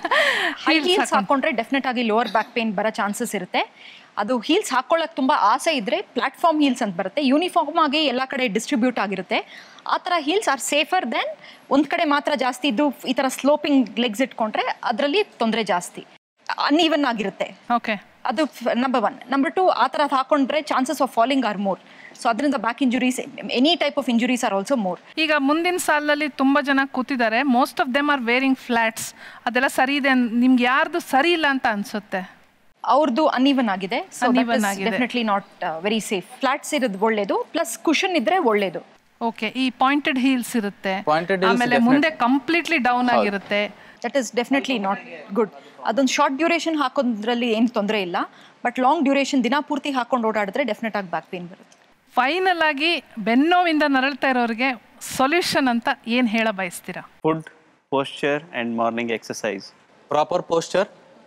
ಹೈ ಹೀಲ್ಸ್ ಹಾಕೊಂಡ್ರೆ ಡೆಫಿನೆಟ್ ಆಗಿ ಲೋವರ್ ಬ್ಯಾಕ್ ಪೇನ್ ಬರೋ ಚಾನ್ಸಸ್ ಇರುತ್ತೆ ಅದು ಹೀಲ್ಸ್ ಹಾಕೊಳ್ಳೋಕೆ ತುಂಬ ಆಸೆ ಇದ್ರೆ ಪ್ಲಾಟ್ಫಾರ್ಮ್ ಹೀಲ್ಸ್ ಅಂತ ಬರುತ್ತೆ ಯೂನಿಫಾರ್ಮ್ ಆಗಿ ಎಲ್ಲ ಕಡೆ ಡಿಸ್ಟ್ರಿಬ್ಯೂಟ್ ಆಗಿರುತ್ತೆ ಆ ಥರ ಹೀಲ್ಸ್ ಆರ್ ಸೇಫರ್ ದೆನ್ ಒಂದು ಕಡೆ ಮಾತ್ರ ಜಾಸ್ತಿ ಇದ್ದು ಈ ಥರ ಸ್ಲೋಪಿಂಗ್ ಲೆಗ್ಸ್ ಇಟ್ಕೊಂಡ್ರೆ ಅದರಲ್ಲಿ ತೊಂದರೆ ಜಾಸ್ತಿ ಅನ್ಈವನ್ ಆಗಿರುತ್ತೆ ಓಕೆ ಅದು ನಂಬರ್ ಒನ್ ನಂಬರ್ ಟು ಆ ಥರ ಹಾಕೊಂಡ್ರೆ chances of falling are more so ಅದರಿಂದ back injuries any type of injuries are also more ಈಗ ಮುಂದಿನ ಸಾಲಲ್ಲಿ ತುಂಬ ಜನ ಕೂತಿದ್ದಾರೆ most of them are wearing flats ಅದೆಲ್ಲ ಸರಿ ಇದೆ ಅನ್- ನಿಮ್ಗೆ ಯಾರ್ದು ಸರಿ ಇಲ್ಲ ಅಂತ ಅನ್ಸುತ್ತೆ ಅವ್ರದ್ದು ಅನ್ಇವನ್ ಆಗಿದೆ ಸೊ Uneven ಆಗಿದೆ. Definitely not very safe flats ಇರೋದು ಒಳ್ಳೇದು ಪ್ಲಸ್ ಕುಷನ್ ಇದ್ರೆ ಒಳ್ಳೇದು ಓಕೆ ಈ ಪಾಯಿಂಟೆಡ್ ಹೀಲ್ಸ್ ಇರುತ್ತೆ Pointed heels ಆಮೇಲೆ definitely. ಮುಂದೆ ಕಂಪ್ಲೀಟ್ಲಿ ಡೌನ್ ಹೌದು. ಆಗಿರುತ್ತೆ that is definitely not good ಅದೊಂದು ಶಾರ್ಟ್ ಡ್ಯೂರೇಷನ್ ಹಾಕೋದ್ರಲ್ಲಿ ಏನು ತೊಂದರೆ ಇಲ್ಲ ಬಟ್ ಲಾಂಗ್ ಡ್ಯೂರೇಷನ್ ದಿನ ಪೂರ್ತಿ ಹಾಕೊಂಡು ಓಡಾಡಿದ್ರೆ ಡೆಫಿನೆಟ್ ಆಗಿ ಬ್ಯಾಕ್ ಪೇನ್ ಬರುತ್ತೆ ಫೈನಲ್ ಆಗಿ ಬೆನ್ನೋವಿಂದ ನರಳ್ತಾ ಇರೋರಿಗೆ ಸೊಲ್ಯೂಷನ್ ಅಂತ ಏನು ಹೇಳ ಬಯಸ್ತೀರಾ food posture and morning exercise proper posture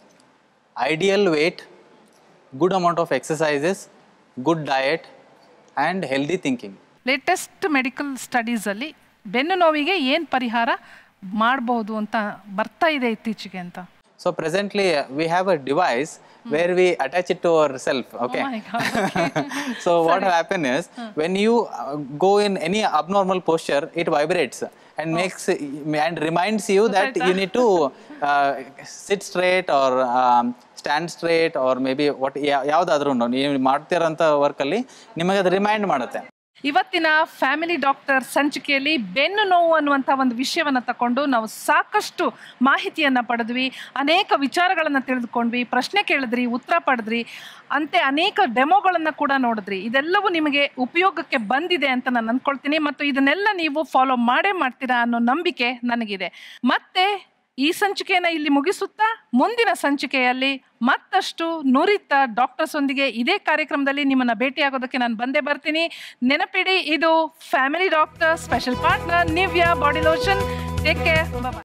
ideal weight good amount of exercises good diet and healthy thinking latest medical ಸ್ಟಡೀಸಲ್ಲಿ ಬೆನ್ನು ನೋವಿಗೆ ಏನು ಪರಿಹಾರ ಮಾಡಬಹುದು ಅಂತ ಬರ್ತಾ ಇದೆ ಇತ್ತೀಚೆಗೆ ಅಂತ So presently uh, we have a device where we attach it to ourselves. Okay. my God, so what happen is when you uh, go in any abnormal posture, it vibrates and makes and reminds you that you need to uh, sit straight or um, stand straight or maybe what ಯಾವುದಾದ್ರೂ ನೀವು ಮಾಡ್ತಿರೋಂಥ ವರ್ಕಲ್ಲಿ ನಿಮಗೆ ಅದು remind ಮಾಡುತ್ತೆ ಇವತ್ತಿನ family doctor ಸಂಚಿಕೆಯಲ್ಲಿ ಬೆನ್ನು ನೋವು ಅನ್ನುವಂಥ ಒಂದು ವಿಷಯವನ್ನು ತಗೊಂಡು ನಾವು ಸಾಕಷ್ಟು ಮಾಹಿತಿಯನ್ನು ಪಡೆದ್ವಿ ಅನೇಕ ವಿಚಾರಗಳನ್ನು ತಿಳಿದುಕೊಂಡ್ವಿ ಪ್ರಶ್ನೆ ಕೇಳಿದ್ರಿ ಉತ್ತರ ಪಡೆದ್ರಿ ಅಂತೆ ಅನೇಕ ಡೆಮೋಗಳನ್ನು ಕೂಡ ನೋಡಿದ್ರಿ ಇದೆಲ್ಲವೂ ನಿಮಗೆ ಉಪಯೋಗಕ್ಕೆ ಬಂದಿದೆ ಅಂತ ನಾನು ಅಂದ್ಕೊಳ್ತೀನಿ ಮತ್ತು ಇದನ್ನೆಲ್ಲ ನೀವು ಫಾಲೋ ಮಾಡೇ ಮಾಡ್ತೀರಾ ಅನ್ನೋ ನಂಬಿಕೆ ನನಗಿದೆ ಮತ್ತೆ ಈ ಸಂಚಿಕೆಯನ್ನು ಇಲ್ಲಿ ಮುಗಿಸುತ್ತಾ ಮುಂದಿನ ಸಂಚಿಕೆಯಲ್ಲಿ ಮತ್ತಷ್ಟು ನುರಿತ ಡಾಕ್ಟರ್ಸ್ ಒಂದಿಗೆ ಇದೇ ಕಾರ್ಯಕ್ರಮದಲ್ಲಿ ನಿಮ್ಮನ್ನ ಭೇಟಿಯಾಗೋದಕ್ಕೆ ನಾನು ಬಂದೇ ಬರ್ತೀನಿ ನೆನಪಿಡಿ ಇದು family doctor special partner Nivea body lotion take care